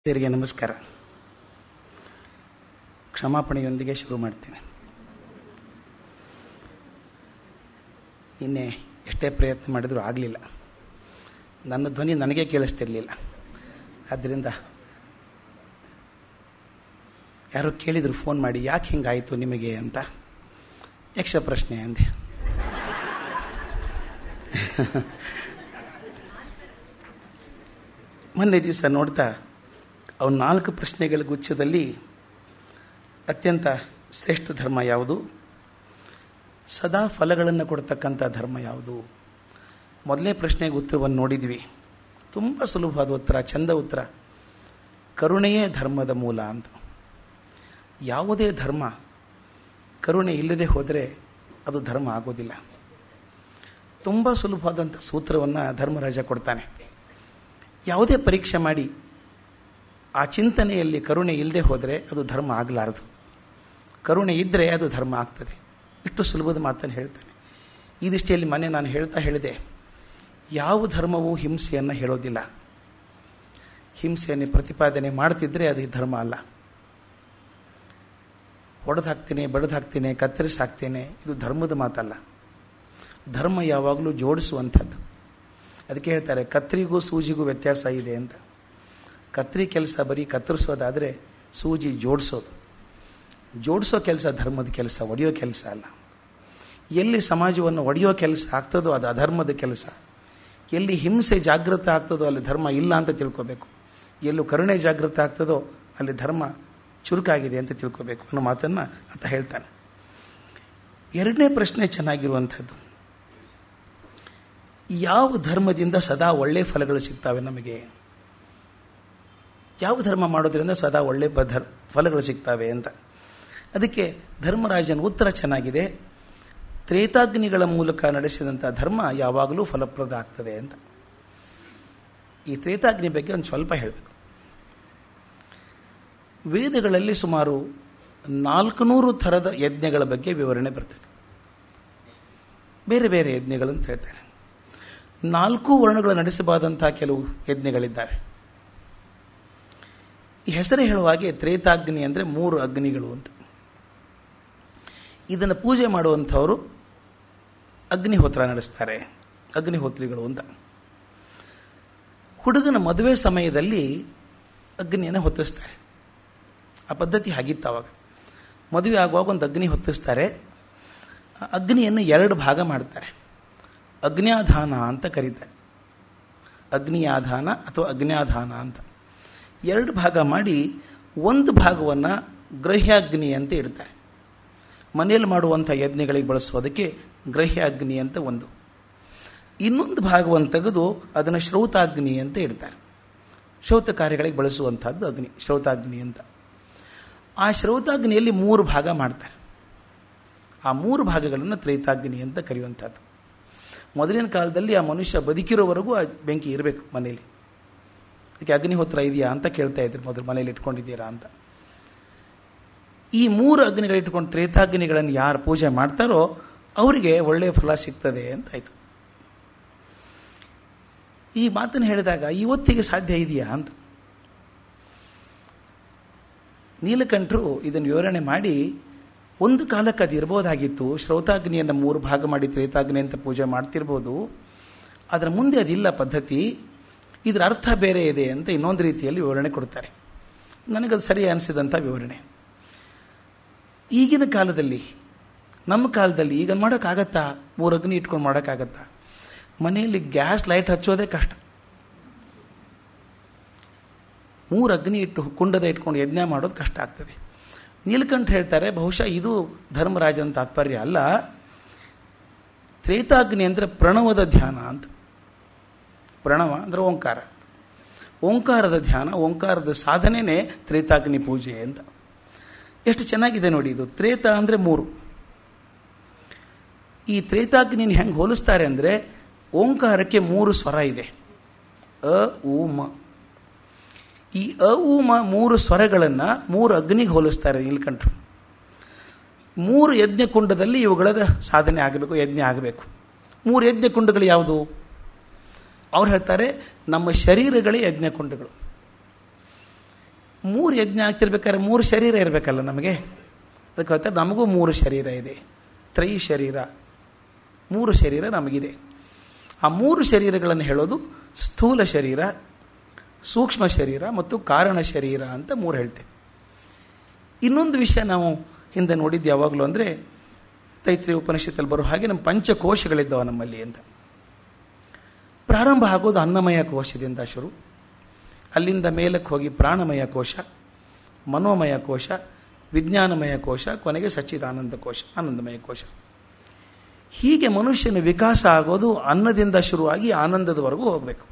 ಹಿರಿಯರಿಗೆ ನಮಸ್ಕಾರ ಕ್ಷಮಾಪಣೆಯೊಂದಿಗೆ ಶುರು ಮಾಡ್ತೇನೆ ನಿನ್ನೆ ಎಷ್ಟೇ ಪ್ರಯತ್ನ ಮಾಡಿದರೂ ಆಗಲಿಲ್ಲ ನನ್ನ ಧ್ವನಿ ನನಗೆ ಕೇಳಿಸ್ತಿರಲಿಲ್ಲ ಆದ್ದರಿಂದ ಯಾರೋ ಕೇಳಿದರು ಫೋನ್ ಮಾಡಿ ಯಾಕೆ ಹಿಂಗಾಯಿತು ನಿಮಗೆ ಅಂತ ಯಕ್ಷ ಪ್ರಶ್ನೆ ಅಂದೆ ಮೊನ್ನೆ ದಿವಸ ನೋಡ್ತಾ ಅವನ ನಾಲ್ಕು ಪ್ರಶ್ನೆಗಳ ಗುಚ್ಛದಲ್ಲಿ ಅತ್ಯಂತ ಶ್ರೇಷ್ಠ ಧರ್ಮ ಯಾವುದು ಸದಾ ಫಲಗಳನ್ನು ಕೊಡ್ತಕ್ಕಂಥ ಧರ್ಮ ಯಾವುದು ಮೊದಲನೇ ಪ್ರಶ್ನೆಗೆ ಉತ್ತರವನ್ನು ನೋಡಿದ್ವಿ ತುಂಬ ಸುಲಭವಾದ ಉತ್ತರ ಚಂದ ಉತ್ತರ ಕರುಣೆಯೇ ಧರ್ಮದ ಮೂಲ ಅಂತ ಯಾವುದೇ ಧರ್ಮ ಕರುಣೆ ಇಲ್ಲದೆ ಹೋದರೆ ಅದು ಧರ್ಮ ಆಗೋದಿಲ್ಲ ತುಂಬ ಸುಲಭವಾದಂಥ ಸೂತ್ರವನ್ನು ಧರ್ಮರಾಜ ಕೊಡ್ತಾನೆ ಯಾವುದೇ ಪರೀಕ್ಷೆ ಮಾಡಿ ಆ ಚಿಂತನೆಯಲ್ಲಿ ಕರುಣೆ ಇಲ್ಲದೆ ಹೋದರೆ ಅದು ಧರ್ಮ ಆಗಲಾರದು ಕರುಣೆ ಇದ್ದರೆ ಅದು ಧರ್ಮ ಆಗ್ತದೆ ಇಷ್ಟು ಸುಲಭದ ಮಾತನ್ನು ಹೇಳ್ತಾನೆ ಈ ದೃಷ್ಟಿಯಲ್ಲಿ ಮನೆ ನಾನು ಹೇಳ್ತಾ ಹೇಳಿದೆ ಯಾವ ಧರ್ಮವೂ ಹಿಂಸೆಯನ್ನು ಹೇಳೋದಿಲ್ಲ ಹಿಂಸೆಯನ್ನು ಪ್ರತಿಪಾದನೆ ಮಾಡ್ತಿದ್ರೆ ಅದು ಧರ್ಮ ಅಲ್ಲ ಹೊಡೆದು ಹಾಕ್ತೇನೆ ಬಡ್ದು ಹಾಕ್ತೇನೆ ಕತ್ತರಿಸಿ ಹಾಕ್ತೇನೆ ಇದು ಧರ್ಮದ ಮಾತಲ್ಲ ಧರ್ಮ ಯಾವಾಗಲೂ ಜೋಡಿಸುವಂಥದ್ದು ಅದಕ್ಕೆ ಹೇಳ್ತಾರೆ ಕತ್ರಿಗೂ ಸೂಜಿಗೂ ವ್ಯತ್ಯಾಸ ಇದೆ ಅಂತ ಕತ್ರಿ ಕೆಲಸ ಬರೀ ಕತ್ತರಿಸೋದಾದರೆ ಸೂಜಿ ಜೋಡಿಸೋದು ಜೋಡಿಸೋ ಕೆಲಸ ಧರ್ಮದ ಕೆಲಸ ಒಡೆಯೋ ಕೆಲಸ ಅಲ್ಲ ಎಲ್ಲಿ ಸಮಾಜವನ್ನು ಒಡೆಯೋ ಕೆಲಸ ಆಗ್ತದೋ ಅದು ಅಧರ್ಮದ ಕೆಲಸ ಎಲ್ಲಿ ಹಿಂಸೆ ಜಾಗೃತ ಆಗ್ತದೋ ಅಲ್ಲಿ ಧರ್ಮ ಇಲ್ಲ ಅಂತ ತಿಳ್ಕೋಬೇಕು ಎಲ್ಲೂ ಕರುಣೆ ಜಾಗೃತ ಆಗ್ತದೋ ಅಲ್ಲಿ ಧರ್ಮ ಚುರುಕಾಗಿದೆ ಅಂತ ತಿಳ್ಕೋಬೇಕು ಅನ್ನೋ ಮಾತನ್ನು ಆತ ಹೇಳ್ತಾನೆ ಎರಡನೇ ಪ್ರಶ್ನೆ ಚೆನ್ನಾಗಿರುವಂಥದ್ದು ಯಾವ ಧರ್ಮದಿಂದ ಸದಾ ಒಳ್ಳೆಯ ಫಲಗಳು ಸಿಗ್ತವೆ ನಮಗೆ ಯಾವ ಧರ್ಮ ಮಾಡೋದ್ರಿಂದ ಸದಾ ಒಳ್ಳೆ ಧರ್ ಫಲಗಳು ಸಿಗ್ತವೆ ಅಂತ ಅದಕ್ಕೆ ಧರ್ಮರಾಜನ ಉತ್ತರ ಚೆನ್ನಾಗಿದೆ ತ್ರೇತಾಗ್ನಿಗಳ ಮೂಲಕ ನಡೆಸಿದಂಥ ಧರ್ಮ ಯಾವಾಗಲೂ ಫಲಪ್ರದ ಆಗ್ತದೆ ಅಂತ ಈ ತ್ರೇತಾಗ್ನಿ ಬಗ್ಗೆ ಒಂದು ಸ್ವಲ್ಪ ಹೇಳಬೇಕು ವೇದಗಳಲ್ಲಿ ಸುಮಾರು ನಾಲ್ಕುನೂರು ಥರದ ಯಜ್ಞಗಳ ಬಗ್ಗೆ ವಿವರಣೆ ಬರ್ತದೆ ಬೇರೆ ಬೇರೆ ಯಜ್ಞಗಳು ಅಂತ ಹೇಳ್ತಾರೆ ನಾಲ್ಕು ವರ್ಣಗಳು ನಡೆಸಬಾದಂಥ ಕೆಲವು ಯಜ್ಞಗಳಿದ್ದಾವೆ ಈ ಹೆಸರೇ ಹೇಳುವಾಗೆ ತ್ರೇತಾಗ್ನಿ ಅಂದರೆ ಮೂರು ಅಗ್ನಿಗಳು ಅಂತ ಇದನ್ನು ಪೂಜೆ ಮಾಡುವಂಥವರು ಅಗ್ನಿಹೋತ್ರ ನಡೆಸ್ತಾರೆ ಅಗ್ನಿಹೋತ್ರಿಗಳು ಅಂತ ಹುಡುಗನ ಮದುವೆ ಸಮಯದಲ್ಲಿ ಅಗ್ನಿಯನ್ನು ಹೊತ್ತಿಸ್ತಾರೆ ಆ ಪದ್ಧತಿ ಆಗಿತ್ತು ಅವಾಗ ಮದುವೆ ಆಗುವಾಗ ಒಂದು ಅಗ್ನಿ ಹೊತ್ತಿಸ್ತಾರೆ ಆ ಅಗ್ನಿಯನ್ನು ಎರಡು ಭಾಗ ಮಾಡ್ತಾರೆ ಅಗ್ನ್ಯಾಧಾನ ಅಂತ ಕರೀತಾರೆ ಅಗ್ನಿಯಾಧಾನ ಅಥವಾ ಅಗ್ನ್ಯಾಧಾನ ಅಂತ ಎರಡು ಭಾಗ ಮಾಡಿ ಒಂದು ಭಾಗವನ್ನು ಗ್ರಹ್ಯಾಗ್ನಿ ಅಂತ ಇಡ್ತಾರೆ ಮನೆಯಲ್ಲಿ ಮಾಡುವಂಥ ಯಜ್ಞಗಳಿಗೆ ಬಳಸೋದಕ್ಕೆ ಗ್ರಹ್ಯಾಗ್ನಿ ಅಂತ ಒಂದು ಇನ್ನೊಂದು ಭಾಗವನ್ನು ತೆಗೆದು ಅದನ್ನು ಶ್ರೌತಾಗ್ನಿ ಅಂತ ಇಡ್ತಾರೆ ಶ್ರೌತ ಕಾರ್ಯಗಳಿಗೆ ಬಳಸುವಂಥದ್ದು ಅಗ್ನಿ ಶ್ರೌತಾಗ್ನಿ ಅಂತ ಆ ಶ್ರೌತಾಗ್ನಿಯಲ್ಲಿ ಮೂರು ಭಾಗ ಮಾಡ್ತಾರೆ ಆ ಮೂರು ಭಾಗಗಳನ್ನು ತ್ರೈತಾಗ್ನಿ ಅಂತ ಕರೆಯುವಂಥದ್ದು ಮೊದಲಿನ ಕಾಲದಲ್ಲಿ ಆ ಮನುಷ್ಯ ಬದುಕಿರೋವರೆಗೂ ಆ ಬೆಂಕಿ ಇರಬೇಕು ಮನೆಯಲ್ಲಿ ಅದಕ್ಕೆ ಅಗ್ನಿಹೋತ್ರ ಇದೆಯಾ ಅಂತ ಕೇಳ್ತಾ ಇದ್ರು ಮೊದಲು ಮನೇಲಿ ಇಟ್ಕೊಂಡಿದ್ದೀರಾ ಅಂತ ಈ ಮೂರು ಅಗ್ನಿಗಳು ಇಟ್ಕೊಂಡು ತ್ರೇತಾಗ್ನಿಗಳನ್ನು ಯಾರು ಪೂಜೆ ಮಾಡ್ತಾರೋ ಅವರಿಗೆ ಒಳ್ಳೆಯ ಫಲ ಸಿಗ್ತದೆ ಅಂತಾಯಿತು ಈ ಮಾತನ್ನು ಹೇಳಿದಾಗ ಇವತ್ತಿಗೆ ಸಾಧ್ಯ ಇದೆಯಾ ಅಂತ ನೀಲಕಂಠರು ಇದನ್ನು ವಿವರಣೆ ಮಾಡಿ ಒಂದು ಕಾಲಕ್ಕೆ ಅದು ಇರ್ಬೋದಾಗಿತ್ತು ಶ್ರೌತಾಗ್ನಿಯನ್ನು ಮೂರು ಭಾಗ ಮಾಡಿ ತ್ರೇತಾಗ್ನಿ ಅಂತ ಪೂಜೆ ಮಾಡ್ತಿರ್ಬೋದು ಅದರ ಮುಂದೆ ಅದಿಲ್ಲ ಪದ್ಧತಿ ಇದರ ಅರ್ಥ ಬೇರೆ ಇದೆ ಅಂತ ಇನ್ನೊಂದು ರೀತಿಯಲ್ಲಿ ವಿವರಣೆ ಕೊಡ್ತಾರೆ ನನಗದು ಸರಿ ಅನಿಸಿದಂಥ ವಿವರಣೆ ಈಗಿನ ಕಾಲದಲ್ಲಿ ನಮ್ಮ ಕಾಲದಲ್ಲಿ ಈಗ ಮಾಡೋಕ್ಕಾಗತ್ತಾ ಮೂರು ಅಗ್ನಿ ಇಟ್ಕೊಂಡು ಮಾಡೋಕ್ಕಾಗತ್ತಾ ಮನೆಯಲ್ಲಿ ಗ್ಯಾಸ್ ಲೈಟ್ ಹಚ್ಚೋದೇ ಕಷ್ಟ ಮೂರು ಅಗ್ನಿ ಇಟ್ಟು ಕುಂಡದ ಇಟ್ಕೊಂಡು ಯಜ್ಞ ಮಾಡೋದು ಕಷ್ಟ ಆಗ್ತದೆ ನೀಲಕಂಠ ಹೇಳ್ತಾರೆ ಬಹುಶಃ ಇದು ಧರ್ಮರಾಜನ ತಾತ್ಪರ್ಯ ಅಲ್ಲ ತ್ರೇತಾಗ್ನಿ ಅಂದರೆ ಪ್ರಣವದ ಧ್ಯಾನ ಅಂತ ಪ್ರಣವ ಅಂದರೆ ಓಂಕಾರ ಓಂಕಾರದ ಧ್ಯಾನ ಓಂಕಾರದ ಸಾಧನೆಯೇ ತ್ರೇತಾಗ್ನಿ ಪೂಜೆ ಅಂತ ಎಷ್ಟು ಚೆನ್ನಾಗಿದೆ ನೋಡಿ ಇದು ತ್ರೇತ ಅಂದರೆ ಮೂರು ಈ ತ್ರೇತಾಗ್ನಿನ ಹೆಂಗೆ ಹೋಲಿಸ್ತಾರೆ ಅಂದರೆ ಓಂಕಾರಕ್ಕೆ ಮೂರು ಸ್ವರ ಇದೆ ಅ ಉ ಮ ಈ ಅ ಉ ಮ ಮೂರು ಸ್ವರಗಳನ್ನು ಮೂರು ಅಗ್ನಿಗೆ ಹೋಲಿಸ್ತಾರೆ ನೀಲ್ಕಂಠರು ಮೂರು ಯಜ್ಞಕುಂಡದಲ್ಲಿ ಇವುಗಳ ಸಾಧನೆ ಆಗಬೇಕು ಯಜ್ಞ ಆಗಬೇಕು ಮೂರು ಯಜ್ಞಕುಂಡಗಳು ಯಾವುದು ಅವ್ರು ಹೇಳ್ತಾರೆ ನಮ್ಮ ಶರೀರಗಳೇ ಯಜ್ಞಕುಂಡಗಳು ಮೂರು ಯಜ್ಞ ಆಗ್ತಿರ್ಬೇಕಾದ್ರೆ ಮೂರು ಶರೀರ ಇರಬೇಕಲ್ಲ ನಮಗೆ ಅದಕ್ಕೆ ಹೇಳ್ತಾರೆ ನಮಗೂ ಮೂರು ಶರೀರ ಇದೆ ತ್ರೈ ಶರೀರ ಮೂರು ಶರೀರ ನಮಗಿದೆ ಆ ಮೂರು ಶರೀರಗಳನ್ನು ಹೇಳೋದು ಸ್ಥೂಲ ಶರೀರ ಸೂಕ್ಷ್ಮ ಶರೀರ ಮತ್ತು ಕಾರಣ ಶರೀರ ಅಂತ ಮೂರು ಹೇಳ್ತೇವೆ ಇನ್ನೊಂದು ವಿಷಯ ನಾವು ಹಿಂದೆ ನೋಡಿದ್ದು ಯಾವಾಗಲೂ ಅಂದರೆ ತೈತ್ರಿ ಉಪನಿಷತ್ತಲ್ಲಿ ಬರೋ ಹಾಗೆ ನಮ್ಮ ಪಂಚಕೋಶಗಳಿದ್ದಾವೆ ನಮ್ಮಲ್ಲಿ ಅಂತ ಪ್ರಾರಂಭ ಆಗೋದು ಅನ್ನಮಯ ಕೋಶದಿಂದ ಶುರು ಅಲ್ಲಿಂದ ಮೇಲಕ್ಕೆ ಹೋಗಿ ಪ್ರಾಣಮಯ ಕೋಶ ಮನೋಮಯ ಕೋಶ ವಿಜ್ಞಾನಮಯ ಕೋಶ ಕೊನೆಗೆ ಸಚ್ಚಿದಾನಂದ ಕೋಶ ಆನಂದಮಯ ಕೋಶ ಹೀಗೆ ಮನುಷ್ಯನ ವಿಕಾಸ ಆಗೋದು ಅನ್ನದಿಂದ ಶುರುವಾಗಿ ಆನಂದದವರೆಗೂ ಹೋಗಬೇಕು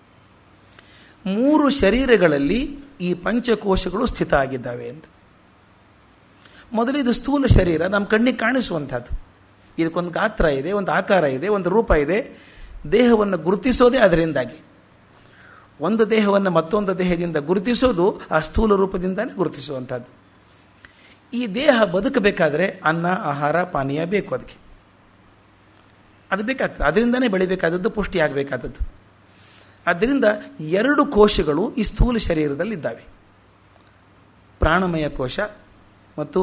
ಮೂರು ಶರೀರಗಳಲ್ಲಿ ಈ ಪಂಚಕೋಶಗಳು ಸ್ಥಿತ ಆಗಿದ್ದಾವೆ ಅಂತ ಮೊದಲಿದು ಸ್ಥೂಲ ಶರೀರ ನಮ್ಮ ಕಣ್ಣಿಗೆ ಕಾಣಿಸುವಂಥದ್ದು ಇದಕ್ಕೊಂದು ಗಾತ್ರ ಇದೆ ಒಂದು ಆಕಾರ ಇದೆ ಒಂದು ರೂಪ ಇದೆ ದೇಹವನ್ನು ಗುರುತಿಸೋದೇ ಅದರಿಂದಾಗಿ ಒಂದು ದೇಹವನ್ನು ಮತ್ತೊಂದು ದೇಹದಿಂದ ಗುರುತಿಸೋದು ಆ ಸ್ಥೂಲ ರೂಪದಿಂದಲೇ ಗುರುತಿಸುವಂಥದ್ದು ಈ ದೇಹ ಬದುಕಬೇಕಾದ್ರೆ ಅನ್ನ ಆಹಾರ ಪಾನೀಯ ಬೇಕು ಅದಕ್ಕೆ ಅದು ಬೇಕಾಗ್ತದೆ ಅದರಿಂದನೇ ಬೆಳಿಬೇಕಾದದ್ದು ಪುಷ್ಟಿ ಆಗಬೇಕಾದದ್ದು ಆದ್ದರಿಂದ ಎರಡು ಕೋಶಗಳು ಈ ಸ್ಥೂಲ ಶರೀರದಲ್ಲಿದ್ದಾವೆ ಪ್ರಾಣಮಯ ಕೋಶ ಮತ್ತು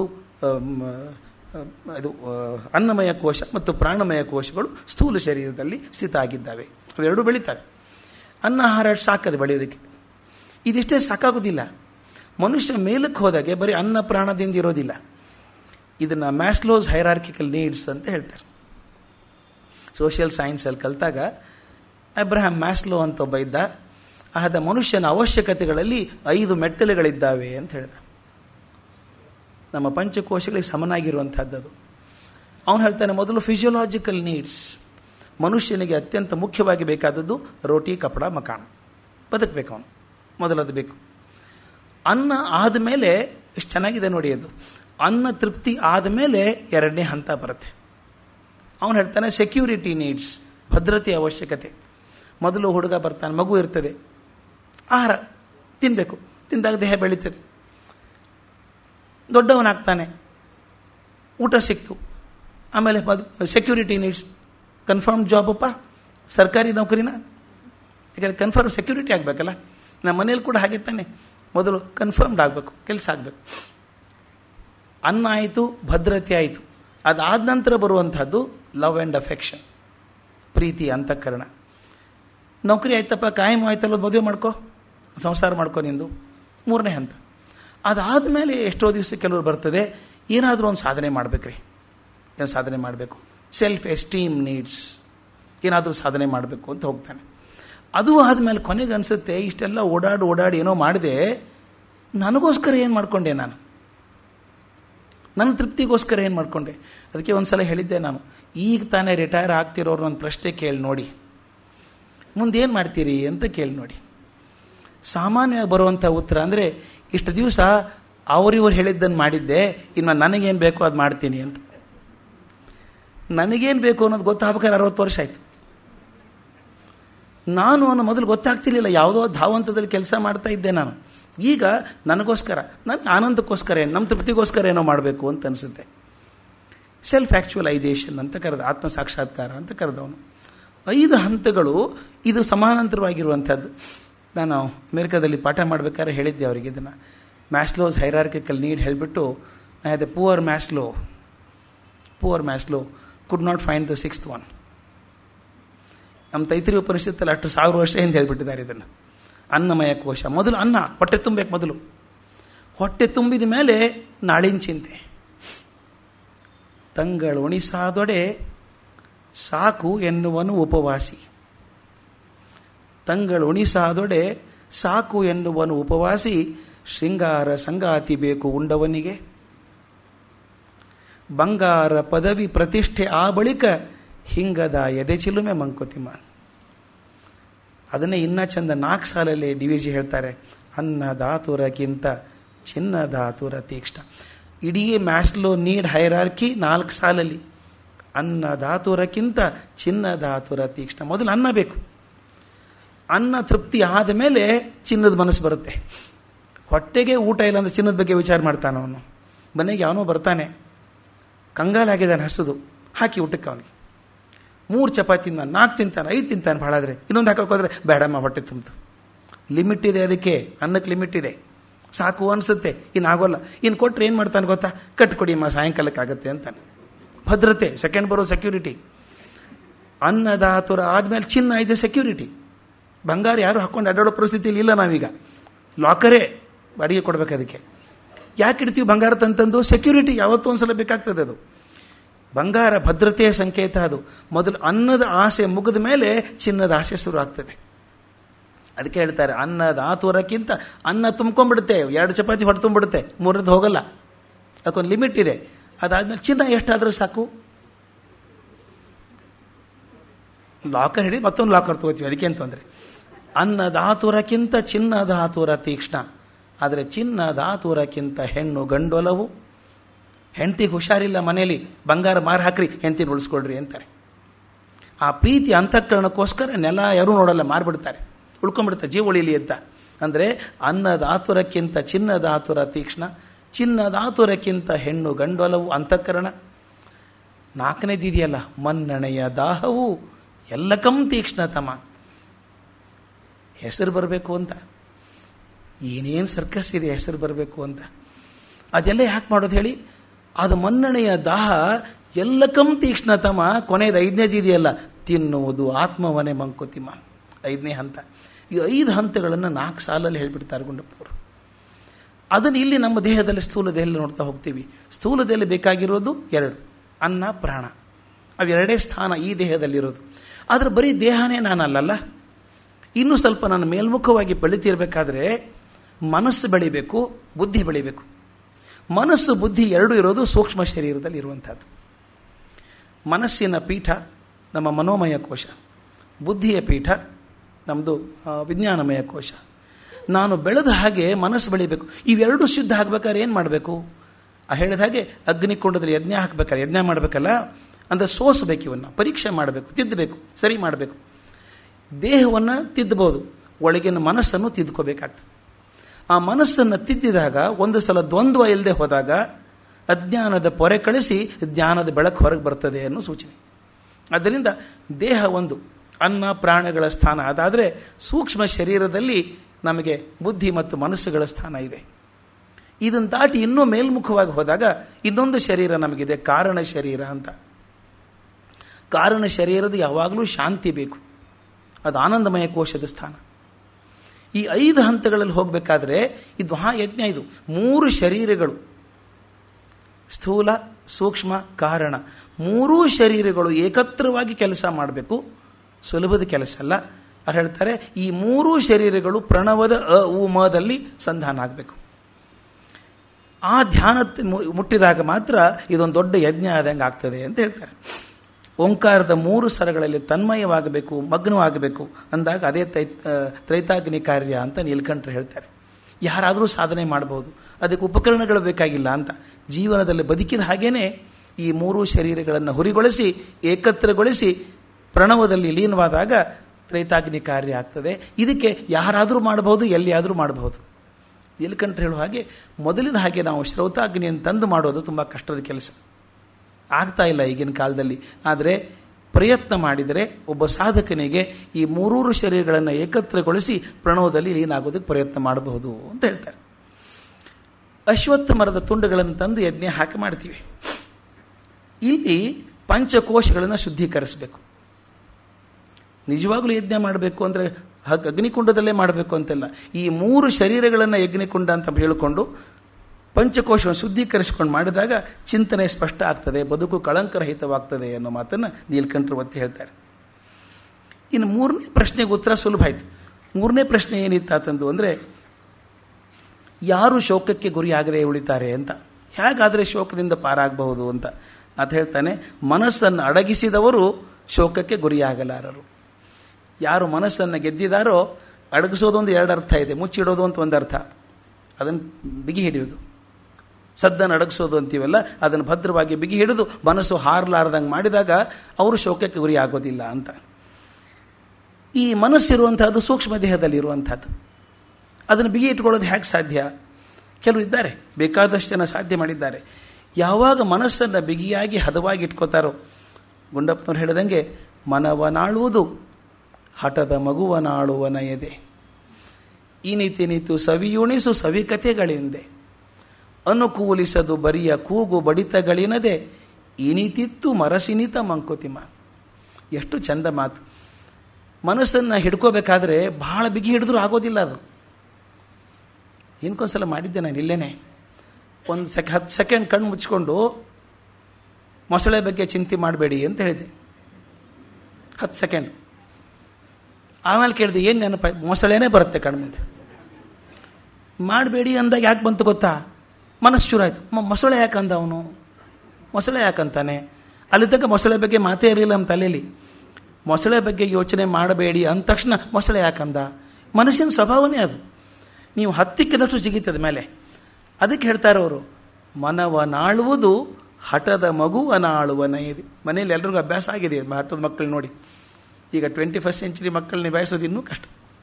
ಅದು ಅನ್ನಮಯ ಕೋಶ ಮತ್ತು ಪ್ರಾಣಮಯ ಕೋಶಗಳು ಸ್ಥೂಲ ಶರೀರದಲ್ಲಿ ಸ್ಥಿತ ಆಗಿದ್ದಾವೆ ಅವೆರಡೂ ಬೆಳೀತವೆ ಅನ್ನ ಆಹಾರ ಸಾಕದು ಬೆಳೆಯೋದಕ್ಕೆ ಇದಿಷ್ಟೇ ಸಾಕಾಗೋದಿಲ್ಲ ಮನುಷ್ಯ ಮೇಲಕ್ಕೆ ಹೋದಾಗೆ ಬರೀ ಅನ್ನ ಪ್ರಾಣದಿಂದ ಇರೋದಿಲ್ಲ ಇದನ್ನು ಮ್ಯಾಸ್ಲೋಸ್ ಹೈರಾರ್ಕಿಕಲ್ ನೀಡ್ಸ್ ಅಂತ ಹೇಳ್ತಾರೆ ಸೋಷಿಯಲ್ ಸೈನ್ಸಲ್ಲಿ ಕಲಿತಾಗ ಅಬ್ರಹಾಂ ಮ್ಯಾಸ್ಲೋ ಅಂತ ಒಬ್ಬ ಇದ್ದ ಆದ ಮನುಷ್ಯನ ಅವಶ್ಯಕತೆಗಳಲ್ಲಿ ಐದು ಮೆಟ್ಟಲುಗಳಿದ್ದಾವೆ ಅಂತ ಹೇಳಿದ ನಮ್ಮ ಪಂಚಕೋಶಗಳಿಗೆ ಸಮನಾಗಿರುವಂಥದ್ದು ಅದು ಅವನು ಹೇಳ್ತಾನೆ ಮೊದಲು ಫಿಸಿಯೋಲಾಜಿಕಲ್ ನೀಡ್ಸ್ ಮನುಷ್ಯನಿಗೆ ಅತ್ಯಂತ ಮುಖ್ಯವಾಗಿ ಬೇಕಾದದ್ದು ರೋಟಿ ಕಪಡ ಮಕಾನ್ ಬದುಕಬೇಕು ಅವನು ಮೊದಲದು ಬೇಕು ಅನ್ನ ಆದಮೇಲೆ ಎಷ್ಟು ಚೆನ್ನಾಗಿದೆ ನೋಡಿ ಅದು ಅನ್ನ ತೃಪ್ತಿ ಆದಮೇಲೆ ಎರಡನೇ ಹಂತ ಬರುತ್ತೆ ಅವನು ಹೇಳ್ತಾನೆ ಸೆಕ್ಯೂರಿಟಿ ನೀಡ್ಸ್ ಭದ್ರತೆ ಅವಶ್ಯಕತೆ ಮೊದಲು ಹುಡುಗ ಬರ್ತಾನೆ ಮಗು ಇರ್ತದೆ ಆಹಾರ ತಿನ್ನಬೇಕು ತಿಂದಾಗ ದೇಹ ಬೆಳೀತದೆ ದೊಡ್ಡವನಾಗ್ತಾನೆ ಊಟ ಸಿಕ್ತು ಆಮೇಲೆ ಮದ್ ಸೆಕ್ಯೂರಿಟಿ ನೀಡ್ಸ್ ಕನ್ಫರ್ಮ್ ಜಾಬಪ್ಪ ಸರ್ಕಾರಿ ನೌಕರಿನ ಯಾಕಂದರೆ ಕನ್ಫರ್ಮ್ ಸೆಕ್ಯೂರಿಟಿ ಆಗಬೇಕಲ್ಲ ನಮ್ಮ ಮನೇಲಿ ಕೂಡ ಹಾಗೆ ತಾನೆ ಮೊದಲು ಕನ್ಫರ್ಮ್ಡ್ ಆಗಬೇಕು ಕೆಲಸ ಆಗಬೇಕು ಅನ್ನ ಆಯಿತು ಭದ್ರತೆ ಆಯಿತು ಅದಾದ ನಂತರ ಬರುವಂಥದ್ದು ಲವ್ ಆ್ಯಂಡ್ ಅಫೆಕ್ಷನ್ ಪ್ರೀತಿ ಅಂತಃಕರಣ ನೌಕರಿ ಆಯ್ತಪ್ಪ ಕಾಯಂ ಆಯ್ತಲ್ಲ ಮದುವೆ ಮಾಡ್ಕೋ ಸಂಸಾರ ಮಾಡ್ಕೊ ನಿಂದು ಮೂರನೇ ಹಂತ ಅದಾದಮೇಲೆ ಎಷ್ಟೋ ದಿವಸ ಕೆಲವರು ಬರ್ತದೆ ಏನಾದರೂ ಒಂದು ಸಾಧನೆ ಮಾಡಬೇಕ್ರಿ ಏನು ಸಾಧನೆ ಮಾಡಬೇಕು ಸೆಲ್ಫ್ ಎಸ್ಟೀಮ್ ನೀಡ್ಸ್ ಏನಾದರೂ ಸಾಧನೆ ಮಾಡಬೇಕು ಅಂತ ಹೋಗ್ತಾನೆ ಅದು ಆದಮೇಲೆ ಕೊನೆಗೆ ಅನಿಸುತ್ತೆ ಇಷ್ಟೆಲ್ಲ ಓಡಾಡಿ ಓಡಾಡಿ ಏನೋ ಮಾಡಿದೆ ನನಗೋಸ್ಕರ ಏನು ಮಾಡಿಕೊಂಡೆ ನಾನು ನನ್ನ ತೃಪ್ತಿಗೋಸ್ಕರ ಏನು ಮಾಡಿಕೊಂಡೆ ಅದಕ್ಕೆ ಒಂದು ಸಲ ಹೇಳಿದ್ದೆ ನಾನು ಈಗ ತಾನೇ ರಿಟೈರ್ ಆಗ್ತಿರೋರು ಒಂದು ಪ್ರಶ್ನೆ ಕೇಳಿ ನೋಡಿ ಮುಂದೇನು ಮಾಡ್ತೀರಿ ಅಂತ ಕೇಳಿ ನೋಡಿ ಸಾಮಾನ್ಯವಾಗಿ ಬರುವಂಥ ಉತ್ತರ ಅಂದರೆ ಇಷ್ಟು ದಿವಸ ಅವರಿವ್ರು ಹೇಳಿದ್ದನ್ನು ಮಾಡಿದ್ದೆ ಇನ್ನು ನನಗೇನು ಬೇಕೋ ಅದು ಮಾಡ್ತೀನಿ ಅಂತ ನನಗೇನು ಬೇಕು ಅನ್ನೋದು ಗೊತ್ತಾಗ್ಬೇಕಾದ್ರೆ ಅರವತ್ತು ವರ್ಷ ಆಯಿತು ನಾನು ಅನ್ನೋ ಮೊದಲು ಗೊತ್ತಾಗ್ತಿರ್ಲಿಲ್ಲ ಯಾವುದೋ ಧಾವಂತದಲ್ಲಿ ಕೆಲಸ ಮಾಡ್ತಾ ಇದ್ದೆ ನಾನು ಈಗ ನನಗೋಸ್ಕರ ನನ್ನ ಆನಂದಕ್ಕೋಸ್ಕರ ಏನು ನಮ್ಮ ತೃಪ್ತಿಗೋಸ್ಕರ ಏನೋ ಮಾಡಬೇಕು ಅಂತ ಅನಿಸುತ್ತೆ ಸೆಲ್ಫ್ ಆ್ಯಕ್ಚುವಲೈಜೇಷನ್ ಅಂತ ಕರೆದ ಆತ್ಮ ಸಾಕ್ಷಾತ್ಕಾರ ಅಂತ ಕರೆದವನು ಐದು ಹಂತಗಳು ಇದು ಸಮಾನಾಂತರವಾಗಿರುವಂಥದ್ದು ನಾನು ಅಮೇರಿಕಾದಲ್ಲಿ ಪಾಠ ಮಾಡಬೇಕಾದ್ರೆ ಹೇಳಿದ್ದೆ ಅವರಿಗೆ ಇದನ್ನು ಮ್ಯಾಸ್ಲೋಸ್ ಹೈರಾರ್ಕಿಕಲ್ ನೀಡ್ ಹೇಳಿಬಿಟ್ಟು I had a poor Maslow poor Maslow could not find the sixth one ನಮ್ಮ ತೈತ್ರಿ ಉಪನಿಷತ್ತಲ್ಲಿ ಅಷ್ಟು ಸಾವಿರ ವರ್ಷ ಹಿಂದೆ ಹೇಳಿಬಿಟ್ಟಿದ್ದಾರೆ ಇದನ್ನು ಅನ್ನಮಯ ಕೋಶ ಮೊದಲು ಅನ್ನ ಹೊಟ್ಟೆ ತುಂಬಬೇಕು ಮೊದಲು ಹೊಟ್ಟೆ ತುಂಬಿದ ಮೇಲೆ ನಾಳಿನ ಚಿಂತೆ ತಂಗಳು ಉಣಿಸಾದೊಡೆ ಸಾಕು ಎನ್ನುವನು ಉಪವಾಸಿ ತಂಗಳು ಉಣಿಸಾದೊಡೆ ಸಾಕು ಎನ್ನುವನು ಉಪವಾಸಿ ಶೃಂಗಾರ ಸಂಗಾತಿ ಬೇಕು ಉಂಡವನಿಗೆ ಬಂಗಾರ ಪದವಿ ಪ್ರತಿಷ್ಠೆ ಆ ಬಳಿಕ ಹಿಂಗದ ಎದೆ ಚಿಲುಮೆ ಮಂಕುತಿಮ್ಮ ಅದನ್ನೇ ಇನ್ನೂ ಚಂದ ನಾಲ್ಕು ಸಾಲಲ್ಲಿ ಡಿ ವಿ ಜಿ ಹೇಳ್ತಾರೆ ಅನ್ನ ಧಾತುರಕ್ಕಿಂತ ಚಿನ್ನ ಧಾತುರ ತೀಕ್ಷ್ಣ ಇಡೀ ಮ್ಯಾಸ್ಲೋ ನೀಡ್ ಹೈರಾರ್ಕಿ ನಾಲ್ಕು ಸಾಲಲ್ಲಿ ಅನ್ನ ಧಾತುರಕ್ಕಿಂತ ಚಿನ್ನ ಧಾತುರ ತೀಕ್ಷ್ಣ ಮೊದಲು ಅನ್ನ ಬೇಕು ಅನ್ನ ತೃಪ್ತಿ ಆದ ಮೇಲೆ ಚಿನ್ನದ ಮನಸ್ಸು ಬರುತ್ತೆ ಹೊಟ್ಟೆಗೆ ಊಟ ಇಲ್ಲ ಅಂದರೆ ಚಿನ್ನದ ಬಗ್ಗೆ ವಿಚಾರ ಮಾಡ್ತಾನೆ ಅವನು ಮನೆಗೆ ಅವನೋ ಬರ್ತಾನೆ ಕಂಗಾಲಾಗಿದ್ದಾನೆ ಹಸುದು ಹಾಕಿ ಊಟಕ್ಕೆ ಅವನಿಗೆ ಮೂರು ಚಪಾತಿ ತಿಂತಾನೆ ನಾಲ್ಕು ತಿಂತಾನೆ ಐದು ತಿಂತಾನೆ ಭಾಳಾದರೆ ಇನ್ನೊಂದು ಹಾಕೋಕೆ ಹೋದರೆ ಬೇಡಮ್ಮ ಹೊಟ್ಟೆ ತುಂಬಿತು ಲಿಮಿಟ್ ಇದೆ ಅದಕ್ಕೆ ಅನ್ನಕ್ಕೆ ಲಿಮಿಟ್ ಇದೆ ಸಾಕು ಅನಿಸುತ್ತೆ ಇನ್ನು ಆಗೋಲ್ಲ ಇನ್ನು ಕೊಟ್ಟರೆ ಏನು ಮಾಡ್ತಾನೆ ಗೊತ್ತಾ ಕಟ್ಕೊಡಿ ಅಮ್ಮ ಸಾಯಂಕಾಲಕ್ಕಾಗತ್ತೆ ಅಂತಾನೆ ಭದ್ರತೆ ಸೆಕೆಂಡ್ ಬರೋ ಸೆಕ್ಯೂರಿಟಿ ಅನ್ನದಾತುರ ಆದಮೇಲೆ ಚಿನ್ನ ಇದೆ ಸೆಕ್ಯೂರಿಟಿ ಬಂಗಾರ ಯಾರು ಹಾಕ್ಕೊಂಡು ಅಡ್ಡಾಡೋ ಪರಿಸ್ಥಿತಿಯಲ್ಲಿ ಇಲ್ಲ ನಾವೀಗ ಲಾಕರೇ ಬಾಡಿಗೆ ಕೊಡಬೇಕು ಅದಕ್ಕೆ ಯಾಕೆ ಇಡ್ತೀವಿ ಬಂಗಾರ ತಂತಂದು ಸೆಕ್ಯೂರಿಟಿ ಯಾವತ್ತೂ ಒಂದು ಸಲ ಬೇಕಾಗ್ತದೆ ಅದು ಬಂಗಾರ ಭದ್ರತೆಯ ಸಂಕೇತ ಅದು ಮೊದಲು ಅನ್ನದ ಆಸೆ ಮುಗಿದ ಮೇಲೆ ಚಿನ್ನದ ಆಸೆ ಶುರು ಆಗ್ತದೆ ಅದಕ್ಕೆ ಹೇಳ್ತಾರೆ ಅನ್ನದ ಆತುರಕ್ಕಿಂತ ಅನ್ನ ತುಂಬ್ಕೊಂಡ್ಬಿಡುತ್ತೆ ಎರಡು ಚಪಾತಿ ಹೊಟ್ಟು ತುಂಬಿಡುತ್ತೆ ಮೂರದ್ದು ಹೋಗಲ್ಲ ಅದಕ್ಕೊಂದು ಲಿಮಿಟ್ ಇದೆ ಅದಾದಮೇಲೆ ಚಿನ್ನ ಎಷ್ಟಾದರೂ ಸಾಕು ಲಾಕರ್ ಹಿಡಿ ಮತ್ತೊಂದು ಲಾಕರ್ ತಗೋತೀವಿ ಅದಕ್ಕೆ ಅಂತಂದರೆ ಅನ್ನದ ಆತುರಕ್ಕಿಂತ ಚಿನ್ನದ ಆತುರ ತೀಕ್ಷ್ಣ ಆದರೆ ಚಿನ್ನದ ಆತುರಕ್ಕಿಂತ ಹೆಣ್ಣು ಗಂಡೊಲವು ಹೆಂಡ್ತಿಗೆ ಹುಷಾರಿಲ್ಲ ಮನೇಲಿ ಬಂಗಾರ ಮಾರು ಹಾಕ್ರಿ ಹೆಂಡ್ತಿನ ಉಳಿಸ್ಕೊಳ್ರಿ ಅಂತಾರೆ ಆ ಪ್ರೀತಿ ಅಂತಃಕರಣಕ್ಕೋಸ್ಕರ ನೆಲ ಯಾರೂ ನೋಡಲ್ಲ ಮಾರ್ಬಿಡ್ತಾರೆ ಉಳ್ಕೊಂಡ್ಬಿಡ್ತಾರೆ ಜೀವ ಉಳಿಲಿ ಅಂತ ಅಂದರೆ ಅನ್ನದ ಆತುರಕ್ಕಿಂತ ಚಿನ್ನದ ಆತುರ ತೀಕ್ಷ್ಣ ಚಿನ್ನದ ಆತುರಕ್ಕಿಂತ ಹೆಣ್ಣು ಗಂಡೊಲವು ಅಂತಃಕರಣ ನಾಲ್ಕನೇದಿದೆಯಲ್ಲ ಮನ್ನಣೆಯ ದಾಹವು ಎಲ್ಲಕಂ ತೀಕ್ಷ್ಣತಮ ಹೆಸರು ಬರಬೇಕು ಅಂತ ಏನೇನು ಸರ್ಕಸ್ ಇದೆ ಹೆಸರು ಬರಬೇಕು ಅಂತ ಅದೆಲ್ಲ ಯಾಕೆ ಮಾಡೋದು ಹೇಳಿ ಅದು ಮನ್ನಣೆಯ ದಾಹ ಎಲ್ಲಕಂ ತೀಕ್ಷ್ಣತಮ ಕೊನೆಯದು ಐದನೇದು ಇದೆಯಲ್ಲ ತಿನ್ನುವುದು ಆತ್ಮವನೇ ಮಂಕುತಿಮ ಐದನೇ ಹಂತ ಈ ಐದು ಹಂತಗಳನ್ನು ನಾಲ್ಕು ಸಾಲಲ್ಲಿ ಹೇಳಿಬಿಡ್ತಾರೆ ಗುಂಡಪ್ಪನವರು ಅದನ್ನು ಇಲ್ಲಿ ನಮ್ಮ ದೇಹದಲ್ಲಿ ಸ್ಥೂಲ ದೇಹದಲ್ಲಿ ನೋಡ್ತಾ ಹೋಗ್ತೀವಿ ಸ್ಥೂಲ ದೇಹದಲ್ಲಿ ಬೇಕಾಗಿರೋದು ಎರಡು ಅನ್ನ ಪ್ರಾಣ ಅವೆರಡೇ ಸ್ಥಾನ ಈ ದೇಹದಲ್ಲಿರೋದು ಆದರೆ ಬರೀ ದೇಹನೇ ನಾನಲ್ಲಲ್ಲ ಇನ್ನೂ ಸ್ವಲ್ಪ ನಾನು ಮೇಲ್ಮುಖವಾಗಿ ಬೆಳಿತಿರ್ಬೇಕಾದ್ರೆ ಮನಸ್ಸು ಬೆಳಿಬೇಕು ಬುದ್ಧಿ ಬೆಳಿಬೇಕು ಮನಸ್ಸು ಬುದ್ಧಿ ಎರಡೂ ಇರೋದು ಸೂಕ್ಷ್ಮ ಶರೀರದಲ್ಲಿ ಇರುವಂಥದ್ದು ಮನಸ್ಸಿನ ಪೀಠ ನಮ್ಮ ಮನೋಮಯ ಕೋಶ ಬುದ್ಧಿಯ ಪೀಠ ನಮ್ಮದು ವಿಜ್ಞಾನಮಯ ಕೋಶ ನಾನು ಬೆಳೆದ ಹಾಗೆ ಮನಸ್ಸು ಬೆಳಿಬೇಕು ಇವೆರಡು ಶುದ್ಧ ಆಗಬೇಕಾದ್ರೆ ಏನು ಮಾಡಬೇಕು ಆ ಹೇಳಿದ ಹಾಗೆ ಅಗ್ನಿಕುಂಡದಲ್ಲಿ ಯಜ್ಞ ಹಾಕಬೇಕಾದ್ರೆ ಯಜ್ಞ ಮಾಡಬೇಕಲ್ಲ ಅಂದರೆ ಸೋಸಬೇಕು ಇವನ್ನು ಪರೀಕ್ಷೆ ಮಾಡಬೇಕು ತಿದ್ದಬೇಕು ಸರಿ ಮಾಡಬೇಕು ದೇಹವನ್ನು ತಿದ್ದಬಹುದು ಒಳಗಿನ ಮನಸ್ಸನ್ನು ತಿದ್ಕೋಬೇಕಾಗ್ತದೆ ಆ ಮನಸ್ಸನ್ನು ತಿದ್ದಿದಾಗ ಒಂದು ಸಲ ದ್ವಂದ್ವ ಇಲ್ಲದೆ ಹೋದಾಗ ಅಜ್ಞಾನದ ಪೊರೆ ಕಳಿಸಿ ಜ್ಞಾನದ ಬೆಳಕು ಹೊರಗೆ ಬರ್ತದೆ ಅನ್ನೋ ಸೂಚನೆ ಆದ್ದರಿಂದ ದೇಹ ಒಂದು ಅನ್ನ ಪ್ರಾಣಗಳ ಸ್ಥಾನ ಅದಾದರೆ ಸೂಕ್ಷ್ಮ ಶರೀರದಲ್ಲಿ ನಮಗೆ ಬುದ್ಧಿ ಮತ್ತು ಮನಸ್ಸುಗಳ ಸ್ಥಾನ ಇದೆ ಇದನ್ನು ದಾಟಿ ಇನ್ನೂ ಮೇಲ್ಮುಖವಾಗಿ ಹೋದಾಗ ಇನ್ನೊಂದು ಶರೀರ ನಮಗಿದೆ ಕಾರಣ ಶರೀರ ಅಂತ ಕಾರಣ ಶರೀರದ ಯಾವಾಗಲೂ ಶಾಂತಿ ಬೇಕು ಅದು ಆನಂದಮಯ ಕೋಶದ ಸ್ಥಾನ ಈ ಐದು ಹಂತಗಳಲ್ಲಿ ಹೋಗಬೇಕಾದ್ರೆ ಇದು ಮಹಾಯಜ್ಞ ಇದು ಮೂರು ಶರೀರಗಳು ಸ್ಥೂಲ ಸೂಕ್ಷ್ಮ ಕಾರಣ ಮೂರೂ ಶರೀರಗಳು ಏಕತ್ರವಾಗಿ ಕೆಲಸ ಮಾಡಬೇಕು ಸುಲಭದ ಕೆಲಸ ಅಲ್ಲ ಅವ್ರು ಹೇಳ್ತಾರೆ ಈ ಮೂರೂ ಶರೀರಗಳು ಪ್ರಣವದ ಅ ಉ ಮದಲ್ಲಿ ಸಂಧಾನ ಆಗಬೇಕು ಆ ಧ್ಯಾನ ಮುಟ್ಟಿದಾಗ ಮಾತ್ರ ಇದೊಂದು ದೊಡ್ಡ ಯಜ್ಞ ಆದಂಗೆ ಆಗ್ತದೆ ಅಂತ ಹೇಳ್ತಾರೆ ಓಂಕಾರದ ಮೂರು ಸ್ವರಗಳಲ್ಲಿ ತನ್ಮಯವಾಗಬೇಕು ಮಗ್ನವಾಗಬೇಕು ಅಂದಾಗ ಅದೇ ತೈ ತ್ರೈತಾಗ್ನಿ ಕಾರ್ಯ ಅಂತ ನೀಲ್ಕಂಠರು ಹೇಳ್ತಾರೆ ಯಾರಾದರೂ ಸಾಧನೆ ಮಾಡಬಹುದು ಅದಕ್ಕೆ ಉಪಕರಣಗಳು ಬೇಕಾಗಿಲ್ಲ ಅಂತ ಜೀವನದಲ್ಲಿ ಬದುಕಿದ ಹಾಗೇನೆ ಈ ಮೂರು ಶರೀರಗಳನ್ನು ಹುರಿಗೊಳಿಸಿ ಏಕತ್ರಗೊಳಿಸಿ ಪ್ರಣವದಲ್ಲಿ ಲೀನವಾದಾಗ ತ್ರೈತಾಗ್ನಿ ಕಾರ್ಯ ಆಗ್ತದೆ ಇದಕ್ಕೆ ಯಾರಾದರೂ ಮಾಡಬಹುದು ಎಲ್ಲಿಯಾದರೂ ಮಾಡಬಹುದು ನೀಲಕಂಠರು ಹೇಳುವ ಹಾಗೆ ಮೊದಲಿನ ಹಾಗೆ ನಾವು ಶ್ರೌತಾಗ್ನಿಯನ್ನು ತಂದು ಮಾಡೋದು ತುಂಬ ಕಷ್ಟದ ಕೆಲಸ ಆಗ್ತಾ ಇಲ್ಲ ಈಗಿನ ಕಾಲದಲ್ಲಿ ಆದರೆ ಪ್ರಯತ್ನ ಮಾಡಿದರೆ ಒಬ್ಬ ಸಾಧಕನಿಗೆ ಈ ಮೂರೂರು ಶರೀರಗಳನ್ನು ಏಕತ್ರಗೊಳಿಸಿ ಪ್ರಣವದಲ್ಲಿ ಲೀನಾಗೋದಕ್ಕೆ ಪ್ರಯತ್ನ ಮಾಡಬಹುದು ಅಂತ ಹೇಳ್ತಾರೆ ಅಶ್ವತ್ಥ ಮರದ ತುಂಡುಗಳನ್ನು ತಂದು ಯಜ್ಞ ಹಾಕಿ ಮಾಡ್ತೀವಿ ಇಲ್ಲಿ ಪಂಚಕೋಶಗಳನ್ನು ಶುದ್ಧೀಕರಿಸಬೇಕು ನಿಜವಾಗ್ಲೂ ಯಜ್ಞ ಮಾಡಬೇಕು ಅಂದರೆ ಅಗ್ನಿಕುಂಡದಲ್ಲೇ ಮಾಡಬೇಕು ಅಂತೆಲ್ಲ ಈ ಮೂರು ಶರೀರಗಳನ್ನು ಯಜ್ಞಕುಂಡ ಅಂತ ಹೇಳಿಕೊಂಡು ಪಂಚಕೋಶವನ್ನು ಶುದ್ಧೀಕರಿಸಿಕೊಂಡು ಮಾಡಿದಾಗ ಚಿಂತನೆ ಸ್ಪಷ್ಟ ಆಗ್ತದೆ ಬದುಕು ಕಳಂಕರಹಿತವಾಗ್ತದೆ ಅನ್ನೋ ಮಾತನ್ನು ನೀಲ್ಕಂಠರು ಒತ್ತಿ ಹೇಳ್ತಾರೆ ಇನ್ನು ಮೂರನೇ ಪ್ರಶ್ನೆಗೆ ಉತ್ತರ ಸುಲಭ ಆಯಿತು ಮೂರನೇ ಪ್ರಶ್ನೆ ಏನಿತ್ತಾತಂದು ಅಂದರೆ ಯಾರು ಶೋಕಕ್ಕೆ ಗುರಿಯಾಗದೆ ಉಳಿತಾರೆ ಅಂತ ಹೇಗಾದರೆ ಶೋಕದಿಂದ ಪಾರಾಗಬಹುದು ಅಂತ ಅಂತ ಹೇಳ್ತಾನೆ ಮನಸ್ಸನ್ನು ಅಡಗಿಸಿದವರು ಶೋಕಕ್ಕೆ ಗುರಿಯಾಗಲಾರರು ಯಾರು ಮನಸ್ಸನ್ನು ಗೆದ್ದಿದಾರೋ ಅಡಗಿಸೋದು ಒಂದು ಎರಡು ಅರ್ಥ ಇದೆ ಮುಚ್ಚಿಡೋದು ಅಂತ ಒಂದು ಅರ್ಥ ಅದನ್ನು ಬಿಗಿ ಹಿಡಿಯೋದು ಸದ್ದನ್ನು ಅಡಗಿಸೋದು ಅಂತೀವಲ್ಲ ಅದನ್ನು ಭದ್ರವಾಗಿ ಬಿಗಿ ಹಿಡಿದು ಮನಸ್ಸು ಹಾರಲಾರ್ದಂಗೆ ಮಾಡಿದಾಗ ಅವರು ಶೋಕಕ್ಕೆ ಗುರಿ ಆಗೋದಿಲ್ಲ ಅಂತ ಈ ಮನಸ್ಸಿರುವಂಥದ್ದು ಸೂಕ್ಷ್ಮ ದೇಹದಲ್ಲಿ ಇರುವಂಥದ್ದು ಅದನ್ನು ಬಿಗಿ ಇಟ್ಕೊಳ್ಳೋದು ಹೇಗೆ ಸಾಧ್ಯ ಕೆಲವು ಇದ್ದಾರೆ ಬೇಕಾದಷ್ಟು ಜನ ಸಾಧ್ಯ ಮಾಡಿದ್ದಾರೆ ಯಾವಾಗ ಮನಸ್ಸನ್ನು ಬಿಗಿಯಾಗಿ ಹದವಾಗಿ ಇಟ್ಕೋತಾರೋ ಗುಂಡಪ್ಪನವ್ರು ಹೇಳಿದಂಗೆ ಮನವನಾಳುವುದು ಹಠದ ಮಗುವನಾಳುವನ ಎದೆ ಈ ನೀತಿ ನೀತು ಸವಿಯುಣಿಸು ಸವಿಕತೆಗಳಿಂದೆ ಅನುಕೂಲಿಸದು ಬರಿಯ ಕೂಗು ಬಡಿತಗಳಿನದೆ ಇನಿತಿತ್ತು ಮರಸಿನಿತ ಮಂಕುತಿಮ್ಮ ಎಷ್ಟು ಚಂದ ಮಾತು ಮನಸ್ಸನ್ನು ಹಿಡ್ಕೋಬೇಕಾದ್ರೆ ಬಹಳ ಬಿಗಿ ಹಿಡಿದ್ರೂ ಆಗೋದಿಲ್ಲ ಅದು ಇನ್ನೊಂದ್ಸಲ ಮಾಡಿದ್ದೆ ನಾನು ಇಲ್ಲೇನೆ ಒಂದು ಸೆಕ್ ಹತ್ತು ಸೆಕೆಂಡ್ ಕಣ್ಣು ಮುಚ್ಕೊಂಡು ಮೊಸಳೆ ಬಗ್ಗೆ ಚಿಂತೆ ಮಾಡಬೇಡಿ ಅಂತ ಹೇಳಿದೆ ಹತ್ತು ಸೆಕೆಂಡ್ ಆಮೇಲೆ ಕೇಳಿದೆ ಏನು ನೆನಪ ಮೊಸಳೆನೇ ಬರುತ್ತೆ ಕಣ್ಮುಂದೆ ಮಾಡಬೇಡಿ ಅಂದಾಗ ಯಾಕೆ ಬಂತು ಗೊತ್ತಾ ಮನಸ್ಸು ಶುರು ಆಯಿತು ಮೊಸಳೆ ಯಾಕೆ ಅಂದ ಅವನು ಮೊಸಳೆ ಯಾಕಂತಾನೆ ಅಲ್ಲಿ ತನಕ ಮೊಸಳೆ ಬಗ್ಗೆ ಮಾತೇ ಇರಲಿಲ್ಲ ನಮ್ಮ ತಲೆಯಲ್ಲಿ ಮೊಸಳೆ ಬಗ್ಗೆ ಯೋಚನೆ ಮಾಡಬೇಡಿ ಅಂದ ತಕ್ಷಣ ಮೊಸಳೆ ಯಾಕಂದ ಮನುಷ್ಯನ ಸ್ವಭಾವನೇ ಅದು ನೀವು ಹತ್ತಿಕ್ಕಿದಷ್ಟು ಸಿಗುತ್ತದೆ ಮೇಲೆ ಅದಕ್ಕೆ ಹೇಳ್ತಾರೆ ಅವರು ಮನವನಾಳುವುದು ಹಠದ ಮಗುವನಾಳುವ ನಯದಿ ಮನೇಲಿ ಎಲ್ರಿಗೂ ಅಭ್ಯಾಸ ಆಗಿದೆ ಹಠದ ಮಕ್ಕಳು ನೋಡಿ ಈಗ ಟ್ವೆಂಟಿ ಫಸ್ಟ್ ಸೆಂಚುರಿ ಮಕ್ಕಳು ನಿಭಾಯಿಸೋದು ಇನ್ನೂ ಕಷ್ಟ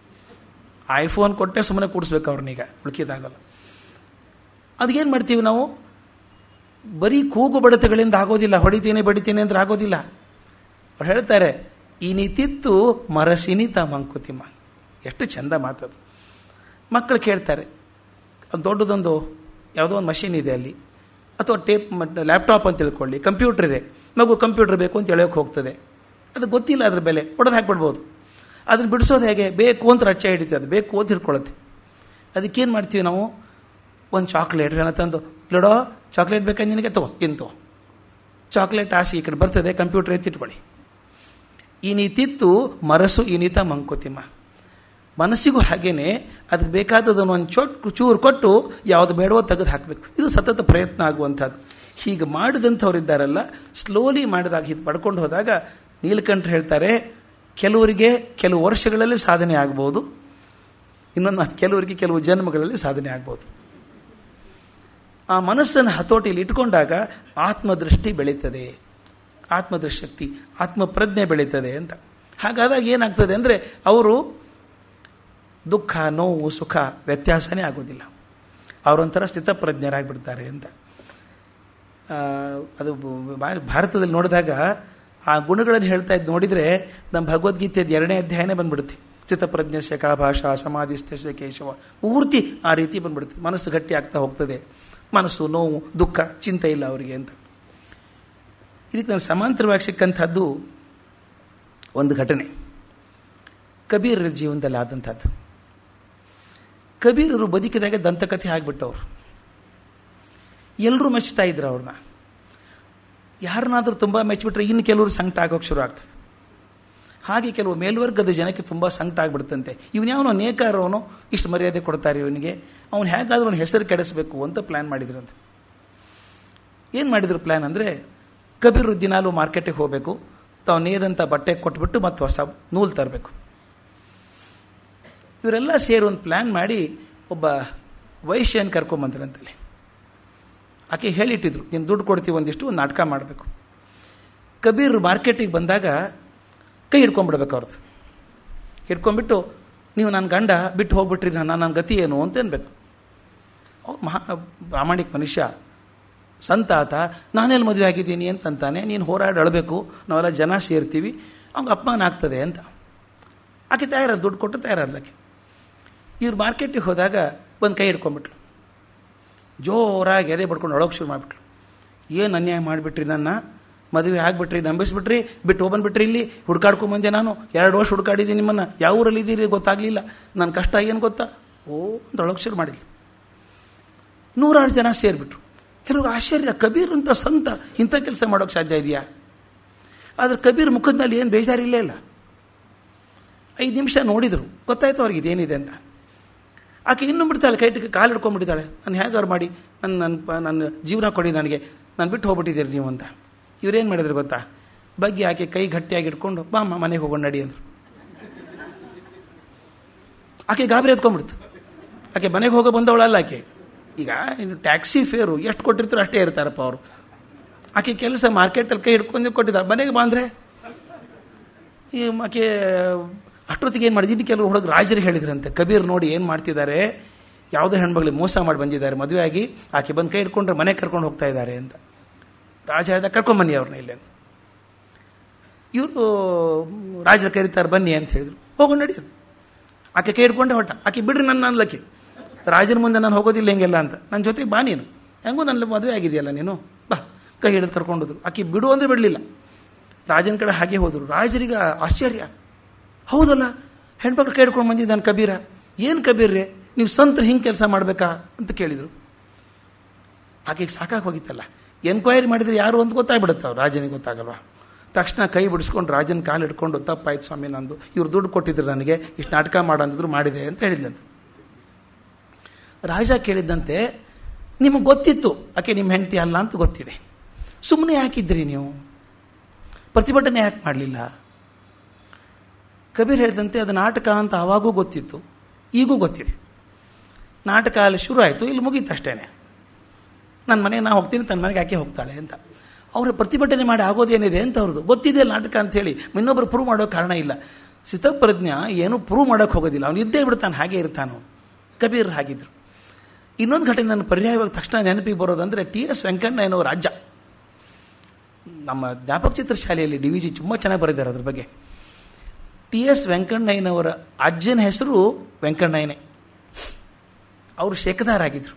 ಐಫೋನ್ ಕೊಟ್ಟೆ ಸುಮ್ಮನೆ ಕೂಡಿಸ್ಬೇಕು ಅವ್ರನ್ನೀಗ ಉಳ್ಕಿದಾಗಲ್ಲ ಅದಕ್ಕೇನು ಮಾಡ್ತೀವಿ ನಾವು ಬರೀ ಕೂಗು ಬಡತಗಳಿಂದ ಆಗೋದಿಲ್ಲ ಹೊಡಿತೀನಿ ಬಡಿತೀನಿ ಅಂದ್ರೆ ಆಗೋದಿಲ್ಲ ಅವ್ರು ಹೇಳ್ತಾರೆ ಇನಿತಿತ್ತು ಮರಸಿನಿತ ಮಂಕುತಿಮ್ಮ ಎಷ್ಟು ಚಂದ ಮಾತದು ಮಕ್ಕಳು ಕೇಳ್ತಾರೆ ದೊಡ್ಡದೊಂದು ಯಾವುದೋ ಒಂದು ಮಷೀನ್ ಇದೆ ಅಲ್ಲಿ ಅಥವಾ ಟೇಪ್ ಲ್ಯಾಪ್ಟಾಪ್ ಅಂತ ತಿಳ್ಕೊಳ್ಳಿ ಕಂಪ್ಯೂಟರ್ ಇದೆ ಮಗು ಕಂಪ್ಯೂಟರ್ ಬೇಕು ಅಂತ ಹೇಳೋಕೆ ಹೋಗ್ತದೆ ಅದು ಗೊತ್ತಿಲ್ಲ ಅದ್ರ ಬೆಲೆ ಹೊಡೆದು ಹಾಕ್ಬಿಡ್ಬೋದು ಅದನ್ನು ಬಿಡಿಸೋದು ಹೇಗೆ ಬೇಕು ಅಂತ ರಚ್ಚೆ ಹಿಡಿತೀವಿ ಅದು ಬೇಕು ಅಂತ ಹಿಡ್ಕೊಳ್ಳುತ್ತೆ ಅದಕ್ಕೇನು ಮಾಡ್ತೀವಿ ನಾವು ಒಂದು ಚಾಕ್ಲೇಟ್ ತಂದು ಲಡೋ ಚಾಕ್ಲೇಟ್ ಬೇಕಾ ನಿನಗೆ ತಗೋ ತಿಂತು ಚಾಕ್ಲೇಟ್ ಆಸೆ ಈ ಕಡೆ ಬರ್ತದೆ ಕಂಪ್ಯೂಟರ್ ಎತ್ತಿಟ್ಕೊಳ್ಳಿ ಇನಿತಿತ್ತು ಮರಸು ಇನಿತ ಮಂಕುತಿಮ್ಮ ಮನಸ್ಸಿಗೂ ಹಾಗೇನೆ ಅದಕ್ಕೆ ಬೇಕಾದದನ್ನು ಒಂದು ಚೊಟ್ ಚೂರು ಕೊಟ್ಟು ಯಾವುದು ಬೇಡವೋ ತೆಗೆದು ಹಾಕಬೇಕು ಇದು ಸತತ ಪ್ರಯತ್ನ ಆಗುವಂಥದ್ದು ಹೀಗೆ ಮಾಡಿದಂಥವ್ರಿದ್ದಾರಲ್ಲ ಸ್ಲೋಲಿ ಮಾಡಿದಾಗ ಇದು ಪಡ್ಕೊಂಡು ಹೋದಾಗ ನೀಲಕಂಠರು ಹೇಳ್ತಾರೆ ಕೆಲವರಿಗೆ ಕೆಲವು ವರ್ಷಗಳಲ್ಲಿ ಸಾಧನೆ ಆಗ್ಬೋದು ಇನ್ನೊಂದು ಕೆಲವರಿಗೆ ಕೆಲವು ಜನ್ಮಗಳಲ್ಲಿ ಸಾಧನೆ ಆಗ್ಬೋದು ಆ ಮನಸ್ಸನ್ನು ಹತೋಟಿಯಲ್ಲಿ ಇಟ್ಕೊಂಡಾಗ ಆತ್ಮದೃಷ್ಟಿ ಬೆಳೀತದೆ ಆತ್ಮದೃಶಕ್ತಿ ಆತ್ಮಪ್ರಜ್ಞೆ ಬೆಳೀತದೆ ಅಂತ ಹಾಗಾದಾಗ ಏನಾಗ್ತದೆ ಅಂದರೆ ಅವರು ದುಃಖ ನೋವು ಸುಖ ವ್ಯತ್ಯಾಸನೇ ಆಗೋದಿಲ್ಲ ಅವರೊಂಥರ ಸ್ಥಿತಪ್ರಜ್ಞರಾಗಿಬಿಡ್ತಾರೆ ಅಂತ ಅದು ಭಾರತದಲ್ಲಿ ನೋಡಿದಾಗ ಆ ಗುಣಗಳನ್ನು ಹೇಳ್ತಾ ಇದ್ದು ನೋಡಿದರೆ ನಮ್ಮ ಭಗವದ್ಗೀತೆಯದು ಎರಡನೇ ಅಧ್ಯಾಯನೇ ಬಂದ್ಬಿಡುತ್ತೆ ಚಿತ್ತಪ್ರಜ್ಞೆ ಶಕ ಭಾಷಾ ಸಮಾಧಿಸ್ಥ ಕೇಶವ ಪೂರ್ತಿ ಆ ರೀತಿ ಬಂದ್ಬಿಡುತ್ತೆ ಮನಸ್ಸು ಗಟ್ಟಿ ಆಗ್ತಾ ಹೋಗ್ತದೆ ಮನಸ್ಸು ನೋವು ದುಃಖ ಚಿಂತೆ ಇಲ್ಲ ಅವರಿಗೆ ಅಂತ ಇದಕ್ಕೆ ನಾನು ಸಮಾಂತರವಾಗಿ ಸಿಕ್ಕಂಥದ್ದು ಒಂದು ಘಟನೆ ಕಬೀರರ ಜೀವನದಲ್ಲಿ ಆದಂಥದ್ದು ಕಬೀರರು ಬದುಕಿದಾಗ ದಂತಕಥೆ ಆಗಿಬಿಟ್ಟವ್ರು ಎಲ್ಲರೂ ಮೆಚ್ತಾ ಇದ್ರು ಅವ್ರನ್ನ ಯಾರನ್ನಾದರೂ ತುಂಬ ಮೆಚ್ಚಿಬಿಟ್ರೆ ಇನ್ನು ಕೆಲವರು ಸಂಕಟ ಆಗೋಕ್ಕೆ ಶುರು ಆಗ್ತದೆ ಹಾಗೆ ಕೆಲವು ಮೇಲ್ವರ್ಗದ ಜನಕ್ಕೆ ತುಂಬ ಸಂಕಟ ಆಗಿಬಿಡುತ್ತಂತೆ ಇವನು ಯಾವನೋ ನೇಕಾರವನು ಇಷ್ಟು ಮರ್ಯಾದೆ ಕೊಡ್ತಾರೆ ಇವನಿಗೆ ಅವನು ಹೇಗಾದ್ರೂ ಅವನ ಹೆಸರು ಕೆಡಿಸ್ಬೇಕು ಅಂತ ಪ್ಲ್ಯಾನ್ ಮಾಡಿದ್ರಂತೆ ಏನು ಮಾಡಿದ್ರು ಪ್ಲ್ಯಾನ್ ಅಂದರೆ ಕಬೀರು ದಿನಾಲು ಮಾರ್ಕೆಟಿಗೆ ಹೋಗಬೇಕು ತಾವು ನೇದಂಥ ಬಟ್ಟೆ ಕೊಟ್ಬಿಟ್ಟು ಮತ್ತು ಹೊಸ ನೂಲು ತರಬೇಕು ಇವರೆಲ್ಲ ಸೇರಿ ಒಂದು ಪ್ಲ್ಯಾನ್ ಮಾಡಿ ಒಬ್ಬ ವೈಶ್ಯನ ಕರ್ಕೊಂಬಂದ್ರಂತಲ್ಲಿ ಆಕೆ ಹೇಳಿಟ್ಟಿದ್ರು ನೀನು ದುಡ್ಡು ಕೊಡ್ತೀವಿ ಒಂದಿಷ್ಟು ಒಂದು ನಾಟಕ ಮಾಡಬೇಕು ಕಬೀರ್ ಮಾರ್ಕೆಟಿಗೆ ಬಂದಾಗ ಕೈ ಹಿಡ್ಕೊಂಡ್ಬಿಡ್ಬೇಕು ಅವ್ರದ್ದು ಹಿಡ್ಕೊಂಡ್ಬಿಟ್ಟು ನೀವು ನನ್ನ ಗಂಡ ಬಿಟ್ಟು ಹೋಗ್ಬಿಟ್ರಿ ನಾನು ನನ್ನ ಗತಿ ಏನು ಅಂತ ಅನ್ಬೇಕು ಅವ್ರು ಮಹಾ ಪ್ರಾಮಾಣಿಕ ಮನುಷ್ಯ ಸಂತಾತ ನಾನೆಲ್ಲಿ ಮದುವೆ ಆಗಿದ್ದೀನಿ ಅಂತಂತಾನೆ ನೀನು ಹೋರಾಡಿ ಅಳಬೇಕು ನಾವೆಲ್ಲ ಜನ ಸೇರ್ತೀವಿ ಅವ್ಗೆ ಅಪಮಾನ ಆಗ್ತದೆ ಅಂತ ಆಕೆ ತಯಾರಾದ ದುಡ್ಡು ಕೊಟ್ಟು ತಯಾರಾದ್ಲಕ್ಕೆ ಇವ್ರು ಮಾರ್ಕೆಟಿಗೆ ಹೋದಾಗ ಒಂದು ಕೈ ಹಿಡ್ಕೊಂಡ್ಬಿಟ್ಲು ಜೋರಾಗಿ ಎದೆ ಬಡ್ಕೊಂಡು ಒಳಗೆ ಶುರು ಮಾಡಿಬಿಟ್ಲು ಏನು ಅನ್ಯಾಯ ಮಾಡಿಬಿಟ್ರಿ ನನ್ನ ಮದುವೆ ಆಗಿಬಿಟ್ರಿ ನಂಬಿಸ್ಬಿಟ್ರಿ ಬಿಟ್ಟು ಹೋಗ್ಬಂದ್ಬಿಟ್ರಿ ಇಲ್ಲಿ ಹುಡ್ಕಾಡ್ಕೊಂಬಂದೆ ನಾನು ಎರಡು ವರ್ಷ ಹುಡ್ಕಾಡಿದ್ದೀನಿ ನಿಮ್ಮನ್ನು ಯಾವ ಊರಲ್ಲಿ ಇದ್ದೀರಿ ಗೊತ್ತಾಗಲಿಲ್ಲ ನನ್ನ ಕಷ್ಟ ಏನು ಗೊತ್ತಾ ಓ ಅಂತ ಒಳಗೆ ಶುರು ಮಾಡಿದ್ಲು ನೂರಾರು ಜನ ಸೇರಿಬಿಟ್ರು ಕೆಲವ್ರಿಗೆ ಆಶ್ಚರ್ಯ ಕಬೀರ್ ಅಂತ ಸಂತ ಇಂಥ ಕೆಲಸ ಮಾಡೋಕ್ಕೆ ಸಾಧ್ಯ ಇದೆಯಾ ಆದರೆ ಕಬೀರ್ ಮುಖದ ಮೇಲೆ ಏನು ಬೇಜಾರಿಲ್ಲೇ ಇಲ್ಲ ಐದು ನಿಮಿಷ ನೋಡಿದರು ಗೊತ್ತಾಯ್ತು ಅವ್ರಿಗೆ ಇದೇನಿದೆ ಅಂತ ಆಕೆ ಇನ್ನೂ ಬಿಡ್ತಾಳೆ ಕೈ ಕಾಲು ಹಿಡ್ಕೊಂಡ್ಬಿಟ್ಟಿದ್ದಾಳೆ ನಾನು ಹೇಗಾರು ಮಾಡಿ ನನ್ನ ನನ್ನ ಪ ನನ್ನ ಜೀವನ ಕೊಡಿ ನನಗೆ ನಾನು ಬಿಟ್ಟು ಹೋಗ್ಬಿಟ್ಟಿದ್ದೀರಿ ನೀವು ಅಂತ ಇವರೇನು ಮಾಡಿದ್ರು ಗೊತ್ತಾ ಬಗ್ಗೆ ಆಕೆ ಕೈ ಗಟ್ಟಿಯಾಗಿ ಇಟ್ಕೊಂಡು ಬಾ ಅಮ್ಮ ಮನೆಗೆ ಹೋಗೋಣ ನಡಿ ಅಂದರು ಆಕೆ ಗಾಬರಿ ಎತ್ಕೊಂಡ್ಬಿಡ್ತು ಆಕೆ ಮನೆಗೆ ಹೋಗೋ ಬಂದವಳಲ್ಲ ಆಕೆ ಈಗ ಇನ್ನು ಟ್ಯಾಕ್ಸಿ ಫೇರು ಎಷ್ಟು ಕೊಟ್ಟಿರ್ತಾರೋ ಅಷ್ಟೇ ಇರ್ತಾರಪ್ಪ ಅವರು ಆಕೆ ಕೆಲಸ ಮಾರ್ಕೆಟಲ್ಲಿ ಕೈ ಹಿಡ್ಕೊಂಡು ಕೊಟ್ಟಿದ್ದಾರೆ ಮನೆಗೆ ಬಂದರೆ ಈ ಆಕೆ ಅಷ್ಟೊತ್ತಿಗೆ ಏನು ಮಾಡಿದ್ದು ಇನ್ನು ಕೆಲವರು ಹುಡುಗ ರಾಜರಿಗೆ ಹೇಳಿದ್ರಂತೆ ಕಬೀರ್ ನೋಡಿ ಏನು ಮಾಡ್ತಿದ್ದಾರೆ ಯಾವುದೋ ಹೆಣ್ಮಗಳಿಗೆ ಮೋಸ ಮಾಡಿ ಬಂದಿದ್ದಾರೆ ಮದುವೆ ಆಗಿ ಆಕೆ ಬಂದು ಕೈ ಹಿಡ್ಕೊಂಡ್ರೆ ಮನೆ ಕರ್ಕೊಂಡು ಹೋಗ್ತಾ ಇದ್ದಾರೆ ಅಂತ ರಾಜ ಹೇಳ್ದ ಕರ್ಕೊಂಬನ್ನಿ ಅವ್ರನ್ನ ಇಲ್ಲೇ ಇವರು ರಾಜರು ಕರೀತಾರೆ ಬನ್ನಿ ಅಂತ ಹೇಳಿದರು ಹೋಗೋಣ ನಡೆಯೋದು ಆಕೆ ಕೈ ಹಿಡ್ಕೊಂಡೆ ಹೊಟ್ಟ ಆಕೆ ಬಿಡ್ರಿ ನನ್ನ ಅನ್ಲಕ್ಕೆ ರಾಜನ ಮುಂದೆ ನಾನು ಹೋಗೋದಿಲ್ಲ ಹೆಂಗೆಲ್ಲ ಅಂತ ನನ್ನ ಜೊತೆಗೆ ಬಾ ನೀನು ಹೆಂಗೂ ನನ್ನ ಮದುವೆ ಆಗಿದೆಯಲ್ಲ ನೀನು ಬಾ ಕೈ ಹಿಡಿದು ಕರ್ಕೊಂಡೋದ್ರು ಆಕೆ ಬಿಡು ಅಂದರೆ ಬಿಡಲಿಲ್ಲ ರಾಜನ ಕಡೆ ಹಾಗೆ ಹೋದರು ರಾಜರಿಗೆ ಆಶ್ಚರ್ಯ ಹೌದಲ್ಲ ಹೆಣ್ಮಕ್ಳು ಕೈ ಹಿಡ್ಕೊಂಡು ಬಂದಿದ್ದಾನೆ ಕಬೀರ ಏನು ಕಬೀರ್ರೆ ನೀವು ಸಂತರು ಹಿಂಗೆ ಕೆಲಸ ಮಾಡಬೇಕಾ ಅಂತ ಕೇಳಿದರು ಆಕೆಗೆ ಸಾಕಾಗಿ ಹೋಗಿತ್ತಲ್ಲ ಎನ್ಕ್ವೈರಿ ಮಾಡಿದರೆ ಯಾರು ಅಂತ ಗೊತ್ತಾಗ್ಬಿಡುತ್ತೆ ಅವ್ರು ರಾಜನಿಗೆ ಗೊತ್ತಾಗಲ್ವಾ ತಕ್ಷಣ ಕೈ ಬಿಡಿಸ್ಕೊಂಡು ರಾಜನ ಕಾಲು ಹಿಡ್ಕೊಂಡು ತಪ್ಪಾಯ್ತು ಸ್ವಾಮಿ ನಂದು ಇವ್ರು ದುಡ್ಡು ಕೊಟ್ಟಿದ್ರು ನನಗೆ ಇಷ್ಟು ನಾಟಕ ಮಾಡಂದಿದ್ರು ಮಾಡಿದೆ ಅಂತ ಹೇಳಿದ್ದಂತೆ ರಾಜ ಕೇಳಿದ್ದಂತೆ ನಿಮಗೆ ಗೊತ್ತಿತ್ತು ಆಕೆ ನಿಮ್ಮ ಹೆಂಡತಿ ಅಲ್ಲ ಅಂತ ಗೊತ್ತಿದೆ ಸುಮ್ಮನೆ ಯಾಕಿದ್ರಿ ನೀವು ಪ್ರತಿಭಟನೆ ಯಾಕೆ ಮಾಡಲಿಲ್ಲ ಕಬೀರ್ ಹೇಳಿದಂತೆ ಅದು ನಾಟಕ ಅಂತ ಆವಾಗೂ ಗೊತ್ತಿತ್ತು ಈಗೂ ಗೊತ್ತಿದೆ ನಾಟಕ ಅಲ್ಲಿ ಶುರು ಆಯಿತು ಇಲ್ಲಿ ಮುಗೀತು ಅಷ್ಟೇ ನನ್ನ ಮನೆಗೆ ನಾ ಹೋಗ್ತೀನಿ ತನ್ನ ಮನೆಗೆ ಆಕೆ ಹೋಗ್ತಾಳೆ ಅಂತ ಅವರ ಪ್ರತಿಭಟನೆ ಮಾಡಿ ಆಗೋದೇನಿದೆ ಅಂತ ಅವ್ರದ್ದು ಗೊತ್ತಿದೆ ನಾಟಕ ಅಂಥೇಳಿ ಇನ್ನೊಬ್ಬರು ಪ್ರೂವ್ ಮಾಡೋ ಕಾರಣ ಇಲ್ಲ ಸ್ಥಿತಪ್ರಜ್ಞ ಏನೂ ಪ್ರೂವ್ ಮಾಡೋಕ್ಕೆ ಹೋಗೋದಿಲ್ಲ ಅವನು ಇದ್ದೇ ಬಿಡ್ತಾನೆ ಹಾಗೆ ಇರ್ತಾನು ಕಬೀರ್ ಹಾಗಿದ್ರು ಇನ್ನೊಂದು ಘಟನೆ ನನ್ನ ಪರ್ಯಾಯವಾಗಿ ತಕ್ಷಣ ನೆನಪಿಗೆ ಬರೋದಂದರೆ ಟಿ ಎಸ್ ವೆಂಕಣ್ಣಯ್ಯನೋ ರಾಜ್ಯ ನಮ್ಮ ಜ್ಞಾಪಕ ಚಿತ್ರಶಾಲೆಯಲ್ಲಿ ಡಿ ವಿ ಜಿ ತುಂಬ ಚೆನ್ನಾಗಿ ಬರೆದಿದ್ದಾರೆ ಅದ್ರ ಬಗ್ಗೆ ಟಿ ಎಸ್ ವೆಂಕಣ್ಣಯ್ಯನವರ ಅಜ್ಜನ ಹೆಸರು ವೆಂಕಣ್ಣಯ್ಯನೇ ಅವರು ಶೇಕದಾರಾಗಿದ್ದರು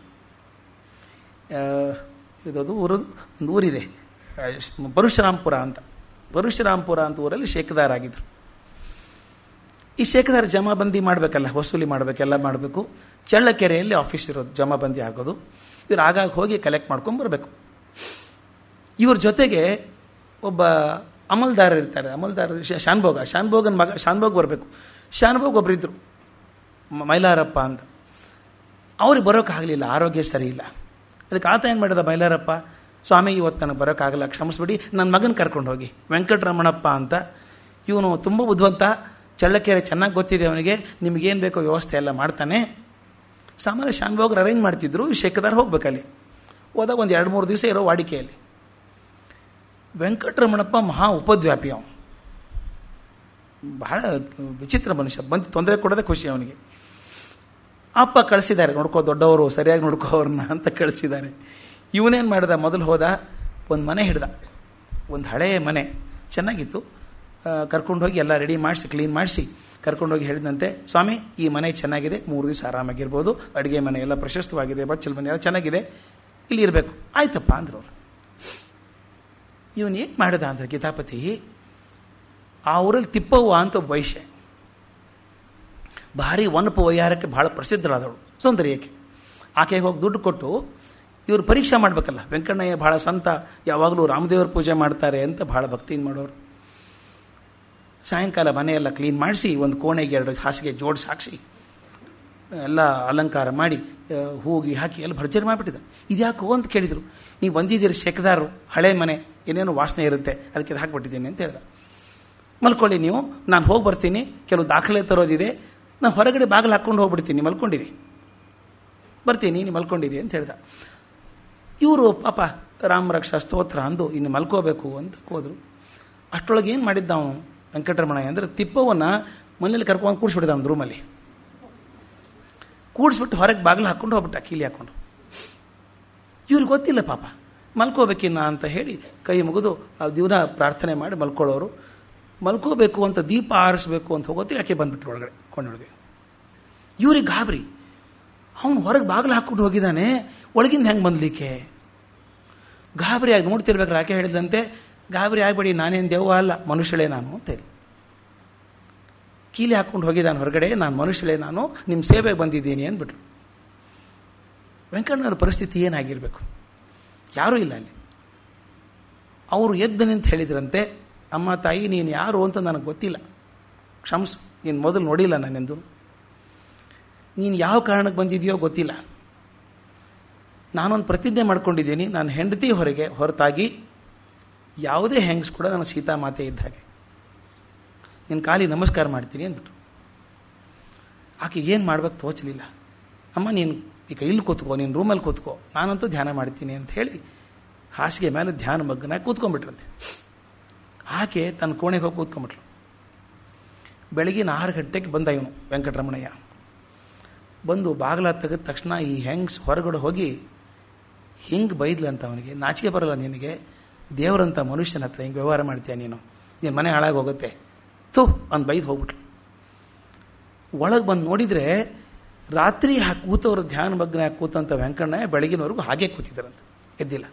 ಇದದು ಊರು ಒಂದು ಊರಿದೆ ಪರಶುರಾಂಪುರ ಅಂತ ಪರಶುರಾಂಪುರ ಅಂತ ಊರಲ್ಲಿ ಶೇಕದಾರಾಗಿದ್ದರು ಈ ಶೇಕದಾರ ಜಮಾಬಂದಿ ಮಾಡಬೇಕಲ್ಲ ವಸೂಲಿ ಮಾಡಬೇಕೆಲ್ಲ ಮಾಡಬೇಕು ಚಳ್ಳಕೆರೆಯಲ್ಲಿ ಆಫೀಸ್ ಇರೋದು ಜಮಾಬಂದಿ ಆಗೋದು ಇವ್ರು ಆಗಾಗ ಹೋಗಿ ಕಲೆಕ್ಟ್ ಮಾಡ್ಕೊಂಡು ಬರಬೇಕು ಇವ್ರ ಜೊತೆಗೆ ಒಬ್ಬ ಅಮಲ್ದಾರ ಇರ್ತಾರೆ ಅಮಲ್ದಾರ ಶಾನ್ಭೋಗ ಶಾನ್ಭೋಗನ ಮಗ ಶಾನ್ಭೋಗ್ ಬರಬೇಕು ಶಾನ್ಭೋಗ್ ಒಬ್ಬರಿದ್ದರು ಮೈಲಾರಪ್ಪ ಅಂತ ಅವ್ರಿಗೆ ಬರೋಕ್ಕಾಗಲಿಲ್ಲ ಆರೋಗ್ಯ ಸರಿ ಇಲ್ಲ ಅದಕ್ಕೆ ಆತ ಏನು ಮಾಡಿದ ಮೈಲಾರಪ್ಪ ಸ್ವಾಮಿ ಇವತ್ತು ನನಗೆ ಬರೋಕ್ಕಾಗಲ್ಲ ಕ್ಷಮಿಸ್ಬಿಡಿ ನನ್ನ ಮಗನ ಕರ್ಕೊಂಡು ಹೋಗಿ ವೆಂಕಟರಮಣಪ್ಪ ಅಂತ ಇವನು ತುಂಬ ಬುದ್ಧಿವಂತ ಚಳ್ಳಕೆರೆ ಚೆನ್ನಾಗಿ ಗೊತ್ತಿದೆ ಅವನಿಗೆ ನಿಮಗೇನು ಬೇಕೋ ವ್ಯವಸ್ಥೆ ಎಲ್ಲ ಮಾಡ್ತಾನೆ ಸಾಮಾನ್ಯ ಶಾನ್ಭೋಗ್ರು ಅರೇಂಜ್ ಮಾಡ್ತಿದ್ರು ಶೇಖದಾರ್ ಹೋಗ್ಬೇಕಲ್ಲಿ ಹೋದಾಗ ಒಂದು ಎರಡು ಮೂರು ದಿವಸ ಇರೋ ವಾಡಿಕೆಯಲ್ಲಿ ವೆಂಕಟರಮಣಪ್ಪ ಮಹಾ ಉಪದ್ವ್ಯಾಪಿ ಅವನು ಬಹಳ ವಿಚಿತ್ರ ಮನುಷ್ಯ ಬಂದು ತೊಂದರೆ ಕೊಡೋದೇ ಖುಷಿ ಅವನಿಗೆ ಅಪ್ಪ ಕಳಿಸಿದ್ದಾರೆ ನೋಡ್ಕೋ ದೊಡ್ಡವರು ಸರಿಯಾಗಿ ನೋಡ್ಕೋ ಅವ್ರನ್ನ ಅಂತ ಕಳಿಸಿದ್ದಾರೆ ಇವನೇನು ಮಾಡಿದ ಮೊದಲು ಹೋದ ಒಂದು ಮನೆ ಹಿಡ್ದ ಒಂದು ಹಳೆಯ ಮನೆ ಚೆನ್ನಾಗಿತ್ತು ಕರ್ಕೊಂಡು ಹೋಗಿ ಎಲ್ಲ ರೆಡಿ ಮಾಡಿಸಿ ಕ್ಲೀನ್ ಮಾಡಿಸಿ ಕರ್ಕೊಂಡೋಗಿ ಹೇಳಿದಂತೆ ಸ್ವಾಮಿ ಈ ಮನೆ ಚೆನ್ನಾಗಿದೆ ಮೂರು ದಿವಸ ಆರಾಮಾಗಿರ್ಬೋದು ಅಡುಗೆ ಮನೆ ಎಲ್ಲ ಪ್ರಶಸ್ತವಾಗಿದೆ ಬಚ್ಚಲ ಮನೆ ಎಲ್ಲ ಚೆನ್ನಾಗಿದೆ ಇಲ್ಲಿ ಇರಬೇಕು ಆಯ್ತಪ್ಪ ಅಂದರು ಅವರು ಇವನು ಏನು ಮಾಡಿದ ಅಂದರೆ ಕಿತಾಪತಿ ಆ ಊರಲ್ಲಿ ತಿಪ್ಪವ್ವ ಅಂತ ಒಬ್ಬ ವೈಶ್ಯ ಭಾರಿ ವನಪ ವಯ್ಯಾರಕ್ಕೆ ಭಾಳ ಪ್ರಸಿದ್ಧರಾದವಳು ಸೌಂದರ್ಯಕ್ಕೆ ಆಕೆಗೆ ಹೋಗಿ ದುಡ್ಡು ಕೊಟ್ಟು ಇವರು ಪರೀಕ್ಷೆ ಮಾಡಬೇಕಲ್ಲ ವೆಂಕಣ್ಣಯ್ಯ ಭಾಳ ಸಂತ ಯಾವಾಗಲೂ ರಾಮದೇವ್ರ ಪೂಜೆ ಮಾಡ್ತಾರೆ ಅಂತ ಭಾಳ ಭಕ್ತಿಯಿಂದ ಮಾಡೋರು ಸಾಯಂಕಾಲ ಮನೆಯೆಲ್ಲ ಕ್ಲೀನ್ ಮಾಡಿಸಿ ಒಂದು ಕೋಣೆಗೆ ಎರಡು ಹಾಸಿಗೆ ಜೋಡಿಸಿ ಹಾಕಿಸಿ ಎಲ್ಲ ಅಲಂಕಾರ ಮಾಡಿ ಹೂಗಿ ಹಾಕಿ ಎಲ್ಲ ಭರ್ಜರಿ ಮಾಡಿಬಿಟ್ಟಿದ್ದ ಇದ್ಯಾಕೋ ಅಂತ ಕೇಳಿದರು ನೀವು ಬಂದಿದ್ದೀರಿ ಶೇಕದಾರರು ಹಳೆ ಮನೆ ಏನೇನೋ ವಾಸನೆ ಇರುತ್ತೆ ಅದಕ್ಕೆ ಇದು ಹಾಕ್ಬಿಟ್ಟಿದ್ದೀನಿ ಅಂತ ಹೇಳ್ದ ಮಲ್ಕೊಳ್ಳಿ ನೀವು ನಾನು ಹೋಗಿ ಬರ್ತೀನಿ ಕೆಲವು ದಾಖಲೆ ತರೋದಿದೆ ನಾನು ಹೊರಗಡೆ ಬಾಗಿಲು ಹಾಕ್ಕೊಂಡು ಹೋಗ್ಬಿಡ್ತೀನಿ ಮಲ್ಕೊಂಡಿರಿ ಬರ್ತೀನಿ ನೀವು ಮಲ್ಕೊಂಡಿರಿ ಅಂತ ಹೇಳ್ದ ಇವರು ಪಾಪ ರಾಮ ರಕ್ಷಾ ಸ್ತೋತ್ರ ಅಂದು ಇನ್ನು ಮಲ್ಕೋಬೇಕು ಅಂತ ಹೋದರು ಅಷ್ಟರೊಳಗೆ ಏನು ಮಾಡಿದ್ದ ಅವನು ವೆಂಕಟರಮಣಯ್ಯ ಅಂದರೆ ತಿಪ್ಪವನ್ನು ಮನೇಲಿ ಕರ್ಕೊಂಡು ಕೂಡಿಸ್ಬಿಟ್ಟಿದ್ದ ಅವನು ರೂಮಲ್ಲಿ ಕೂಡಿಸ್ಬಿಟ್ಟು ಹೊರಗೆ ಬಾಗಿಲು ಹಾಕ್ಕೊಂಡು ಹೋಗ್ಬಿಟ್ಟ ಕೀಲಿ ಹಾಕ್ಕೊಂಡು ಇವ್ರಿಗೆ ಗೊತ್ತಿಲ್ಲ ಪಾಪ ಮಲ್ಕೋಬೇಕಿನ್ನ ಅಂತ ಹೇಳಿ ಕೈ ಮುಗಿದು ಆ ದಿವನ ಪ್ರಾರ್ಥನೆ ಮಾಡಿ ಮಲ್ಕೊಳ್ಳೋರು ಮಲ್ಕೋಬೇಕು ಅಂತ ದೀಪ ಆರಿಸ್ಬೇಕು ಅಂತ ಹೋಗೋತ್ತಿಗೆ ಆಕೆ ಬಂದ್ಬಿಟ್ರು ಒಳಗಡೆ ಕೊಂಡೊಳಗೆ ಇವ್ರಿಗೆ ಗಾಬರಿ ಅವನು ಹೊರಗೆ ಬಾಗಿಲು ಹಾಕ್ಕೊಂಡು ಹೋಗಿದ್ದಾನೆ ಒಳಗಿಂದ ಹೆಂಗೆ ಬಂದಲಿಕ್ಕೆ ಗಾಬರಿ ಆಗಿ ನೋಡ್ತಿರ್ಬೇಕಾದ್ರೆ ಆಕೆ ಹೇಳಿದಂತೆ ಗಾಬರಿ ಆಗಬೇಡಿ ನಾನೇನು ದೆವ್ವ ಅಲ್ಲ ಮನುಷ್ಯಳೇ ನಾನು ಅಂತ ಹೇಳಿ ಕೀಲಿ ಹಾಕ್ಕೊಂಡು ಹೋಗಿದ್ದಾನೆ ಹೊರಗಡೆ ನಾನು ಮನುಷ್ಯಳೇ ನಾನು ನಿಮ್ಮ ಸೇವೆಗೆ ಬಂದಿದ್ದೀನಿ ಅಂದ್ಬಿಟ್ರು ವೆಂಕಣ್ಣವ್ರ ಪರಿಸ್ಥಿತಿ ಏನಾಗಿರಬೇಕು ಯಾರೂ ಇಲ್ಲ ಅಲ್ಲಿ ಅವರು ಎದ್ದು ನಿಂತು ಹೇಳಿದ್ರಂತೆ ಅಮ್ಮ ತಾಯಿ ನೀನು ಯಾರು ಅಂತ ನನಗೆ ಗೊತ್ತಿಲ್ಲ ಕ್ಷಮಿಸು ನೀನು ಮೊದಲು ನೋಡಿಲ್ಲ ನಾನೆಂದು ನೀನು ಯಾವ ಕಾರಣಕ್ಕೆ ಬಂದಿದೆಯೋ ಗೊತ್ತಿಲ್ಲ ನಾನೊಂದು ಪ್ರತಿಜ್ಞೆ ಮಾಡ್ಕೊಂಡಿದ್ದೀನಿ ನಾನು ಹೆಂಡತಿ ಹೊರಗೆ ಹೊರತಾಗಿ ಯಾವುದೇ ಹೆಂಗ್ಸ್ ಕೂಡ ನನ್ನ ಸೀತಾ ಮಾತೆ ಇದ್ದ ಹಾಗೆ ನಿನ್ನ ಕಾಲಿ ನಮಸ್ಕಾರ ಮಾಡ್ತೀನಿ ಅಂದ್ಬಿಟ್ಟು ಆಕೆ ಏನು ಮಾಡ್ಬೇಕು ತೋಚಲಿಲ್ಲ ಅಮ್ಮ ನೀನು ಈಗ ಇಲ್ಲಿ ಕೂತ್ಕೋ ನೀನು ರೂಮಲ್ಲಿ ಕೂತ್ಕೋ ನಾನಂತೂ ಧ್ಯಾನ ಮಾಡ್ತೀನಿ ಅಂತ ಹೇಳಿ ಹಾಸಿಗೆ ಮೇಲೆ ಧ್ಯಾನ ಮಗ್ಗನಾಗಿ ಕೂತ್ಕೊಂಡ್ಬಿಟ್ರಂತೆ ಆಕೆ ತನ್ನ ಕೋಣೆಗೆ ಹೋಗಿ ಕೂತ್ಕೊಂಡ್ಬಿಟ್ಲು ಬೆಳಗಿನ ಆರು ಗಂಟೆಗೆ ಬಂದ ಇವನು ವೆಂಕಟರಮಣಯ್ಯ ಬಂದು ಬಾಗಿಲ ತೆಗೆದ ತಕ್ಷಣ ಈ ಹೆಂಗ್ಸ್ ಹೊರಗಡೆ ಹೋಗಿ ಹಿಂಗೆ ಬೈದ್ಲಂತ ಅವನಿಗೆ ನಾಚಿಕೆ ಬರಲ್ಲ ನಿನಗೆ ದೇವರಂಥ ಮನುಷ್ಯನ ಹತ್ರ ಹಿಂಗೆ ವ್ಯವಹಾರ ಮಾಡ್ತೀಯ ನೀನು ನಿನ್ನ ಮನೆ ಹಾಳಾಗಿ ಹೋಗುತ್ತೆ ತು ಅಂದ್ ಬೈದು ಹೋಗ್ಬಿಟ್ಲು ಒಳಗೆ ಬಂದು ನೋಡಿದರೆ ರಾತ್ರಿ ಹಾಕಿ ಕೂತವರು ಧ್ಯಾನ ಮಗ್ನ ಹಾಕಿ ಕೂತಂಥ ವೆಂಕಣ್ಣ ಬೆಳಗಿನವರೆಗೂ ಹಾಗೆ ಕೂತಿದ್ದಾರಂತೆ ಎದ್ದಿಲ್ಲ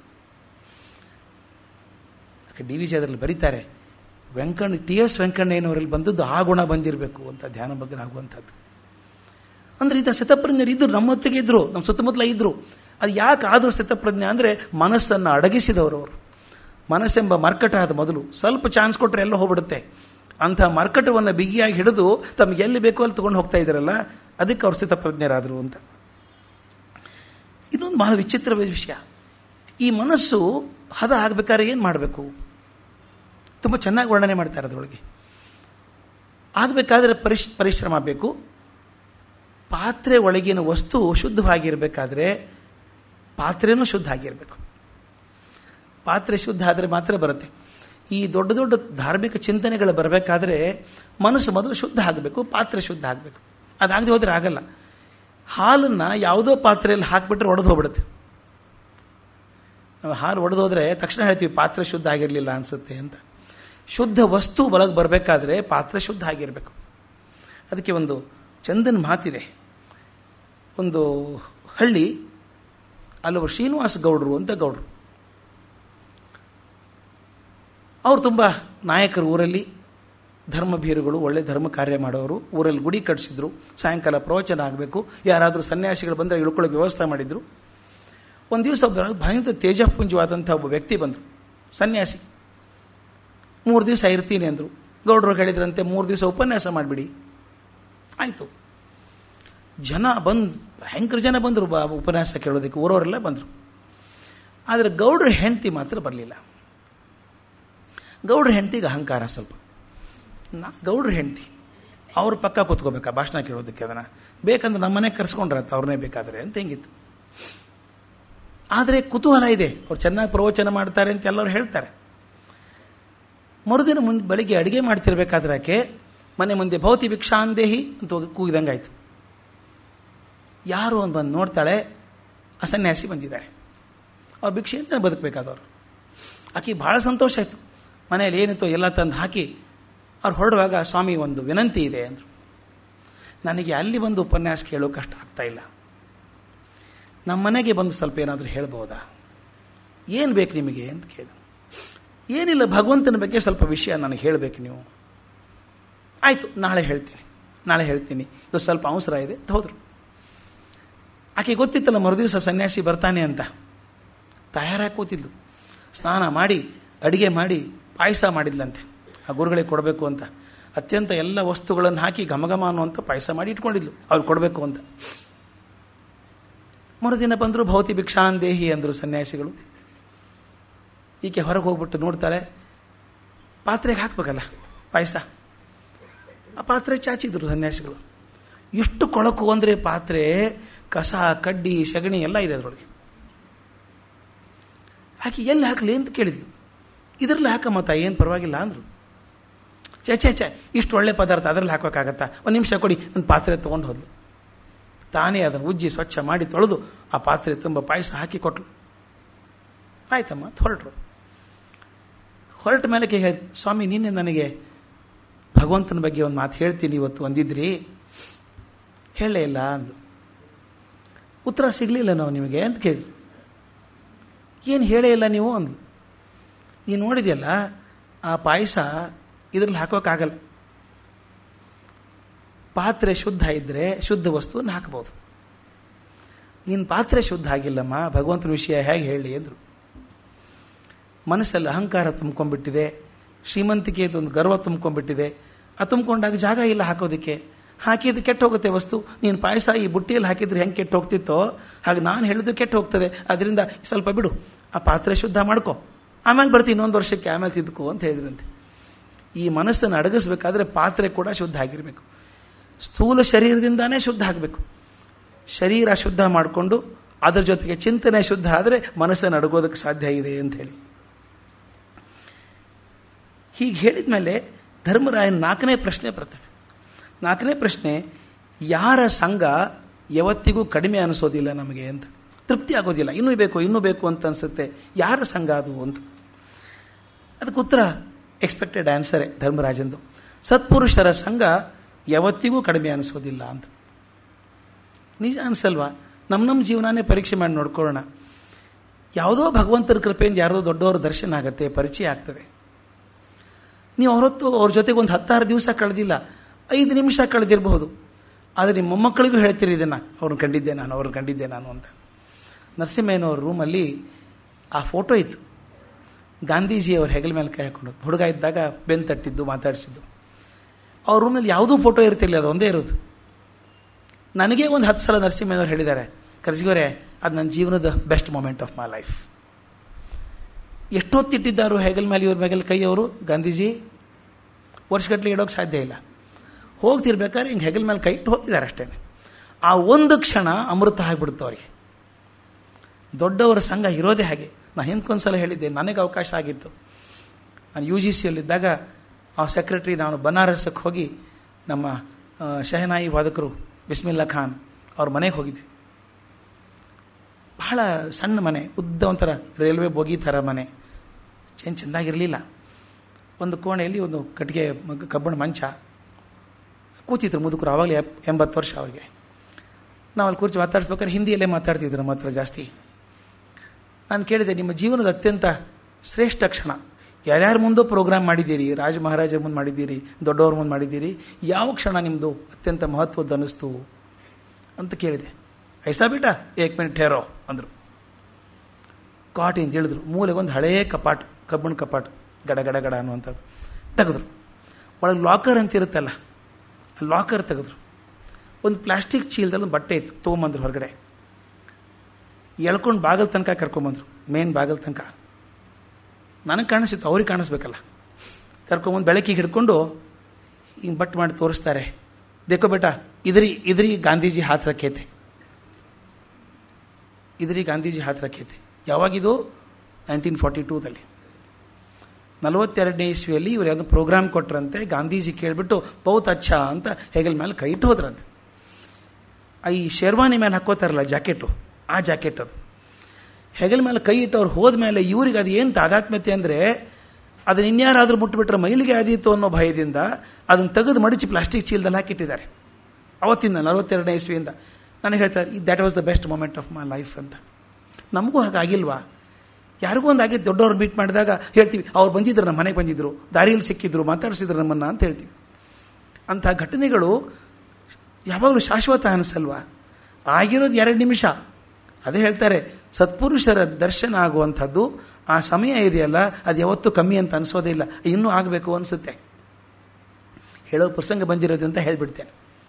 ಡಿ ವಿ ಜಿ ಅದರಲ್ಲಿ ಬರೀತಾರೆ ವೆಂಕಣ್ಣ ಟಿ ಎಸ್ ವೆಂಕಣ್ಣಯ್ಯನವರಲ್ಲಿ ಬಂದದ್ದು ಆ ಗುಣ ಬಂದಿರಬೇಕು ಅಂತ ಧ್ಯಾನ ಮಗ್ನ ಆಗುವಂಥದ್ದು ಅಂದರೆ ಇದು ಸ್ಥಿತಪ್ರಜ್ಞರು ಇದ್ದರು ನಮ್ಮ ಹೊತ್ತಿಗೆ ಇದ್ದರು ನಮ್ಮ ಸುತ್ತಮುತ್ತಲ ಇದ್ದರು ಅದು ಯಾಕೆ ಆದರೂ ಸ್ಥಿತಪ್ರಜ್ಞೆ ಅಂದರೆ ಮನಸ್ಸನ್ನು ಅಡಗಿಸಿದವರು ಅವರು ಮನಸ್ಸೆಂಬ ಮರ್ಕಟ ಆದ ಮೊದಲು ಸ್ವಲ್ಪ ಚಾನ್ಸ್ ಕೊಟ್ಟರೆ ಎಲ್ಲ ಹೋಗ್ಬಿಡುತ್ತೆ ಅಂಥ ಮರ್ಕಟವನ್ನು ಬಿಗಿಯಾಗಿ ಹಿಡಿದು ತಮಗೆ ಎಲ್ಲಿ ಬೇಕೋ ಅಲ್ಲಿ ತೊಗೊಂಡು ಹೋಗ್ತಾ ಇದ್ದಾರಲ್ಲ ಅದಕ್ಕೆ ಅವ್ರು ಸ್ಥಿತಪ್ರಜ್ಞರಾದರು ಅಂತ ಇನ್ನೊಂದು ಬಹಳ ವಿಚಿತ್ರವಾದ ವಿಷಯ ಈ ಮನಸ್ಸು ಹದ ಆಗಬೇಕಾದ್ರೆ ಏನು ಮಾಡಬೇಕು ತುಂಬ ಚೆನ್ನಾಗಿ ವರ್ಣನೆ ಮಾಡ್ತಾರೆ ಅದರೊಳಗೆ ಆಗಬೇಕಾದ್ರೆ ಪರಿಶ್ ಪರಿಶ್ರಮ ಬೇಕು ಪಾತ್ರೆ ಒಳಗಿನ ವಸ್ತು ಶುದ್ಧವಾಗಿರಬೇಕಾದ್ರೆ ಪಾತ್ರೆನೂ ಶುದ್ಧ ಆಗಿರಬೇಕು ಪಾತ್ರೆ ಶುದ್ಧ ಆದರೆ ಮಾತ್ರ ಬರುತ್ತೆ ಈ ದೊಡ್ಡ ದೊಡ್ಡ ಧಾರ್ಮಿಕ ಚಿಂತನೆಗಳು ಬರಬೇಕಾದ್ರೆ ಮನಸ್ಸು ಮೊದಲು ಶುದ್ಧ ಆಗಬೇಕು ಪಾತ್ರೆ ಶುದ್ಧ ಆಗಬೇಕು ಅದಾಗದೆ ಹೋದರೆ ಆಗಲ್ಲ ಹಾಲನ್ನು ಯಾವುದೋ ಪಾತ್ರೆಯಲ್ಲಿ ಹಾಕಿಬಿಟ್ರೆ ಒಡೆದು ಹೋಗ್ಬಿಡುತ್ತೆ ನಾವು ಹಾಲು ಒಡೆದೋದ್ರೆ ತಕ್ಷಣ ಹೇಳ್ತೀವಿ ಪಾತ್ರೆ ಶುದ್ಧ ಆಗಿರಲಿಲ್ಲ ಅನಿಸುತ್ತೆ ಅಂತ ಶುದ್ಧ ವಸ್ತು ಒಳಗೆ ಬರಬೇಕಾದ್ರೆ ಪಾತ್ರೆ ಶುದ್ಧ ಆಗಿರಬೇಕು ಅದಕ್ಕೆ ಒಂದು ಚಂದನ ಮಾತಿದೆ ಒಂದು ಹಳ್ಳಿ ಅಲ್ಲೊಬ್ಬರು ಶ್ರೀನಿವಾಸ ಗೌಡರು ಅಂತ ಗೌಡರು ಅವರು ತುಂಬ ನಾಯಕರು ಊರಲ್ಲಿ ಧರ್ಮಭೀರುಗಳು ಒಳ್ಳೆ ಧರ್ಮ ಕಾರ್ಯ ಮಾಡೋರು ಊರಲ್ಲಿ ಗುಡಿ ಕಟ್ಟಿಸಿದ್ರು ಸಾಯಂಕಾಲ ಪ್ರವಚನ ಆಗಬೇಕು ಯಾರಾದರೂ ಸನ್ಯಾಸಿಗಳು ಬಂದರೆ ಇಳ್ಕೊಳ್ಳೋಕೆ ವ್ಯವಸ್ಥೆ ಮಾಡಿದರು ಒಂದು ದಿವಸ ಒಬ್ಬ ಭಯಂಕರ ತೇಜಪುಂಜವಾದಂಥ ಒಬ್ಬ ವ್ಯಕ್ತಿ ಬಂದರು ಸನ್ಯಾಸಿ ಮೂರು ದಿವಸ ಇರ್ತೀನಿ ಅಂದರು ಗೌಡರು ಹೇಳಿದ್ರಂತೆ ಮೂರು ದಿವಸ ಉಪನ್ಯಾಸ ಮಾಡಿಬಿಡಿ ಆಯಿತು ಜನ ಬಂದು ಭಯಂಕರ ಜನ ಬಂದರು ಬಾ ಉಪನ್ಯಾಸ ಕೇಳೋದಕ್ಕೆ ಊರವರೆಲ್ಲ ಬಂದರು ಆದರೆ ಗೌಡ್ರ ಹೆಂಡತಿ ಮಾತ್ರ ಬರಲಿಲ್ಲ ಗೌಡ್ರ ಹೆಂಡತಿಗೆ ಅಹಂಕಾರ ಸ್ವಲ್ಪ ನಾ ಗೌಡ್ರ ಹೆಂಡತಿ ಅವ್ರ ಪಕ್ಕ ಕೂತ್ಕೋಬೇಕಾ ಭಾಷಣ ಕೇಳೋದಕ್ಕೆ ಅದನ್ನು ಬೇಕಂದ್ರೆ ನಮ್ಮ ಮನೆಗೆ ಕರ್ಸ್ಕೊಂಡ್ರತ್ತ ಅವ್ರನ್ನೇ ಬೇಕಾದರೆ ಅಂತ ಹೆಂಗಿತ್ತು ಆದರೆ ಕುತೂಹಲ ಇದೆ ಅವ್ರು ಚೆನ್ನಾಗಿ ಪ್ರವಚನ ಮಾಡ್ತಾರೆ ಅಂತ ಎಲ್ಲರೂ ಹೇಳ್ತಾರೆ ಮರುದಿನ ಮುಂದೆ ಬೆಳಿಗ್ಗೆ ಅಡುಗೆ ಮಾಡ್ತಿರ್ಬೇಕಾದ್ರೆ ಆಕೆ ಮನೆ ಮುಂದೆ ಭೌತಿ ಭಿಕ್ಷಾಂದೇಹಿ ಅಂತ ಕೂಗಿದಂಗೆ ಆಯಿತು ಯಾರು ಅಂತ ಬಂದು ನೋಡ್ತಾಳೆ ಆ ಸನ್ಯಾಸಿ ಬಂದಿದ್ದಾರೆ ಅವ್ರು ಭಿಕ್ಷೆ ಅಂತ ಬದುಕಬೇಕಾದವರು ಆಕೆ ಭಾಳ ಸಂತೋಷ ಆಯಿತು ಮನೆಯಲ್ಲಿ ಏನಿತ್ತು ಎಲ್ಲ ತಂದು ಹಾಕಿ ಅವ್ರು ಹೊರಡುವಾಗ ಸ್ವಾಮಿ ಒಂದು ವಿನಂತಿ ಇದೆ ಅಂದರು ನನಗೆ ಅಲ್ಲಿ ಬಂದು ಉಪನ್ಯಾಸ ಕೇಳೋ ಕಷ್ಟ ಆಗ್ತಾ ಇಲ್ಲ ನಮ್ಮ ಮನೆಗೆ ಬಂದು ಸ್ವಲ್ಪ ಏನಾದರೂ ಹೇಳ್ಬೋದಾ ಏನು ಬೇಕು ನಿಮಗೆ ಅಂತ ಕೇಳಿದ ಏನಿಲ್ಲ ಭಗವಂತನ ಬಗ್ಗೆ ಸ್ವಲ್ಪ ವಿಷಯ ನನಗೆ ಹೇಳಬೇಕು ನೀವು ಆಯಿತು ನಾಳೆ ಹೇಳ್ತೀನಿ ನಾಳೆ ಹೇಳ್ತೀನಿ ಇದು ಸ್ವಲ್ಪ ಅವಸರ ಇದೆ ಅಂತ ಹೋದರು ಆಕೆ ಗೊತ್ತಿತ್ತಲ್ಲ ಮರುದಿವಸ ಸನ್ಯಾಸಿ ಬರ್ತಾನೆ ಅಂತ ತಯಾರಾಗಿ ಕೂತಿದ್ಲು ಸ್ನಾನ ಮಾಡಿ ಅಡುಗೆ ಮಾಡಿ ಪಾಯಸ ಮಾಡಿದ್ಲಂತೆ ಆ ಗುರುಗಳಿಗೆ ಕೊಡಬೇಕು ಅಂತ ಅತ್ಯಂತ ಎಲ್ಲ ವಸ್ತುಗಳನ್ನು ಹಾಕಿ ಘಮಘಮ ಅನ್ನುವಂಥ ಪಾಯಸ ಮಾಡಿ ಇಟ್ಕೊಂಡಿದ್ಲು ಅವ್ರು ಕೊಡಬೇಕು ಅಂತ ಮರುದಿನ ಬಂದರು ಭೌತಿ ಭಿಕ್ಷಾಂದೇಹಿ ಅಂದರು ಸನ್ಯಾಸಿಗಳು ಈಕೆ ಹೊರಗೆ ಹೋಗ್ಬಿಟ್ಟು ನೋಡ್ತಾಳೆ ಪಾತ್ರೆಗೆ ಹಾಕ್ಬೇಕಲ್ಲ ಪಾಯಸ ಆ ಪಾತ್ರೆ ಚಾಚಿದ್ರು ಸನ್ಯಾಸಿಗಳು ಎಷ್ಟು ಕೊಳಕು ಅಂದರೆ ಪಾತ್ರೆ ಕಸ ಕಡ್ಡಿ ಸಗಣಿ ಎಲ್ಲ ಇದೆ ಅದರೊಳಗೆ ಆಕೆ ಎಲ್ಲಿ ಹಾಕಲಿ ಅಂತ ಕೇಳಿದ್ಲು ಇದರಲ್ಲಿ ಹಾಕಮ್ಮ ತಾಯಿ ಏನು ಪರವಾಗಿಲ್ಲ ಅಂದರು ಚೇ ಚೇ ಚೇ ಇಷ್ಟು ಒಳ್ಳೆ ಪದಾರ್ಥ ಅದರಲ್ಲಿ ಹಾಕೋಕ್ಕಾಗತ್ತಾ ಒಂದು ನಿಮಿಷ ಕೊಡಿ ಒಂದು ಪಾತ್ರೆ ತೊಗೊಂಡು ಹೋದ್ಲು ತಾನೇ ಅದನ್ನು ಉಜ್ಜಿ ಸ್ವಚ್ಛ ಮಾಡಿ ತೊಳೆದು ಆ ಪಾತ್ರೆ ತುಂಬ ಪಾಯಸ ಹಾಕಿ ಕೊಟ್ಲು ಆಯ್ತಮ್ಮ ಅಂತ ಹೊರಟರು ಹೊರಟ ಮೇಲೆ ಹೇಳಿ ಸ್ವಾಮಿ ನಿನ್ನೆ ನನಗೆ ಭಗವಂತನ ಬಗ್ಗೆ ಒಂದು ಮಾತು ಹೇಳ್ತೀನಿ ಇವತ್ತು ಅಂದಿದ್ರಿ ಹೇಳಲೇ ಇಲ್ಲ ಅಂದು ಉತ್ತರ ಸಿಗಲಿಲ್ಲ ನಾವು ನಿಮಗೆ ಅಂತ ಕೇಳಿದ್ರು ಏನು ಹೇಳೇ ಇಲ್ಲ ನೀವು ಅಂದು ನೀನು ನೋಡಿದೆಯಲ್ಲ ಆ ಪಾಯಸ ಇದರಲ್ಲಿ ಹಾಕೋಕ್ಕಾಗಲ್ಲ ಪಾತ್ರೆ ಶುದ್ಧ ಇದ್ದರೆ ಶುದ್ಧ ವಸ್ತುವನ್ನು ಹಾಕ್ಬೋದು ನಿನ್ನ ಪಾತ್ರೆ ಶುದ್ಧ ಆಗಿಲ್ಲಮ್ಮ ಭಗವಂತನ ವಿಷಯ ಹೇಗೆ ಹೇಳಿ ಅಂದರು ಮನಸ್ಸಲ್ಲಿ ಅಹಂಕಾರ ತುಂಬ್ಕೊಂಡ್ಬಿಟ್ಟಿದೆ ಶ್ರೀಮಂತಿಕೆಯದು ಒಂದು ಗರ್ವ ತುಂಬ್ಕೊಂಡ್ಬಿಟ್ಟಿದೆ ಆ ತುಂಬ್ಕೊಂಡಾಗ ಜಾಗ ಇಲ್ಲ ಹಾಕೋದಕ್ಕೆ ಹಾಕಿದ್ದು ಕೆಟ್ಟು ಹೋಗುತ್ತೆ ವಸ್ತು ನೀನು ಪಾಯಸ ಈ ಬುಟ್ಟಿಯಲ್ಲಿ ಹಾಕಿದ್ರೆ ಹೆಂಗೆ ಕೆಟ್ಟು ಹೋಗ್ತಿತ್ತೋ ಹಾಗೆ ನಾನು ಹೇಳಿದ್ದು ಕೆಟ್ಟು ಹೋಗ್ತದೆ ಅದರಿಂದ ಸ್ವಲ್ಪ ಬಿಡು ಆ ಪಾತ್ರೆ ಶುದ್ಧ ಮಾಡ್ಕೊ ಆಮೇಲೆ ಬರ್ತೀನಿ ಇನ್ನೊಂದು ವರ್ಷಕ್ಕೆ ಆಮೇಲೆ ತಿದ್ಕೋ ಅಂತ ಹೇಳಿದ್ರಂತೆ ಈ ಮನಸ್ಸನ್ನು ಅಡಗಿಸ್ಬೇಕಾದ್ರೆ ಪಾತ್ರೆ ಕೂಡ ಶುದ್ಧ ಆಗಿರಬೇಕು ಸ್ಥೂಲ ಶರೀರದಿಂದಾನೇ ಶುದ್ಧ ಆಗಬೇಕು ಶರೀರ ಶುದ್ಧ ಮಾಡಿಕೊಂಡು ಅದರ ಜೊತೆಗೆ ಚಿಂತನೆ ಶುದ್ಧ ಆದರೆ ಮನಸ್ಸನ್ನು ಅಡಗೋದಕ್ಕೆ ಸಾಧ್ಯ ಇದೆ ಅಂತ ಹೇಳಿ ಹೀಗೆ ಹೇಳಿದ ಮೇಲೆ ಧರ್ಮರಾಯನ ನಾಲ್ಕನೇ ಪ್ರಶ್ನೆ ಬರ್ತದೆ ನಾಲ್ಕನೇ ಪ್ರಶ್ನೆ ಯಾರ ಸಂಘ ಯಾವತ್ತಿಗೂ ಕಡಿಮೆ ಅನಿಸೋದಿಲ್ಲ ನಮಗೆ ಅಂತ ತೃಪ್ತಿ ಆಗೋದಿಲ್ಲ ಇನ್ನೂ ಬೇಕು ಇನ್ನೂ ಬೇಕು ಅಂತ ಅನಿಸುತ್ತೆ ಯಾರ ಸಂಘ ಅದು ಅಂತ ಅದಕ್ಕೆ ಉತ್ತರ ಎಕ್ಸ್ಪೆಕ್ಟೆಡ್ ಆನ್ಸರೇ ಧರ್ಮರಾಜಂದು ಸತ್ಪುರುಷರ ಸಂಘ ಯಾವತ್ತಿಗೂ ಕಡಿಮೆ ಅನಿಸೋದಿಲ್ಲ ಅಂತ ನಿಜ ಅನಿಸಲ್ವಾ ನಮ್ಮ ನಮ್ಮ ಜೀವನನೇ ಪರೀಕ್ಷೆ ಮಾಡಿ ನೋಡ್ಕೊಳ್ಳೋಣ ಯಾವುದೋ ಭಗವಂತನ ಕೃಪೆಯಿಂದ ಯಾರೋ ದೊಡ್ಡವ್ರ ದರ್ಶನ ಆಗುತ್ತೆ ಪರಿಚಯ ಆಗ್ತದೆ ನೀವು ಅವರೊತ್ತು ಅವ್ರ ಜೊತೆಗೆ ಒಂದು ಹತ್ತಾರು ದಿವಸ ಕಳೆದಿಲ್ಲ ಐದು ನಿಮಿಷ ಕಳೆದಿರಬಹುದು ಆದರೆ ನಿಮ್ಮ ಮೊಮ್ಮಕ್ಕಳಿಗೂ ಹೇಳ್ತೀರಿ ಇದನ್ನು ಅವ್ರನ್ನ ಕಂಡಿದ್ದೆ ನಾನು ಅವ್ರನ್ನ ಕಂಡಿದ್ದೆ ನಾನು ಅಂತ ನರಸಿಂಹಯ್ಯನವ್ರ ರೂಮಲ್ಲಿ ಆ ಫೋಟೋ ಇತ್ತು ಗಾಂಧೀಜಿ ಅವ್ರ ಹೆಗಲ ಮೇಲೆ ಕೈ ಹಾಕೊಂಡು ಹುಡುಗ ಇದ್ದಾಗ ಬೆನ್ ತಟ್ಟಿದ್ದು ಮಾತಾಡಿಸಿದ್ದು ಅವ್ರ ರೂಮಲ್ಲಿ ಯಾವುದೂ ಫೋಟೋ ಇರ್ತಿಲ್ಲ ಅದು ಒಂದೇ ಇರೋದು ನನಗೇ ಒಂದು ಹತ್ತು ಸಲ ನರಸಿಂಹಯ್ಯನವ್ರು ಹೇಳಿದ್ದಾರೆ ಕರ್ಜಿಗೋರೆ ಅದು ನನ್ನ ಜೀವನದ best moment of my life ಎಷ್ಟೊತ್ತಿಟ್ಟಿದ್ದಾರು ಹೆಗಲ್ ಮೇಲೆ ಇವ್ರ ಮೇಲೆ ಕೈ ಅವರು ಗಾಂಧೀಜಿ ವರ್ಷಗಟ್ಟಲೆ ಇಡೋಕ್ಕೆ ಸಾಧ್ಯ ಇಲ್ಲ ಹೋಗ್ತಿರ್ಬೇಕಾದ್ರೆ ಹಿಂಗೆ ಹೆಗಲ್ ಮೇಲೆ ಕೈ ಇಟ್ಟು ಹೋಗ್ತಿದ್ದಾರೆ ಅಷ್ಟೇ ಆ ಒಂದು ಕ್ಷಣ ಅಮೃತ ಆಗಿಬಿಡುತ್ತೆ ಅವರಿಗೆ ದೊಡ್ಡವರ ಸಂಘ ಇರೋದೇ ಹಾಗೆ ನಾನು ಹಿಂದ್ಕೊಂದು ಸಲ ಹೇಳಿದ್ದೆ ನನಗೆ ಅವಕಾಶ ಆಗಿತ್ತು ನಾನು ಯು ಜಿ ಸಿಯಲ್ಲಿದ್ದಾಗ ಆ ಸೆಕ್ರೆಟ್ರಿ ನಾನು ಬನಾರಸಕ್ಕೆ ಹೋಗಿ ನಮ್ಮ ಶಹನಾಯಿ ವಾದಕರು ಬಿಸ್ಮಿಲ್ಲಾ ಖಾನ್ ಅವ್ರ ಮನೆಗೆ ಹೋಗಿದ್ವಿ ಬಹಳ ಸಣ್ಣ ಮನೆ ಉದ್ದ ಒಂಥರ ರೈಲ್ವೆ ಬೋಗಿ ಥರ ಮನೆ ಚೇನ್ ಚೆಂದಾಗಿರಲಿಲ್ಲ ಒಂದು ಕೋಣೆಯಲ್ಲಿ ಒಂದು ಕಟ್ಟಿಗೆ ಕಬ್ಬಣ ಮಂಚ ಕೂತಿದ್ರು ಮುದುಕರು ಆವಾಗಲೇ ಎಂಬತ್ತು ವರ್ಷ ಅವರಿಗೆ ನಾವು ಅಲ್ಲಿ ಕೂರ್ಚಿ ಮಾತಾಡಿಸ್ಬೇಕಾದ್ರೆ ಹಿಂದಿಯಲ್ಲೇ ಮಾತಾಡ್ತಿದ್ರು ನಮ್ಮ ಹತ್ರ ಜಾಸ್ತಿ ನಾನು ಕೇಳಿದೆ ನಿಮ್ಮ ಜೀವನದ ಅತ್ಯಂತ ಶ್ರೇಷ್ಠ ಕ್ಷಣ ಯಾರ್ಯಾರ ಮುಂದೋ ಪ್ರೋಗ್ರಾಮ್ ಮಾಡಿದ್ದೀರಿ ರಾಜ ಮಹಾರಾಜರ ಮುಂದೆ ಮಾಡಿದ್ದೀರಿ ದೊಡ್ಡವ್ರ ಮುಂದೆ ಮಾಡಿದ್ದೀರಿ ಯಾವ ಕ್ಷಣ ನಿಮ್ಮದು ಅತ್ಯಂತ ಮಹತ್ವದ್ದು ಅನ್ನಿಸ್ತು ಅಂತ ಕೇಳಿದೆ ಐಸಾ ಬೇಟ ಏಕ್ ಮಿನಿಟ್ ಹೇರೋ ಅಂದರು ಕಾಟಿಂದ ಹೇಳಿದ್ರು ಮೂಲೆಗೆ ಒಂದು ಹಳೆಯ ಕಪಾಟು ಕಬ್ಬಣ ಕಪಾಟು ಗಡ ಗಡ ಗಡ ಅನ್ನುವಂಥದ್ದು ತೆಗೆದ್ರು ಒಳಗೆ ಲಾಕರ್ ಅಂತ ಇರುತ್ತಲ್ಲ ಆ ಲಾಕರ್ ತೆಗೆದ್ರು ಒಂದು ಪ್ಲಾಸ್ಟಿಕ್ ಚೀಲದಲ್ಲಿ ಒಂದು ಬಟ್ಟೆ ಇತ್ತು ತೊಗೊಂಬಂದ್ರು ಹೊರಗಡೆ ಎಳ್ಕೊಂಡು ಬಾಗಲ್ ತನಕ ಕರ್ಕೊಂಬಂದರು ಮೇನ್ ಬಾಗಲ್ ತನಕ ನನಗೆ ಕಾಣಿಸಿತ್ತು ಅವ್ರಿಗೆ ಕಾಣಿಸ್ಬೇಕಲ್ಲ ಕರ್ಕೊಂಬಂದು ಬೆಳಕಿಗೆ ಹಿಡ್ಕೊಂಡು ಹಿಂಗೆ ಬಟ್ ಮಾಡಿ ತೋರಿಸ್ತಾರೆ ದೇಖೋ ಬೇಟ ಇದ್ರಿ ಇದ್ರಿ ಗಾಂಧೀಜಿ ಹಾತ್ ರಖೇತೆ ಇದ್ರಿ ಗಾಂಧೀಜಿ ಹಾತ್ ರಖೇತೆ ಯಾವಾಗಿದು ನೈನ್ಟೀನ್ ಫಾರ್ಟಿ ಟೂದಲ್ಲಿ ನಲವತ್ತೆರಡನೇ ಇಸ್ವಿಯಲ್ಲಿ ಇವ್ರು ಯಾವುದೋ ಪ್ರೋಗ್ರಾಮ್ ಕೊಟ್ರಂತೆ ಗಾಂಧೀಜಿ ಕೇಳಿಬಿಟ್ಟು ಬಹುತ್ ಅಚ್ಚ ಅಂತ ಹೆಗಲ್ ಮೇಲೆ ಕೈ ಇಟ್ಟು ಹೋದ್ರಂತೆ ಈ ಶೇರ್ವಾನಿ ಮೇಲೆ ಹಾಕೋತಾರಲ್ಲ ಜಾಕೆಟು ಆ ಜಾಕೆಟ್ ಅದು ಹೆಗಲ ಮೇಲೆ ಕೈ ಇಟ್ಟವ್ರು ಹೋದ ಮೇಲೆ ಇವ್ರಿಗೆ ಅದು ಏನು ತಾದಾತ್ಮ್ಯತೆ ಅಂದರೆ ಅದನ್ನ ಇನ್ಯಾರಾದರೂ ಮುಟ್ಬಿಟ್ರೆ ಮೈಲಿಗೆ ಆದೀತು ಅನ್ನೋ ಭಯದಿಂದ ಅದನ್ನು ತೆಗೆದು ಮಡಿಚಿ ಪ್ಲಾಸ್ಟಿಕ್ ಚೀಲದಲ್ಲಿ ಹಾಕಿಟ್ಟಿದ್ದಾರೆ ಅವತ್ತಿಂದ ನಲವತ್ತೆರಡನೇ ಇಸ್ವಿಯಿಂದ ನನಗೆ ಹೇಳ್ತಾರೆ that was the best moment of my life ಅಂತ ನಮಗೂ ಹಾಗಾಗಿಲ್ವಾ ಯಾರಿಗೂ ಒಂದು ಆಗಿದ್ದು ದೊಡ್ಡವ್ರು ಮೀಟ್ ಮಾಡಿದಾಗ ಹೇಳ್ತೀವಿ ಅವ್ರು ಬಂದಿದ್ರು ನಮ್ಮ ಮನೆಗೆ ಬಂದಿದ್ದರು ದಾರಿಯಲ್ಲಿ ಸಿಕ್ಕಿದ್ರು ಮಾತಾಡಿಸಿದ್ರು ನಮ್ಮನ್ನು ಅಂತ ಹೇಳ್ತೀವಿ ಅಂಥ ಘಟನೆಗಳು ಯಾವಾಗಲೂ ಶಾಶ್ವತ ಅನಿಸಲ್ವಾ ಆಗಿರೋದು ಎರಡು ನಿಮಿಷ ಅದೇ ಹೇಳ್ತಾರೆ ಸತ್ಪುರುಷರ ದರ್ಶನ ಆಗುವಂಥದ್ದು ಆ ಸಮಯ ಇದೆಯಲ್ಲ ಅದು ಯಾವತ್ತೂ ಕಮ್ಮಿ ಅಂತ ಅನಿಸೋದೇ ಇಲ್ಲ ಇನ್ನೂ ಆಗಬೇಕು ಅನಿಸುತ್ತೆ ಹೇಳೋ ಪ್ರಸಂಗ ಬಂದಿರೋದು ಅಂತ ಹೇಳಿಬಿಡ್ತೇನೆ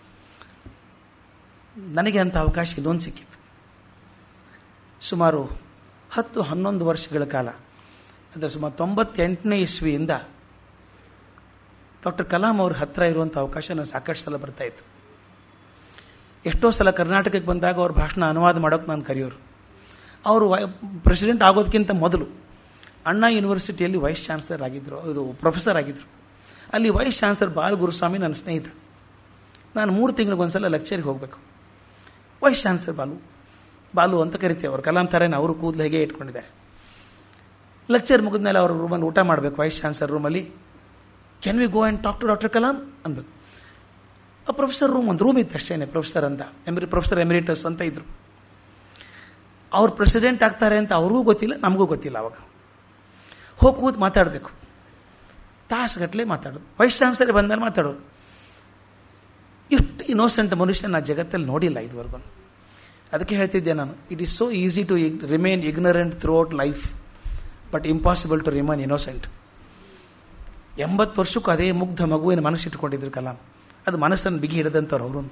ನನಗೆ ಅಂಥ ಅವಕಾಶ ಇನ್ನೊಂದು ಸಿಕ್ಕಿತ್ತು ಸುಮಾರು ಹತ್ತು ಹನ್ನೊಂದು ವರ್ಷಗಳ ಕಾಲ ಅಂದರೆ ಸುಮಾರು ತೊಂಬತ್ತೆಂಟನೇ ಇಸ್ವಿಯಿಂದ ಡಾಕ್ಟರ್ ಕಲಾಂ ಅವ್ರ ಹತ್ತಿರ ಇರುವಂಥ ಅವಕಾಶ ನಾನು ಸಾಕಷ್ಟು ಸಲ ಬರ್ತಾಯಿತ್ತು ಎಷ್ಟೋ ಸಲ ಕರ್ನಾಟಕಕ್ಕೆ ಬಂದಾಗ ಅವ್ರ ಭಾಷಣ ಅನುವಾದ ಮಾಡೋಕ್ಕೆ ನಾನು ಕರೆಯೋರು ಅವರು ವೈ ಪ್ರೆಸಿಡೆಂಟ್ ಆಗೋದಕ್ಕಿಂತ ಮೊದಲು ಅಣ್ಣಾ ಯೂನಿವರ್ಸಿಟಿಯಲ್ಲಿ ವೈಸ್ ಚಾನ್ಸಲರ್ ಆಗಿದ್ದರು ಇದು ಪ್ರೊಫೆಸರ್ ಆಗಿದ್ದರು ಅಲ್ಲಿ ವೈಸ್ ಚಾನ್ಸಲರ್ ಬಾಲ್ ಗುರುಸ್ವಾಮಿ ನನ್ನ ಸ್ನೇಹಿತ ನಾನು ಮೂರು ತಿಂಗಳಿಗೊಂದು ಸಲ ಲೆಕ್ಚರಿಗೆ ಹೋಗಬೇಕು ವೈಸ್ ಚಾನ್ಸಲರ್ ಬಾಲು ಬಾಲು ಅಂತ ಕರಿತೇವೆ ಅವ್ರು ಕಲಾಂ ಥರನೇ ಅವರು ಕೂದಲು ಹೇಗೆ ಇಟ್ಕೊಂಡಿದ್ದಾರೆ ಲೆಕ್ಚರ್ ಮುಗಿದ್ಮೇಲೆ ಅವ್ರ ರೂಮಲ್ಲಿ ಊಟ ಮಾಡಬೇಕು ವೈಸ್ ಚಾನ್ಸಲರ್ ರೂಮಲ್ಲಿ can we go and talk to doctor Kalam ಅನ್ಬೇಕು ಆ ಪ್ರೊಫೆಸರ್ ರೂಮ್ ಒಂದು ರೂಮ್ ಇತ್ತು ಅಷ್ಟೇ ಪ್ರೊಫೆಸರ್ ಅಂತ ಎಮ್ರಿ ಪ್ರೊಫೆಸರ್ ಎಮಿರೇಟಸ್ ಅಂತ ಇದ್ದರು ಅವ್ರು ಪ್ರೆಸಿಡೆಂಟ್ ಆಗ್ತಾರೆ ಅಂತ ಅವ್ರಿಗೂ ಗೊತ್ತಿಲ್ಲ ನಮಗೂ ಗೊತ್ತಿಲ್ಲ ಅವಾಗ ಹೋಗಿ ಕೂತು ಮಾತಾಡಬೇಕು ತಾಸುಗಟ್ಟಲೆ ಮಾತಾಡೋದು ವೈಸ್ ಚಾನ್ಸಲರ್ ಬಂದಲ್ಲಿ ಮಾತಾಡೋದು ಇಷ್ಟು ಇನೋಸೆಂಟ್ ಮನುಷ್ಯ ನಾನು ಜಗತ್ತಲ್ಲಿ ನೋಡಿಲ್ಲ ಇದುವರೆಗೂ ಅದಕ್ಕೆ ಹೇಳ್ತಿದ್ದೆ ನಾನು it is so easy to remain ignorant throughout life but impossible to remain innocent ಎಂಬತ್ತು ವರ್ಷಕ್ಕೂ ಅದೇ ಮುಗ್ಧ ಮಗುವಿನ ಮನಸ್ಸಿಟ್ಕೊಂಡಿದ್ರು ಕಲಾಂ ಅದು ಮನಸ್ಸನ್ನು ಬಿಗಿ ಹಿಡಿದಂಥವ್ರು ಅವರು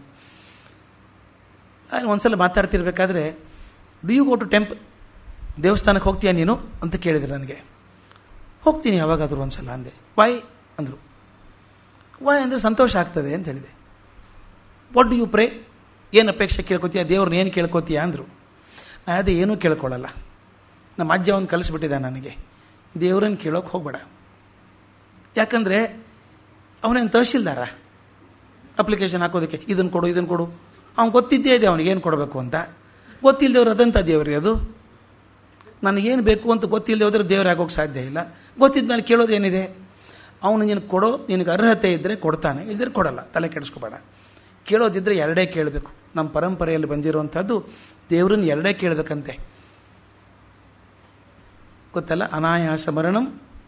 ಒಂದ್ಸಲ ಮಾತಾಡ್ತಿರ್ಬೇಕಾದ್ರೆ do you go to temple ದೇವಸ್ಥಾನಕ್ಕೆ ಹೋಗ್ತೀಯಾ ನೀನು ಅಂತ ಕೇಳಿದ್ರು ನನಗೆ ಹೋಗ್ತೀನಿ ಯಾವಾಗಾದರೂ ಒಂದು ಸಲ ಅಂದೆ ವಾಯ್ ಅಂದರು ವಾಯ್ ಅಂದರೆ ಸಂತೋಷ ಆಗ್ತದೆ ಅಂತ ಹೇಳಿದೆ ವಾಟ್ ಡು ಯು ಪ್ರೇ ಏನು ಅಪೇಕ್ಷೆ ಕೇಳ್ಕೊತೀಯ ದೇವ್ರನ್ನ ಏನು ಕೇಳ್ಕೊತೀಯ ಅಂದರು ನಾನು ಅದೇ ಏನೂ ಕೇಳ್ಕೊಳ್ಳಲ್ಲ ನಮ್ಮ ಅಜ್ಜ ಒಂದು ಕಲಿಸ್ಬಿಟ್ಟಿದ್ದ ನನಗೆ ದೇವ್ರನ್ನ ಕೇಳೋಕೆ ಹೋಗಬೇಡ ಯಾಕಂದರೆ ಅವನೇನು ತಹಶೀಲ್ದಾರ ಅಪ್ಲಿಕೇಶನ್ ಹಾಕೋದಕ್ಕೆ ಇದನ್ನು ಕೊಡು ಇದನ್ನು ಕೊಡು ಅವ್ನು ಗೊತ್ತಿದ್ದೇ ಇದೆ ಅವನಿಗೆ ಏನು ಕೊಡಬೇಕು ಅಂತ ಗೊತ್ತಿಲ್ಲದವ್ರು ಅದಂಥ ದೇವ್ರಿ ಅದು ನನಗೇನು ಬೇಕು ಅಂತ ಗೊತ್ತಿಲ್ಲದೆ ಹೋದ್ರೆ ದೇವ್ರು ಆಗೋಕ್ಕೆ ಸಾಧ್ಯ ಇಲ್ಲ ಗೊತ್ತಿದ್ಮೇಲೆ ಕೇಳೋದೇನಿದೆ ಅವನು ನಿನಗೆ ಕೊಡೋ ನಿನಗೆ ಅರ್ಹತೆ ಇದ್ದರೆ ಕೊಡ್ತಾನೆ ಇಲ್ಲದ್ರೆ ಕೊಡಲ್ಲ ತಲೆ ಕೆಡಿಸ್ಕೋಬೇಡ ಕೇಳೋದಿದ್ದರೆ ಎರಡೇ ಕೇಳಬೇಕು ನಮ್ಮ ಪರಂಪರೆಯಲ್ಲಿ ಬಂದಿರುವಂಥದ್ದು ದೇವ್ರನ್ನ ಎರಡೇ ಕೇಳಬೇಕಂತೆ ಗೊತ್ತಲ್ಲ ಅನಾಯಾಸ ಮರಣಂ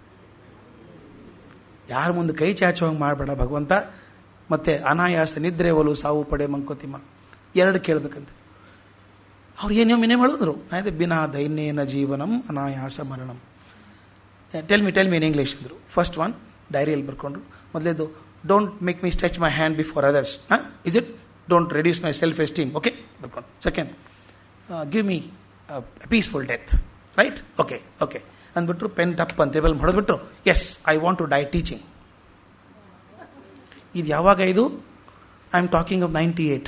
ಯಾರ ಮುಂದೆ ಕೈ ಚಾಚುವಂಗೆ ಮಾಡಬೇಡ ಭಗವಂತ ಮತ್ತು ಅನಾಯಾಸ ನಿದ್ರೆ ಒಲು ಸಾವು ಪಡೆ ಮಂಕೋತಿಮ್ಮ ಎರಡು ಕೇಳಬೇಕಂತೆ ಅವ್ರು ಏನೇನು ಮಿನೇ ಹೇಳಿದ್ರು ಅದೇ ಬಿನಾ ದೈನ್ಯೇನ ಜೀವನಂ ಅನಾಯಾಸ ಮರಣಂ tell me tell me in English ಅಂದರು ಫಸ್ಟ್ ಒನ್ ಡೈರಿಯಲ್ಲಿ ಬರ್ಕೊಂಡ್ರು ಮೊದಲೇದು don't make me stretch my hand before others ಹಾಂ is it don't reduce my self esteem okay ಬರ್ಕೊಂಡು second give me peaceful death right okay okay ಅಂದ್ಬಿಟ್ರು pen ಟಪ್ ಅಂತ table ಹೊಡೆದ್ಬಿಟ್ರು yes I want to die teaching ಇದು ಯಾವಾಗ ಇದು I am talking of ninety eight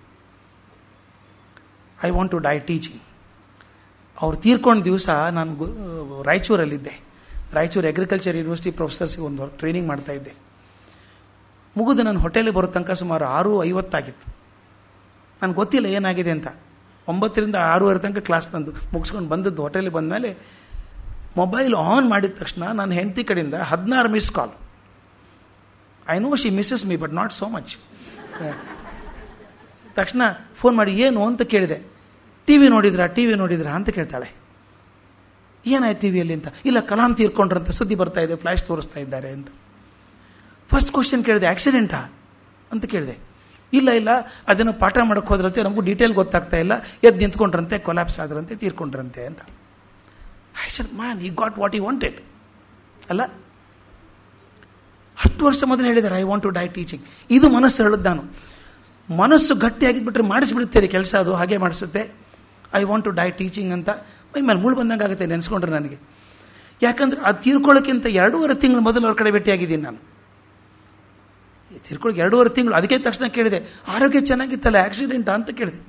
I want to die teaching ಅವ್ರು ತೀರ್ಕೊಂಡ ದಿವಸ ನಾನು ಗು ರಾಯಚೂರಲ್ಲಿದ್ದೆ ರಾಯಚೂರು ಅಗ್ರಿಕಲ್ಚರ್ ಯೂನಿವರ್ಸಿಟಿ ಪ್ರೊಫೆಸರ್ಸಿಗೆ ಒಂದು ಟ್ರೈನಿಂಗ್ ಮಾಡ್ತಾಯಿದ್ದೆ ಮುಗಿದು ನನ್ನ ಹೋಟೆಲಿಗೆ ಬರೋ ತನಕ ಸುಮಾರು ಆರು ಐವತ್ತಾಗಿತ್ತು ನನಗೆ ಗೊತ್ತಿಲ್ಲ ಏನಾಗಿದೆ ಅಂತ ಒಂಬತ್ತರಿಂದ ಆರೂವರೆ ತನಕ ಕ್ಲಾಸ್ ತಂದು ಮುಗಿಸ್ಕೊಂಡು ಬಂದದ್ದು ಹೋಟೆಲಿಗೆ ಬಂದಮೇಲೆ ಮೊಬೈಲ್ ಆನ್ ಮಾಡಿದ ತಕ್ಷಣ ನನ್ನ ಹೆಂಡತಿ ಕಡೆಯಿಂದ ಹದಿನಾರು miss call I know she misses me but not so much ತಕ್ಷಣ ಫೋನ್ ಮಾಡಿ ಏನು ಅಂತ ಕೇಳಿದೆ ಟಿ ವಿ ನೋಡಿದ್ರಾ ಟಿ ವಿ ನೋಡಿದ್ರಾ ಅಂತ ಕೇಳ್ತಾಳೆ ಏನಾಯ್ತು ಟಿ ವಿಯಲ್ಲಿ ಅಂತ ಇಲ್ಲ ಕಲಾಂ ತೀರ್ಕೊಂಡ್ರಂತ ಸುದ್ದಿ ಬರ್ತಾ ಇದೆ ಫ್ಲ್ಯಾಶ್ ತೋರಿಸ್ತಾ ಇದ್ದಾರೆ ಅಂತ ಫಸ್ಟ್ ಕ್ವಶನ್ ಕೇಳಿದೆ ಆಕ್ಸಿಡೆಂಟಾ ಅಂತ ಕೇಳಿದೆ ಇಲ್ಲ ಇಲ್ಲ ಅದನ್ನು ಪಾಠ ಮಾಡೋಕ್ಕೆ ಹೋದ್ರಂತೆ ನಮಗೂ ಡೀಟೇಲ್ ಗೊತ್ತಾಗ್ತಾ ಇಲ್ಲ ಎದ್ದು ನಿಂತ್ಕೊಂಡ್ರಂತೆ ಕೊಲಾಪ್ಸ್ ಆದ್ರಂತೆ ತೀರ್ಕೊಂಡ್ರಂತೆ ಅಂತ I said man he got what he wanted ಅಲ್ಲ ಹತ್ತು ವರ್ಷ ಮೊದಲು ಹೇಳಿದ್ದಾರೆ I want to die teaching ಇದು ಮನಸ್ಸು ಹೇಳೋದು ನಾನು ಮನಸ್ಸು ಗಟ್ಟಿಯಾಗಿದ್ಬಿಟ್ರೆ ಮಾಡಿಸ್ಬಿಡ್ತೀರಿ ಕೆಲಸ ಅದು ಹಾಗೆ ಮಾಡಿಸುತ್ತೆ I want to die teaching ಅಂತ ಮೈ ಮೇಲೆ ಮುಳು ಬಂದಂಗೆ ಆಗುತ್ತೆ ನೆನೆಸ್ಕೊಂಡ್ರೆ ನನಗೆ ಯಾಕಂದ್ರೆ ಅದು ತೀರ್ಕೊಳ್ಳೋಕ್ಕಿಂತ ಎರಡೂವರೆ ತಿಂಗಳು ಮೊದಲು ಅವ್ರ ಕಡೆ ಭೇಟಿಯಾಗಿದ್ದೀನಿ ನಾನು ತಿರ್ಕೊಳಕ್ಕೆ ಎರಡೂವರೆ ತಿಂಗಳು ಅದಕ್ಕೆ ತಕ್ಷಣ ಕೇಳಿದೆ ಆರೋಗ್ಯ ಚೆನ್ನಾಗಿತ್ತಲ್ಲ ಆಕ್ಸಿಡೆಂಟ್ ಅಂತ ಕೇಳಿದೆ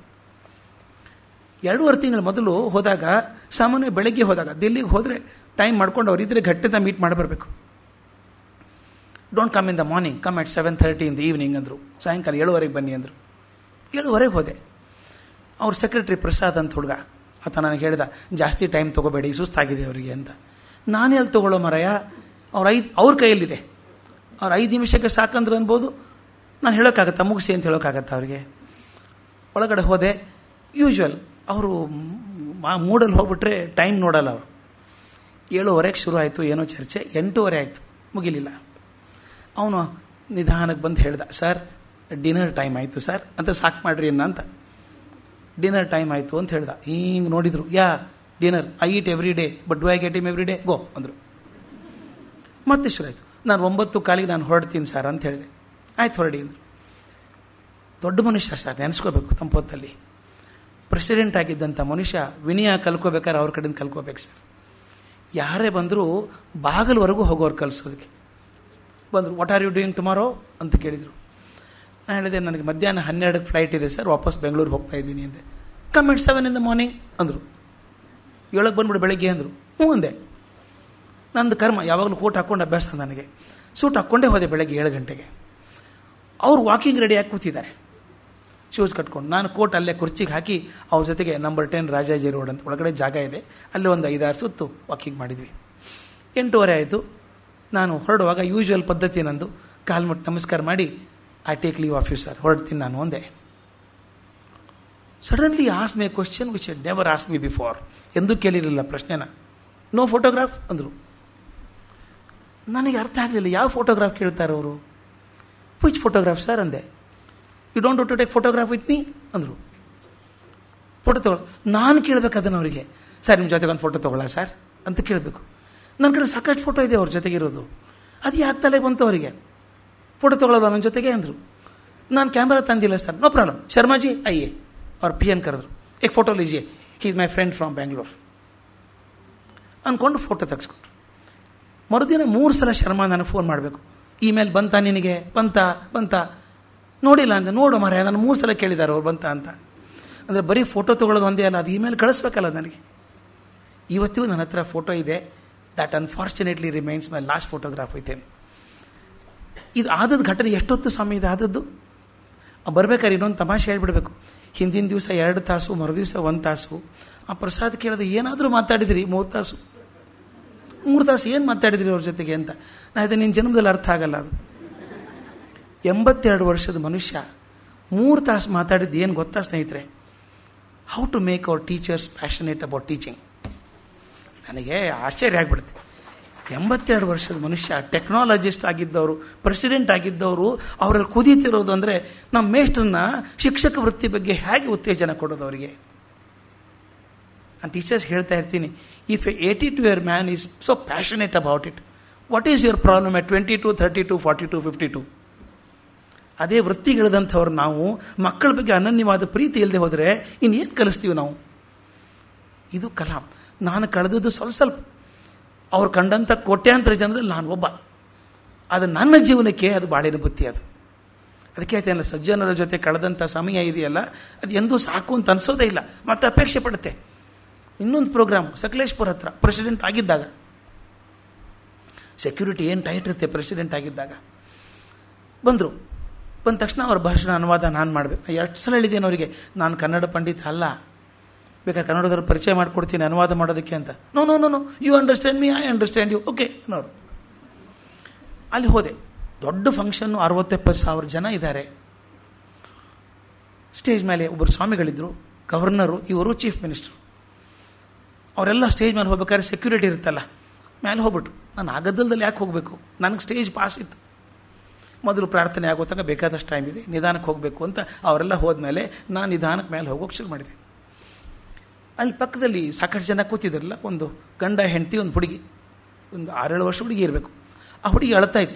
ಎರಡೂವರೆ ತಿಂಗಳ ಮೊದಲು ಹೋದಾಗ ಸಾಮಾನ್ಯ ಬೆಳಗ್ಗೆ ಹೋದಾಗ ದಿಲ್ಲಿಗೆ ಹೋದರೆ ಟೈಮ್ ಮಾಡ್ಕೊಂಡು ಅವರಿದ್ದರೆ ಘಟ್ಟದ ಮೀಟ್ ಮಾಡಿ ಬರಬೇಕು don't come in the morning come at seven thirty in the evening ಅಂದರು ಸಾಯಂಕಾಲ ಏಳುವರೆಗೆ ಬನ್ನಿ ಅಂದರು ಏಳುವರೆಗೆ ಹೋದೆ ಅವ್ರ ಸೆಕ್ರೆಟ್ರಿ ಪ್ರಸಾದ್ ಅಂತ ಹುಡುಗ ಆತ ನನಗೆ ಹೇಳ್ದ ಜಾಸ್ತಿ ಟೈಮ್ ತೊಗೋಬೇಡಿ ಸುಸ್ತಾಗಿದೆ ಅವರಿಗೆ ಅಂತ ನಾನೇ ಅಲ್ಲಿ ತೊಗೊಳ್ಳೋ ಮರಯ ಅವ್ರ ಐದು ಅವ್ರ ಕೈಯಲ್ಲಿದೆ ಅವ್ರು ಐದು ನಿಮಿಷಕ್ಕೆ ಸಾಕಂದ್ರೆ ಅನ್ಬೋದು ನಾನು ಹೇಳೋಕ್ಕಾಗತ್ತಾ ಮುಗಿಸಿ ಅಂತ ಹೇಳೋಕ್ಕಾಗತ್ತಾ ಅವ್ರಿಗೆ ಒಳಗಡೆ ಹೋದೆ ಯೂಶ್ವಲ್ ಅವರು ಮೂಡಲ್ಲಿ ಹೋಗ್ಬಿಟ್ರೆ ಟೈಮ್ ನೋಡಲ್ಲ ಅವರು ಏಳುವರೆಗೆ ಶುರು ಆಯಿತು ಏನೋ ಚರ್ಚೆ ಎಂಟೂವರೆ ಆಯಿತು ಮುಗಿಲಿಲ್ಲ ಅವನು ನಿಧಾನಕ್ಕೆ ಬಂದು ಹೇಳ್ದ ಸರ್ ಡಿನ್ನರ್ ಟೈಮ್ ಆಯಿತು ಸರ್ ಅಂತ ಸಾಕು ಮಾಡ್ರಿ ಅನ್ನ ಅಂತ ಡಿನ್ನರ್ ಟೈಮ್ ಆಯಿತು ಅಂತ ಹೇಳ್ದ ಹಿಂಗೆ ನೋಡಿದರು yeah dinner I eat every day but do I get him every day go ಅಂದರು ಮತ್ತೆ ಶುರು ಆಯಿತು ನಾನು ಒಂಬತ್ತು ಕಾಲಿಗೆ ನಾನು ಹೊರಡ್ತೀನಿ ಸರ್ ಅಂತ ಹೇಳಿದೆ ಆಯ್ತು ಹೊರಡಿ ಅಂದರು ದೊಡ್ಡ ಮನುಷ್ಯ ಸರ್ ನೆನೆಸ್ಕೋಬೇಕು ತಂಪೊತ್ತಲ್ಲಿ ಪ್ರೆಸಿಡೆಂಟ್ ಆಗಿದ್ದಂಥ ಮನುಷ್ಯ ವಿನಯ ಕಲ್ಕೋಬೇಕಾದ್ರೆ ಅವ್ರ ಕಡೆಯಿಂದ ಕಲ್ಕೋಬೇಕು ಸರ್ ಯಾರೇ ಬಂದರೂ ಬಾಗಲವರೆಗೂ ಹೋಗೋರು ಕಲಿಸೋದಕ್ಕೆ ಬಂದರು what are you doing tomorrow ಅಂತ ಕೇಳಿದರು ನಾನು ಹೇಳಿದೆ ನನಗೆ ಮಧ್ಯಾಹ್ನ ಹನ್ನೆರಡಕ್ಕೆ ಫ್ಲೈಟ್ ಇದೆ ಸರ್ ವಾಪಸ್ ಬೆಂಗಳೂರಿಗೆ ಹೋಗ್ತಾ ಇದ್ದೀನಿ ಅಂದೆ come at seven in the morning ಅಂದರು ಏಳಕ್ಕೆ ಬಂದ್ಬಿಡು ಬೆಳಗ್ಗೆ ಅಂದರು ಹ್ಞೂ ಅಂದೆ ನಂದು ಕರ್ಮ ಯಾವಾಗಲೂ ಕೋಟ್ ಹಾಕ್ಕೊಂಡು ಅಭ್ಯಾಸ ನನಗೆ ಸೂಟ್ ಹಾಕ್ಕೊಂಡೇ ಹೋದೆ ಬೆಳಗ್ಗೆ ಏಳು ಗಂಟೆಗೆ ಅವ್ರು ವಾಕಿಂಗ್ ರೆಡಿ ಆಗಿ ಕೂತಿದ್ದಾರೆ ಶೂಸ್ ಕಟ್ಕೊಂಡು ನಾನು ಕೋಟ್ ಅಲ್ಲೇ ಕುರ್ಚಿಗೆ ಹಾಕಿ ಅವ್ರ ಜೊತೆಗೆ ನಂಬರ್ ಟೆನ್ ರಾಜಾಜಿ ರೋಡ್ ಅಂತ ಒಳಗಡೆ ಜಾಗ ಇದೆ ಅಲ್ಲಿ ಒಂದು ಐದಾರು ಸುತ್ತು ವಾಕಿಂಗ್ ಮಾಡಿದ್ವಿ ಎಂಟೂವರೆ ಆಯಿತು ನಾನು ಹೊರಡುವಾಗ ಯೂಶ್ವಲ್ ಪದ್ಧತಿ ನಂದು ಕಾಲು ಮುಟ್ಟು ನಮಸ್ಕಾರ ಮಾಡಿ I take leave of you sir ಹೊರಡ್ತೀನಿ ನಾನು ಒಂದೇ suddenly ask me question which never ask me before ಎಂದೂ ಕೇಳಿರಲಿಲ್ಲ ಪ್ರಶ್ನೆನ ನೋ ಫೋಟೋಗ್ರಾಫ್ ಅಂದರು ನನಗೆ ಅರ್ಥ ಆಗಲಿಲ್ಲ ಯಾವ ಫೋಟೋಗ್ರಾಫ್ ಕೇಳ್ತಾರೆ ಅವರು ವಿಚ್ ಫೋಟೋಗ್ರಾಫ್ ಸರ್ ಅಂದೆ you don't to take photograph with me ಅಂದರು ಫೋಟೋ ತೊಗೊಳ ನಾನು ಕೇಳಬೇಕು ಅದನ್ನು ಅವರಿಗೆ ಸರ್ ನಿಮ್ಮ ಜೊತೆಗೆ ಒಂದು ಫೋಟೋ ತೊಗೊಳ್ಳ ಸರ್ ಅಂತ ಕೇಳಬೇಕು ನನ್ನ ಕಡೆ ಸಾಕಷ್ಟು ಫೋಟೋ ಇದೆ ಅವ್ರ ಜೊತೆಗಿರೋದು ಅದು ಯಾಕೆ ತಲೆ ಬಂತು ಅವರಿಗೆ ಫೋಟೋ ತೊಗೊಳಲ್ವ ನನ್ನ ಜೊತೆಗೆ ಅಂದರು ನಾನು ಕ್ಯಾಮ್ರಾ ತಂದಿಲ್ಲ ಸರ್ ನೋ ಪ್ರಾಬ್ಲಮ್ ಶರ್ಮಾಜಿ ಆಯ್ಯೆ ಅವ್ರ ಪಿ ಎನ್ ಕರೆದ್ರು ಏಕ್ ಫೋಟೋ ಲೀಜಿಯೇ he is my friend from Bangalore ಅಂದ್ಕೊಂಡು ಫೋಟೋ ತೆಗೆಸ್ಕೊಟ್ರು ಮರುದಿನ ಮೂರು ಸಲ ಶರ್ಮಾ ನನಗೆ ಫೋನ್ ಮಾಡಬೇಕು ಇಮೇಲ್ ಬಂತ ನಿನಗೆ ಬಂತ ಬಂತ ನೋಡಿಲ್ಲ ಅಂತ ನೋಡು ಮಾರ ನಾನು ಮೂರು ಸಲ ಕೇಳಿದ್ದಾರೆ ಅವ್ರು ಬಂತ ಅಂತ ಅಂದರೆ ಬರೀ ಫೋಟೋ ತೊಗೊಳ್ಳೋದು ಒಂದೇ ಅಲ್ಲ ಅದು ಇಮೇಲ್ ಕಳಿಸ್ಬೇಕಲ್ಲ ನನಗೆ ಇವತ್ತಿಗೂ ನನ್ನ ಹತ್ರ ಫೋಟೋ ಇದೆ that unfortunately remains my last photograph ಐತೆ ಇದು ಆದದ್ದು ಘಟನೆ ಎಷ್ಟೊತ್ತು ಸಮಯ ಇದು ಆದದ್ದು ಬರ್ಬೇಕಾದ್ರೆ ಇನ್ನೊಂದು ತಮಾಷೆ ಹೇಳ್ಬಿಡ್ಬೇಕು ಹಿಂದಿನ ದಿವಸ ಎರಡು ತಾಸು ಮರುದಿವಸ ಒಂದು ತಾಸು ಆ ಪ್ರಸಾದ್ ಕೇಳಿದ್ರೆ ಏನಾದರೂ ಮಾತಾಡಿದ್ರಿ ಮೂರು ತಾಸು ಮೂರು ತಾಸು ಏನು ಮಾತಾಡಿದ್ರಿ ಅವ್ರ ಜೊತೆಗೆ ಅಂತ ನಾ ಇದು ನಿನ್ನ ಜನ್ಮದಲ್ಲಿ ಅರ್ಥ ಆಗಲ್ಲ ಅದು ಎಂಬತ್ತೆರಡು ವರ್ಷದ ಮನುಷ್ಯ ಮೂರು ತಾಸು ಮಾತಾಡಿದ್ದು ಏನು ಗೊತ್ತಾ ಸ್ನೇಹಿತರೆ how to make our teachers passionate about teaching ನನಗೆ ಆಶ್ಚರ್ಯ ಆಗಿಬಿಡುತ್ತೆ ಎಂಬತ್ತೆರಡು ವರ್ಷದ ಮನುಷ್ಯ ಟೆಕ್ನಾಲಜಿಸ್ಟ್ ಆಗಿದ್ದವರು ಪ್ರೆಸಿಡೆಂಟ್ ಆಗಿದ್ದವರು ಅವರಲ್ಲಿ ಕುದೀತಿರೋದು ಅಂದರೆ ನಮ್ಮ ಮೇಷ್ಟ್ರನ್ನ ಶಿಕ್ಷಕ ವೃತ್ತಿ ಬಗ್ಗೆ ಹೇಗೆ ಉತ್ತೇಜನ ಕೊಡೋದು ಅವರಿಗೆ ನಾನು ಟೀಚರ್ಸ್ ಹೇಳ್ತಾ ಇರ್ತೀನಿ if a eighty two year man is so passionate about it what is your problem at twenty two thirty two forty two fifty two ಅದೇ ವೃತ್ತಿಗಳಿದಂಥವ್ರು ನಾವು ಮಕ್ಕಳ ಬಗ್ಗೆ ಅನನ್ಯವಾದ ಪ್ರೀತಿ ಇಲ್ಲದೆ ಹೋದರೆ ಇನ್ನೇನು ಕಲಿಸ್ತೀವಿ ನಾವು ಇದು ಕಲಾಂ ನಾನು ಕಳೆದದ್ದು ಸ್ವಲ್ಪ ಸ್ವಲ್ಪ ಅವ್ರು ಕಂಡಂಥ ಕೋಟ್ಯಾಂತರ ಜನದಲ್ಲಿ ನಾನು ಒಬ್ಬ ಅದು ನನ್ನ ಜೀವನಕ್ಕೆ ಅದು ಬಾಳಿನ ಬುತ್ತಿ ಅದು ಅದಕ್ಕೆ ಆಯ್ತಲ್ಲ ಸಜ್ಜನರ ಜೊತೆ ಕಳೆದಂಥ ಸಮಯ ಇದೆಯಲ್ಲ ಅದು ಎಂದೂ ಸಾಕು ಅಂತ ಅನಿಸೋದೇ ಇಲ್ಲ ಮತ್ತೆ ಅಪೇಕ್ಷೆ ಪಡುತ್ತೆ ಇನ್ನೊಂದು ಪ್ರೋಗ್ರಾಮ್ ಸಕಲೇಶ್ಪುರ ಹತ್ರ ಪ್ರೆಸಿಡೆಂಟ್ ಆಗಿದ್ದಾಗ ಸೆಕ್ಯೂರಿಟಿ ಏನು ಟೈಟ್ ಇರುತ್ತೆ ಪ್ರೆಸಿಡೆಂಟ್ ಆಗಿದ್ದಾಗ ಬಂದರು ಬಂದ ತಕ್ಷಣ ಅವ್ರ ಭಾಷಣ ಅನುವಾದ ನಾನು ಮಾಡಬೇಕು ಎಷ್ಟು ಸಲ ಹೇಳಿದ್ದೇನೆ ಅವರಿಗೆ ನಾನು ಕನ್ನಡ ಪಂಡಿತ ಅಲ್ಲ ಬೇಕಾದ್ರೆ ಕನ್ನಡದವ್ರು ಪರಿಚಯ ಮಾಡಿಕೊಡ್ತೀನಿ ಅನುವಾದ ಮಾಡೋದಕ್ಕೆ ಅಂತ no no no no you understand me I understand you okay ಅನ್ನೋರು ಅಲ್ಲಿ ಹೋದೆ ದೊಡ್ಡ ಫಂಕ್ಷನ್ನು ಅರವತ್ತೆಪ್ಪತ್ತು ಸಾವಿರ ಜನ ಇದ್ದಾರೆ ಸ್ಟೇಜ್ ಮೇಲೆ ಒಬ್ಬರು ಸ್ವಾಮಿಗಳಿದ್ದರು ಗವರ್ನರು ಇವರು ಚೀಫ್ ಮಿನಿಸ್ಟ್ರು ಅವರೆಲ್ಲ ಸ್ಟೇಜ್ ಮೇಲೆ ಹೋಗ್ಬೇಕಾದ್ರೆ ಸೆಕ್ಯೂರಿಟಿ ಇರುತ್ತಲ್ಲ ಮೇಲೆ ಹೋಗ್ಬಿಟ್ಟು ನಾನು ಆ ಗದ್ದಲದಲ್ಲಿ ಯಾಕೆ ಹೋಗಬೇಕು ನನಗೆ ಸ್ಟೇಜ್ ಪಾಸ್ ಇತ್ತು ಮೊದಲು ಪ್ರಾರ್ಥನೆ ಆಗೋ ತನಕ ಬೇಕಾದಷ್ಟು ಟೈಮ್ ಇದೆ ನಿಧಾನಕ್ಕೆ ಹೋಗಬೇಕು ಅಂತ ಅವರೆಲ್ಲ ಹೋದ್ಮೇಲೆ ನಾನು ನಿಧಾನಕ್ಕೆ ಮೇಲೆ ಹೋಗೋಕೆ ಶುರು ಮಾಡಿದೆ ಅಲ್ಲಿ ಪಕ್ಕದಲ್ಲಿ ಸಾಕಷ್ಟು ಜನ ಕೂತಿದ್ರಲ್ಲ ಒಂದು ಗಂಡ ಹೆಂಡತಿ ಒಂದು ಹುಡುಗಿ ಒಂದು ಆರೇಳು ವರ್ಷ ಹುಡುಗಿ ಇರಬೇಕು ಆ ಹುಡುಗಿ ಅಳ್ತಾ ಇತ್ತು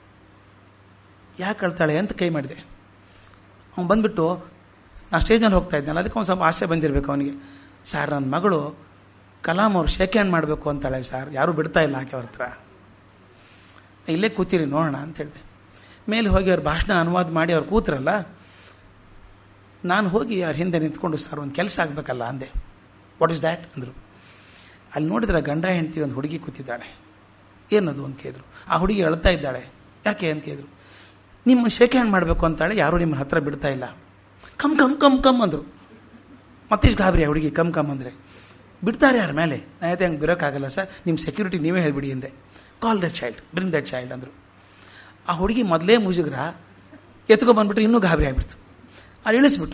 ಯಾಕೆ ಅಳ್ತಾಳೆ ಅಂತ ಕೈ ಮಾಡಿದೆ ಅವ್ನು ಬಂದುಬಿಟ್ಟು ನಾ ಸ್ಟೇಜ್ ಮೇಲೆ ಹೋಗ್ತಾ ಇದ್ದನಲ್ಲ ಅದಕ್ಕೆ ಒಂದು ಸ್ವಲ್ಪ ಆಸೆ ಬಂದಿರಬೇಕು ಅವನಿಗೆ ಸರ್ ನನ್ನ ಮಗಳು ಕಲಾಂ ಅವ್ರು ಶೇಕ್ ಹ್ಯಾಂಡ್ ಮಾಡಬೇಕು ಅಂತಾಳೆ ಸರ್ ಯಾರೂ ಬಿಡ್ತಾ ಇಲ್ಲ ಆಕೆ ಅವ್ರ ಹತ್ರ ಇಲ್ಲೇ ಕೂತೀರಿ ನೋಡೋಣ ಅಂತ ಹೇಳಿದೆ ಮೇಲೆ ಹೋಗಿ ಅವ್ರ ಭಾಷಣ ಅನುವಾದ ಮಾಡಿ ಅವ್ರು ಕೂತ್ರಲ್ಲ ನಾನು ಹೋಗಿ ಅವ್ರ ಹಿಂದೆ ನಿಂತ್ಕೊಂಡು ಸರ್ ಒಂದು ಕೆಲಸ ಆಗಬೇಕಲ್ಲ ಅಂದೆ ವಾಟ್ ಇಸ್ ದ್ಯಾಟ್ ಅಂದರು ಅಲ್ಲಿ ನೋಡಿದ್ರೆ ಗಂಡ ಹೆಂಡತಿ ಒಂದು ಹುಡುಗಿ ಕೂತಿದ್ದಾಳೆ ಏನದು ಅಂತ ಕೇಳಿದ್ರು ಆ ಹುಡುಗಿ ಅಳ್ತಾ ಇದ್ದಾಳೆ ಯಾಕೆ ಅಂತ ಕೇಳಿದ್ರು ನಿಮ್ಮ ಶೇಕ್ ಹ್ಯಾಂಡ್ ಮಾಡಬೇಕು ಅಂತಾಳೆ ಯಾರೂ ನಿಮ್ಮ ಹತ್ರ ಬಿಡ್ತಾ ಇಲ್ಲ ಕಮ್ ಕಮ್ ಕಮ್ ಕಮ್ ಅಂದರು ಮತ್ತಿಷ್ಟು ಗಾಬರಿ ಆ ಹುಡುಗಿ ಕಮ್ ಕಮ್ ಅಂದರೆ ಬಿಡ್ತಾರೆ ಯಾರ ಮೇಲೆ ಆಯ್ತು ಹಂಗೆ ಬಿರೋಕ್ಕಾಗಲ್ಲ ಸರ್ ನಿಮ್ಮ ಸೆಕ್ಯೂರಿಟಿ ನೀವೇ ಹೇಳಿಬಿಡಿ ಎಂದೆ call that child bring that child ಅಂದರು ಆ ಹುಡುಗಿ ಮೊದಲೇ ಮುಜುಗ್ರ ಎತ್ಕೊಂಡ್ಬಂದ್ಬಿಟ್ಟು ಇನ್ನೂ ಗಾಬರಿ ಆಗಿಬಿಡ್ತು ಅಲ್ಲಿ ಇಳಿಸ್ಬಿಟ್ಟು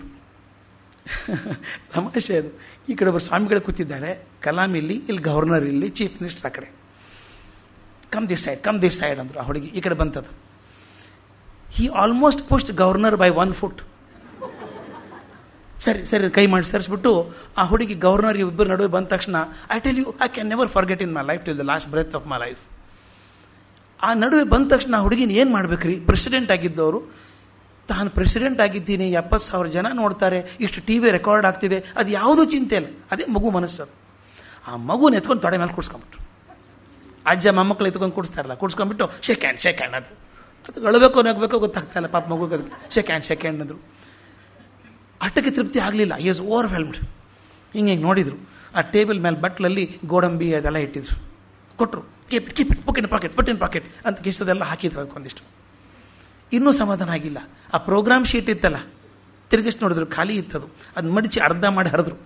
ತಮಾಷೆ ಅದು ಈ ಕಡೆ ಒಬ್ಬರು ಸ್ವಾಮಿಗಳು ಕೂತಿದ್ದಾರೆ ಕಲಾಂ ಇಲ್ಲಿ ಇಲ್ಲಿ ಗವರ್ನರ್ ಇಲ್ಲಿ ಚೀಫ್ ಮಿನಿಸ್ಟರ್ ಆ ಕಡೆ come this side come this side ಅಂದರು ಆ ಹುಡುಗಿ ಈ ಕಡೆ ಬಂತದ್ದು he almost pushed governor by one foot ಸರಿ ಸರಿ ಕೈ ಮಾಡಿ ಸರಿಸ್ಬಿಟ್ಟು ಆ ಹುಡುಗಿ ಗವರ್ನರ್ ಇಬ್ಬರು ನಡುವೆ ಬಂದ ತಕ್ಷಣ I tell you I can never forget in my life till the last breath of my life ಆ ನಡುವೆ ಬಂದ ತಕ್ಷಣ ಆ ಹುಡುಗಿನ ಏನು ಮಾಡ್ಬೇಕ್ರಿ ಪ್ರೆಸಿಡೆಂಟ್ ಆಗಿದ್ದವರು ತಾನು ಪ್ರೆಸಿಡೆಂಟ್ ಆಗಿದ್ದೀನಿ ಎಪ್ಪತ್ತು ಸಾವಿರ ಜನ ನೋಡ್ತಾರೆ ಇಷ್ಟು ಟಿ ವಿ ರೆಕಾರ್ಡ್ ಆಗ್ತಿದೆ ಅದು ಯಾವುದೂ ಚಿಂತೆ ಇಲ್ಲ ಅದೇ ಮಗು ಮನಸ್ಸು ಆ ಮಗುನ ಎತ್ಕೊಂಡು ತೊಡೆ ಮೇಲೆ ಕೂಡ್ಸ್ಕೊಂಬಿಟ್ರು ಅಜ್ಜ ಮೊಮ್ಮಕ್ಕಳು ಎತ್ಕೊಂಡು ಕೂಡಿಸ್ತಾರಲ್ಲ ಕೂಡ್ಸ್ಕೊಂಡ್ಬಿಟ್ಟು ಶೇಕ್ ಹ್ಯಾಂಡ್ ಶೇಕ್ ಹ್ಯಾಂಡ್ ಅದು ಅದು ಅಳಬೇಕು ನಗಬೇಕೋ ಗೊತ್ತಾಗ್ತಾ ಇಲ್ಲ ಪಾಪ ಮಗು ಅದಕ್ಕೆ ಶೇಕ್ ಹ್ಯಾಂಡ್ ಶೇಕ್ ಹ್ಯಾಂಡ್ ಅಂದರು ಅಟ್ಟಕ್ಕೆ ತೃಪ್ತಿ ಆಗಲಿಲ್ಲ ಈಸ್ ಓವರ್ ವೆಲ್ಮ್ಡ್ ಹಿಂಗೆ ಹಿಂಗೆ ನೋಡಿದರು ಆ ಟೇಬಲ್ ಮೇಲೆ ಬಟ್ಲಲ್ಲಿ ಗೋಡಂಬಿ ಅದೆಲ್ಲ ಇಟ್ಟಿದ್ರು ಕೊಟ್ಟರು keep keep it put in pocket put in pocket ಅಂತ ಕಿಸ್ತದೆಲ್ಲ ಹಾಕಿದ್ರು ಅದಕ್ಕೊಂದಿಷ್ಟು ಇನ್ನೂ ಸಮಾಧಾನ ಆಗಿಲ್ಲ ಆ ಪ್ರೋಗ್ರಾಮ್ ಶೀಟ್ ಇತ್ತಲ್ಲ ತಿರುಗಿಸಿ ನೋಡಿದ್ರು ಖಾಲಿ ಇತ್ತದು ಅದು ಮಡಿಚಿ ಅರ್ಧ ಮಾಡಿ ಹರಿದ್ರು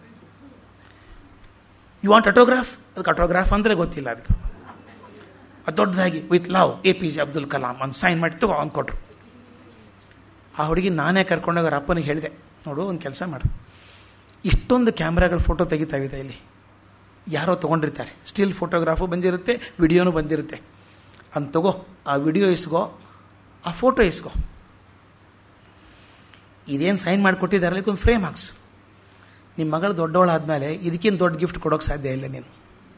ಯು ವಾಂಟ್ ಅಟೋಗ್ರಾಫ್ ಅದಕ್ಕೆ ಅಟೋಗ್ರಾಫ್ ಅಂದರೆ ಗೊತ್ತಿಲ್ಲ ಅದಕ್ಕೆ ಅದು ದೊಡ್ಡದಾಗಿ with love A P J Abdul Kalam ಒಂದು ಸೈನ್ ಮಾಡಿ ತಗೋ ಅವ್ನು ಕೊಟ್ಟರು ಆ ಹುಡುಗಿ ನಾನೇ ಕರ್ಕೊಂಡೋಗಿ ಅವ್ರ ಅಪ್ಪನಿಗೆ ಹೇಳಿದೆ ನೋಡು ಒಂದು ಕೆಲಸ ಮಾಡು ಇಷ್ಟೊಂದು ಕ್ಯಾಮ್ರಾಗಳು ಫೋಟೋ ತೆಗಿತಾವಿದೆ ಇಲ್ಲಿ ಯಾರೋ ತೊಗೊಂಡಿರ್ತಾರೆ ಸ್ಟಿಲ್ ಫೋಟೋಗ್ರಾಫು ಬಂದಿರುತ್ತೆ ವಿಡಿಯೋನು ಬಂದಿರುತ್ತೆ ಅಂತ ತಗೋ ಆ ವಿಡಿಯೋ ಇಸ್ಕೋ ಆ ಫೋಟೋ ಇಸ್ಕೋ ಇದೇನು ಸೈನ್ ಮಾಡಿಕೊಟ್ಟಿದ್ದಾರಲ್ಲ ಇದೊಂದು ಫ್ರೇಮ್ ಹಾಕ್ಸು ನಿಮ್ಮ ಮಗಳು ದೊಡ್ಡವಳಾದಮೇಲೆ ಇದಕ್ಕಿಂತ ದೊಡ್ಡ ಗಿಫ್ಟ್ ಕೊಡೋಕ್ಕೆ ಸಾಧ್ಯ ಇಲ್ಲ ನೀನು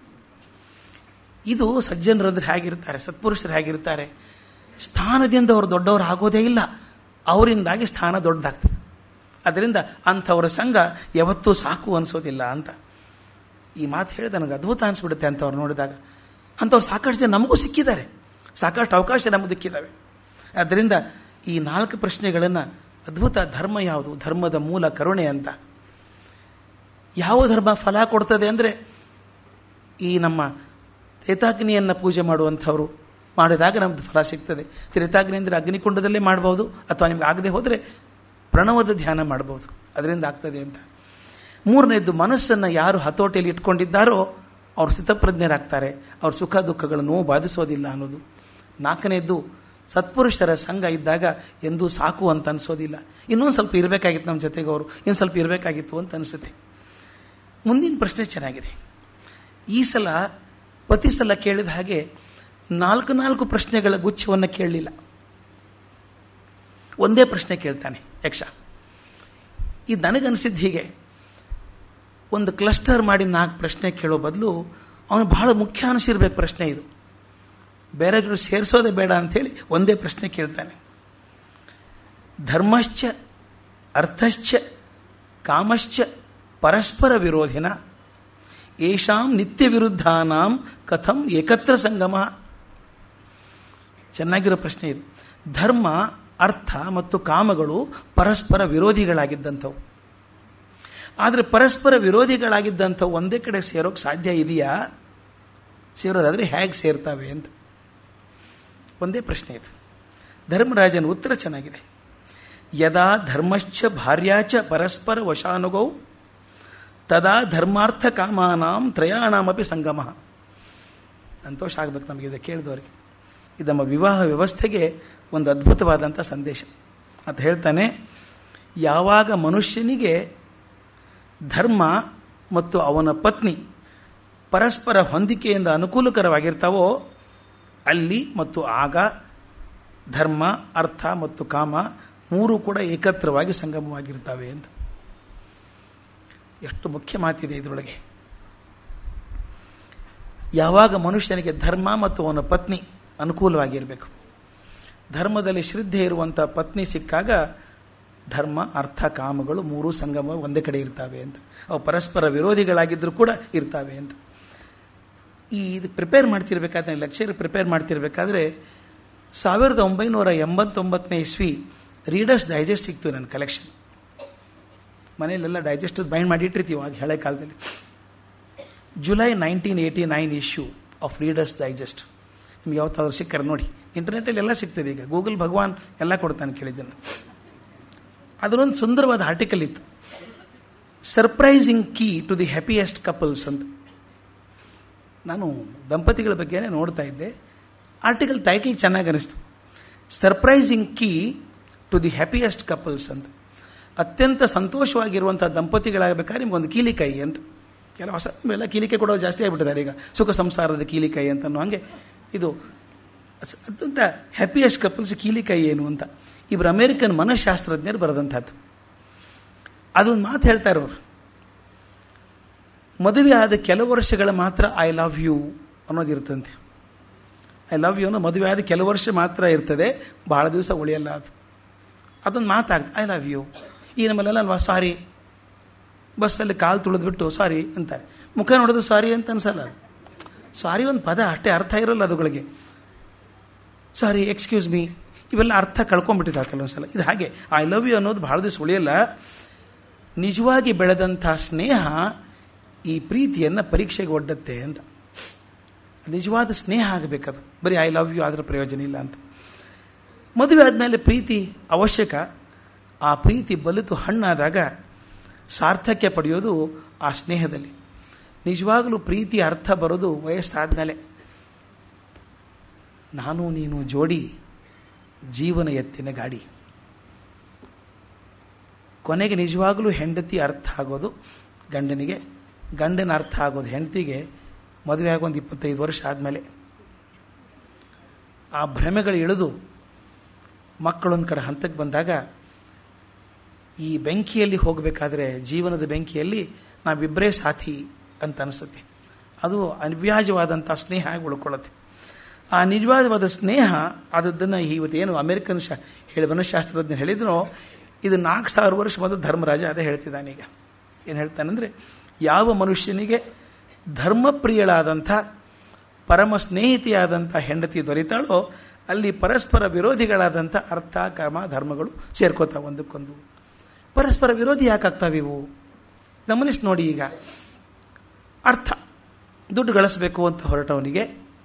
ಇದು ಸಜ್ಜನರಂದ್ರೆ ಹೇಗಿರ್ತಾರೆ ಸತ್ಪುರುಷರು ಹೇಗಿರ್ತಾರೆ ಸ್ಥಾನದಿಂದ ಅವರು ದೊಡ್ಡವರು ಆಗೋದೇ ಇಲ್ಲ ಅವರಿಂದಾಗಿ ಸ್ಥಾನ ದೊಡ್ಡದಾಗ್ತದೆ ಅದರಿಂದ ಅಂಥವರ ಸಂಘ ಯಾವತ್ತೂ ಸಾಕು ಅನಿಸೋದಿಲ್ಲ ಅಂತ ಈ ಮಾತು ಹೇಳಿದ ನನಗೆ ಅದ್ಭುತ ಅನಿಸ್ಬಿಡುತ್ತೆ ಅಂಥವ್ರು ನೋಡಿದಾಗ ಅಂಥವ್ರು ಸಾಕಷ್ಟು ಜನ ನಮಗೂ ಸಿಕ್ಕಿದ್ದಾರೆ ಸಾಕಷ್ಟು ಅವಕಾಶ ನಮಗೆ ಸಿಕ್ಕಿದ್ದಾವೆ ಆದ್ದರಿಂದ ಈ ನಾಲ್ಕು ಪ್ರಶ್ನೆಗಳನ್ನು ಅದ್ಭುತ ಧರ್ಮ ಯಾವುದು ಧರ್ಮದ ಮೂಲ ಕರುಣೆ ಅಂತ ಯಾವ ಧರ್ಮ ಫಲ ಕೊಡ್ತದೆ ಅಂದರೆ ಈ ನಮ್ಮ ತ್ರೇತಾಗ್ನಿಯನ್ನು ಪೂಜೆ ಮಾಡುವಂಥವ್ರು ಮಾಡಿದಾಗ ನಮ್ಮದು ಫಲ ಸಿಗ್ತದೆ ತ್ರೇತಾಗ್ನಿ ಅಂದರೆ ಅಗ್ನಿಕುಂಡದಲ್ಲೇ ಮಾಡ್ಬೋದು ಅಥವಾ ನಿಮ್ಗೆ ಆಗದೆ ಹೋದರೆ ಪ್ರಣವದ ಧ್ಯಾನ ಮಾಡ್ಬೋದು ಅದರಿಂದ ಆಗ್ತದೆ ಅಂತ ಮೂರನೇದ್ದು ಮನಸ್ಸನ್ನು ಯಾರು ಹತೋಟಿಯಲ್ಲಿ ಇಟ್ಕೊಂಡಿದ್ದಾರೋ ಅವರು ಸ್ಥಿತಪ್ರಜ್ಞರಾಗ್ತಾರೆ ಅವ್ರ ಸುಖ ದುಃಖಗಳು ನೋವು ಬಾಧಿಸೋದಿಲ್ಲ ಅನ್ನೋದು ನಾಲ್ಕನೇದ್ದು ಸತ್ಪುರುಷರ ಸಂಘ ಇದ್ದಾಗ ಎಂದೂ ಸಾಕು ಅಂತ ಅನಿಸೋದಿಲ್ಲ ಇನ್ನೊಂದು ಸ್ವಲ್ಪ ಇರಬೇಕಾಗಿತ್ತು ನಮ್ಮ ಜೊತೆಗೆ ಅವರು ಇನ್ನು ಸ್ವಲ್ಪ ಇರಬೇಕಾಗಿತ್ತು ಅಂತ ಅನಿಸುತ್ತೆ ಮುಂದಿನ ಪ್ರಶ್ನೆ ಚೆನ್ನಾಗಿದೆ ಈ ಸಲ ಪ್ರತಿ ಸಲ ಕೇಳಿದ ಹಾಗೆ ನಾಲ್ಕು ನಾಲ್ಕು ಪ್ರಶ್ನೆಗಳ ಗುಚ್ಛವನ್ನು ಕೇಳಲಿಲ್ಲ ಒಂದೇ ಪ್ರಶ್ನೆ ಕೇಳ್ತಾನೆ ಯಕ್ಷ ಇದು ನನಗನ್ಸಿದ್ದು ಹೀಗೆ ಒಂದು ಕ್ಲಸ್ಟರ್ ಮಾಡಿ ನಾಲ್ಕು ಪ್ರಶ್ನೆ ಕೇಳೋ ಬದಲು ಅವನು ಬಹಳ ಮುಖ್ಯ ಅನಿಸಿರ್ಬೇಕು ಪ್ರಶ್ನೆ ಇದು ಬೇರೆ ಜೊತೆ ಸೇರಿಸೋದೇ ಬೇಡ ಅಂಥೇಳಿ ಒಂದೇ ಪ್ರಶ್ನೆ ಕೇಳ್ತಾನೆ ಧರ್ಮಶ್ಚ ಅರ್ಥಶ್ಚ ಕಾಮಶ್ಚ ಪರಸ್ಪರ ವಿರೋಧಿನ ಏಷಾಂ ನಿತ್ಯ ವಿರುದ್ಧಾನಾಂ ಕಥಂ ಏಕತ್ರ ಸಂಗಮ ಚೆನ್ನಾಗಿರೋ ಪ್ರಶ್ನೆ ಇದು ಧರ್ಮ ಅರ್ಥ ಮತ್ತು ಕಾಮಗಳು ಪರಸ್ಪರ ವಿರೋಧಿಗಳಾಗಿದ್ದಂಥವು ಆದರೆ ಪರಸ್ಪರ ವಿರೋಧಿಗಳಾಗಿದ್ದಂಥವು ಒಂದೇ ಕಡೆ ಸೇರೋಕ್ಕೆ ಸಾಧ್ಯ ಇದೆಯಾ ಸೇರೋದಾದರೆ ಹೇಗೆ ಸೇರ್ತವೆ ಅಂತ ಒಂದೇ ಪ್ರಶ್ನೆ ಇದು ಧರ್ಮರಾಜನ ಉತ್ತರ ಚೆನ್ನಾಗಿದೆ ಯದಾ ಧರ್ಮಶ್ಚ ಭಾರ್ಯಾಚ ಪರಸ್ಪರ ವಶಾನುಗೌ ತದಾ ಧರ್ಮಾರ್ಥ ಕಾಮಾನಾಂ ತ್ರಯಾಣಾಮಪಿ ಸಂಗಮ ಸಂತೋಷ ಆಗಬೇಕು ನಮಗೆ ಇದು ಕೇಳಿದವರಿಗೆ ಇದು ನಮ್ಮ ವಿವಾಹ ವ್ಯವಸ್ಥೆಗೆ ಒಂದು ಅದ್ಭುತವಾದಂಥ ಸಂದೇಶ ಅಂತ ಹೇಳ್ತಾನೆ ಯಾವಾಗ ಮನುಷ್ಯನಿಗೆ ಧರ್ಮ ಮತ್ತು ಅವನ ಪತ್ನಿ ಪರಸ್ಪರ ಹೊಂದಿಕೆಯಿಂದ ಅನುಕೂಲಕರವಾಗಿರ್ತಾವೋ ಅಲ್ಲಿ ಮತ್ತು ಆಗ ಧರ್ಮ ಅರ್ಥ ಮತ್ತು ಕಾಮ ಮೂರು ಕೂಡ ಏಕತ್ರವಾಗಿ ಸಂಗಮವಾಗಿರ್ತವೆ ಅಂತ ಎಷ್ಟು ಮುಖ್ಯ ಮಾತಿದೆ ಇದರೊಳಗೆ ಯಾವಾಗ ಮನುಷ್ಯನಿಗೆ ಧರ್ಮ ಮತ್ತು ಅವನ ಪತ್ನಿ ಅನುಕೂಲವಾಗಿರಬೇಕು ಧರ್ಮದಲ್ಲಿ ಶ್ರದ್ಧೆ ಇರುವಂಥ ಪತ್ನಿ ಸಿಕ್ಕಾಗ ಧರ್ಮ ಅರ್ಥ ಕಾಮಗಳು ಮೂರೂ ಸಂಗಮ ಒಂದೇ ಕಡೆ ಇರ್ತವೆ ಅಂತ ಅವು ಪರಸ್ಪರ ವಿರೋಧಿಗಳಾಗಿದ್ದರೂ ಕೂಡ ಇರ್ತವೆ ಅಂತ ಈ ಇದು ಪ್ರಿಪೇರ್ ಮಾಡ್ತಿರ್ಬೇಕಾದ್ರೆ ಲೆಕ್ಚರ್ ಪ್ರಿಪೇರ್ ಮಾಡ್ತಿರ್ಬೇಕಾದ್ರೆ ಸಾವಿರದ ಒಂಬೈನೂರ ಎಂಬತ್ತೊಂಬತ್ತನೇ ಇಸ್ವಿ ರೀಡರ್ಸ್ ಡೈಜೆಸ್ಟ್ ಸಿಕ್ತು ನನ್ನ ಕಲೆಕ್ಷನ್ ಮನೆಯಲ್ಲೆಲ್ಲ ಡೈಜೆಸ್ಟ್ ಬೈಂಡ್ ಮಾಡಿ ಇಟ್ಟಿರ್ತೀವಿ ಆಗ ಹಳೆ ಕಾಲದಲ್ಲಿ July nineteen eighty nine issue of Reader's Digest ನಿಮ್ಗೆ ಯಾವತ್ತಾದ್ರೂ ಸಿಕ್ಕರೆ ನೋಡಿ ಇಂಟರ್ನೆಟ್ಟಲ್ಲಿ ಎಲ್ಲ ಸಿಗ್ತದೆ ಈಗ ಗೂಗಲ್ ಭಗವಾನ್ ಎಲ್ಲ ಕೊಡ್ತಾನೆ ಕೇಳಿದ್ದನ್ನು ಅದರೊಂದು ಸುಂದರವಾದ ಆರ್ಟಿಕಲ್ ಇತ್ತು surprising key to the happiest couples ಅಂತ ನಾನು ದಂಪತಿಗಳ ಬಗ್ಗೆನೇ ನೋಡ್ತಾ ಇದ್ದೆ ಆರ್ಟಿಕಲ್ ಟೈಟಲ್ ಚೆನ್ನಾಗಿ ಅನಿಸ್ತು surprising key to the happiest couples ಅಂತ ಅತ್ಯಂತ ಸಂತೋಷವಾಗಿರುವಂಥ ದಂಪತಿಗಳಾಗಬೇಕಾದ್ರೆ ನಿಮ್ಗೊಂದು ಕೀಲಿಕೈ ಅಂತ ಕೆಲವು ಹೊಸ ಎಲ್ಲ ಕೀಲಿಕೆ ಕೊಡೋದು ಜಾಸ್ತಿ ಆಗಿಬಿಟ್ಟಿದ್ದಾರೆ ಈಗ ಸುಖ ಸಂಸಾರದ ಕೀಲಿಕೈ ಅಂತ ಅನ್ನೋ ಹಾಗೆ ಇದು ಅತ್ಯಂತ ಹ್ಯಾಪಿಯೆಸ್ಟ್ ಕಪಲ್ಸ್ ಕೀಲಿಕೈ ಏನು ಅಂತ ಇಬ್ಬರು ಅಮೇರಿಕನ್ ಮನಃಶಾಸ್ತ್ರಜ್ಞರು ಬರೆದಂಥದ್ದು ಅದೊಂದು ಮಾತು ಹೇಳ್ತಾರೆ ಅವರು ಮದುವೆ ಆದ ಕೆಲವು ವರ್ಷಗಳ ಮಾತ್ರ ಐ ಲವ್ ಯು ಅನ್ನೋದು ಇರ್ತಂತೆ ಐ ಲವ್ ಯು ಅನ್ನೋ ಮದುವೆ ಆದ ಕೆಲವು ವರ್ಷ ಮಾತ್ರ ಇರ್ತದೆ ಭಾಳ ದಿವಸ ಉಳಿಯಲ್ಲ ಅದು ಅದೊಂದು ಮಾತಾಗ್ತದೆ ಐ ಲವ್ ಯು ಈ ನಮ್ಮಲ್ಲೆಲ್ಲ ಅಲ್ವಾ ಸಾರಿ ಬಸ್ಸಲ್ಲಿ ಕಾಲು ತುಳಿದ್ಬಿಟ್ಟು ಸಾರಿ ಅಂತಾರೆ ಮುಖ ನೋಡೋದು ಸಾರಿ ಅಂತ ಅನ್ಸಲ್ಲ ಅದು ಸಾರಿ ಒಂದು ಪದ ಅಷ್ಟೇ ಅರ್ಥ ಇರೋಲ್ಲ ಅದುಗಳಿಗೆ ಸಾರಿ ಎಕ್ಸ್ಕ್ಯೂಸ್ ಮೀ ಇವೆಲ್ಲ ಅರ್ಥ ಕಳ್ಕೊಂಡ್ಬಿಟ್ಟಿದ್ದಾವೆ ಕೆಲವೊಂದು ಸಲ ಇದು ಹಾಗೆ ಐ ಲವ್ ಯು ಅನ್ನೋದು ಭಾಳ ದಿವಸ ಉಳಿಯಲ್ಲ ನಿಜವಾಗಿ ಬೆಳೆದಂಥ ಸ್ನೇಹ ಈ ಪ್ರೀತಿಯನ್ನು ಪರೀಕ್ಷೆಗೆ ಒಡ್ಡತ್ತೆ ಅಂತ ನಿಜವಾದ ಸ್ನೇಹ ಆಗಬೇಕದು ಬರೀ ಐ ಲವ್ ಯು ಆದರೆ ಪ್ರಯೋಜನ ಇಲ್ಲ ಅಂತ ಮದುವೆ ಆದಮೇಲೆ ಪ್ರೀತಿ ಅವಶ್ಯಕ ಆ ಪ್ರೀತಿ ಬಲಿತು ಹಣ್ಣಾದಾಗ ಸಾರ್ಥಕ್ಯ ಪಡೆಯೋದು ಆ ಸ್ನೇಹದಲ್ಲಿ ನಿಜವಾಗಲೂ ಪ್ರೀತಿ ಅರ್ಥ ಬರೋದು ವಯಸ್ಸಾದಮೇಲೆ ನಾನು ನೀನು ಜೋಡಿ ಜೀವನ ಎತ್ತಿನ ಗಾಡಿ ಕೊನೆಗೆ ನಿಜವಾಗಲೂ ಹೆಂಡತಿ ಅರ್ಥ ಆಗೋದು ಗಂಡನಿಗೆ ಗಂಡನ ಅರ್ಥ ಆಗೋದು ಹೆಂಡತಿಗೆ ಮದುವೆ ಆಗೊಂದು ಇಪ್ಪತ್ತೈದು ವರ್ಷ ಆದಮೇಲೆ ಆ ಭ್ರಮೆಗಳು ಇಳಿದು ಮಕ್ಕಳೊಂದು ಕಡೆ ಹಂತಕ್ಕೆ ಬಂದಾಗ ಈ ಬೆಂಕಿಯಲ್ಲಿ ಹೋಗಬೇಕಾದ್ರೆ ಜೀವನದ ಬೆಂಕಿಯಲ್ಲಿ ನಾವಿಬ್ಬರೇ ಸಾಥಿ ಅಂತ ಅನಿಸುತ್ತೆ ಅದು ಅನಿವ್ಯಾಜವಾದಂಥ ಸ್ನೇಹ ಆಗಿ ಉಳ್ಕೊಳ್ಳುತ್ತೆ ಆ ನಿಜವಾದವಾದ ಸ್ನೇಹ ಆದದ್ದನ್ನು ಇವತ್ತೇನು ಅಮೆರಿಕನ್ ಶಾ ಹೇಳಿ ಮನಃಶಾಸ್ತ್ರಜ್ಞ ಹೇಳಿದ್ರು ಇದು ನಾಲ್ಕು ಸಾವಿರ ವರ್ಷ ಮೊದಲು ಧರ್ಮರಾಜ ಅದೇ ಹೇಳ್ತಿದ್ದಾನೀಗ ಏನು ಹೇಳ್ತಾನಂದರೆ ಯಾವ ಮನುಷ್ಯನಿಗೆ ಧರ್ಮಪ್ರಿಯಳಾದಂಥ ಪರಮ ಸ್ನೇಹಿತಿಯಾದಂಥ ಹೆಂಡತಿ ದೊರೆತಾಳೋ ಅಲ್ಲಿ ಪರಸ್ಪರ ವಿರೋಧಿಗಳಾದಂಥ ಅರ್ಥ ಕರ್ಮ ಧರ್ಮಗಳು ಸೇರ್ಕೋತಾವೆ ಒಂದಕ್ಕೊಂದು ಪರಸ್ಪರ ವಿರೋಧಿ ಯಾಕಾಗ್ತಾವೆ ಇವು ಗಮನಿಸಿ ನೋಡಿ ಈಗ ಅರ್ಥ ದುಡ್ಡು ಗಳಿಸಬೇಕು ಅಂತ ಹೊರಟವನಿಗೆ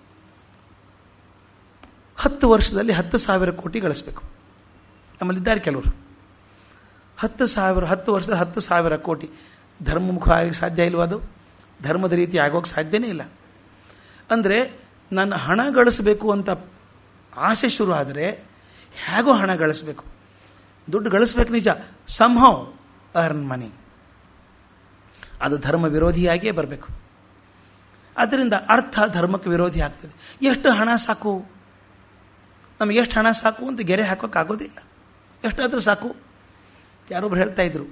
ಹತ್ತು ವರ್ಷದಲ್ಲಿ ಹತ್ತು ಸಾವಿರ ಕೋಟಿ ಗಳಿಸ್ಬೇಕು ನಮ್ಮಲ್ಲಿದ್ದಾರೆ ಕೆಲವರು ಹತ್ತು ಸಾವಿರ ಹತ್ತು ವರ್ಷದ ಹತ್ತು ಸಾವಿರ ಕೋಟಿ ಧರ್ಮಮುಖವಾಗಿ ಸಾಧ್ಯ ಇಲ್ವ ಅದು ಧರ್ಮದ ರೀತಿ ಆಗೋಕ್ಕೆ ಸಾಧ್ಯನೇ ಇಲ್ಲ ಅಂದರೆ ನಾನು ಹಣ ಗಳಿಸಬೇಕು ಅಂತ ಆಸೆ ಶುರು ಆದರೆ ಹೇಗೋ ಹಣ ಗಳಿಸ್ಬೇಕು ದುಡ್ಡು ಗಳಿಸ್ಬೇಕು ನಿಜ ಸಂಹೌ ಅರ್ನ್ ಮನಿ ಅದು ಧರ್ಮ ವಿರೋಧಿಯಾಗಿಯೇ ಬರಬೇಕು ಅದರಿಂದ ಅರ್ಥ ಧರ್ಮಕ್ಕೆ ವಿರೋಧಿ ಆಗ್ತದೆ ಎಷ್ಟು ಹಣ ಸಾಕು ನಮಗೆ ಎಷ್ಟು ಹಣ ಸಾಕು ಅಂತ ಗೆರೆ ಹಾಕೋಕ್ಕಾಗೋದಿಲ್ಲ ಎಷ್ಟಾದರೂ ಸಾಕು ಯಾರೊಬ್ರು ಹೇಳ್ತಾ ಇದ್ರು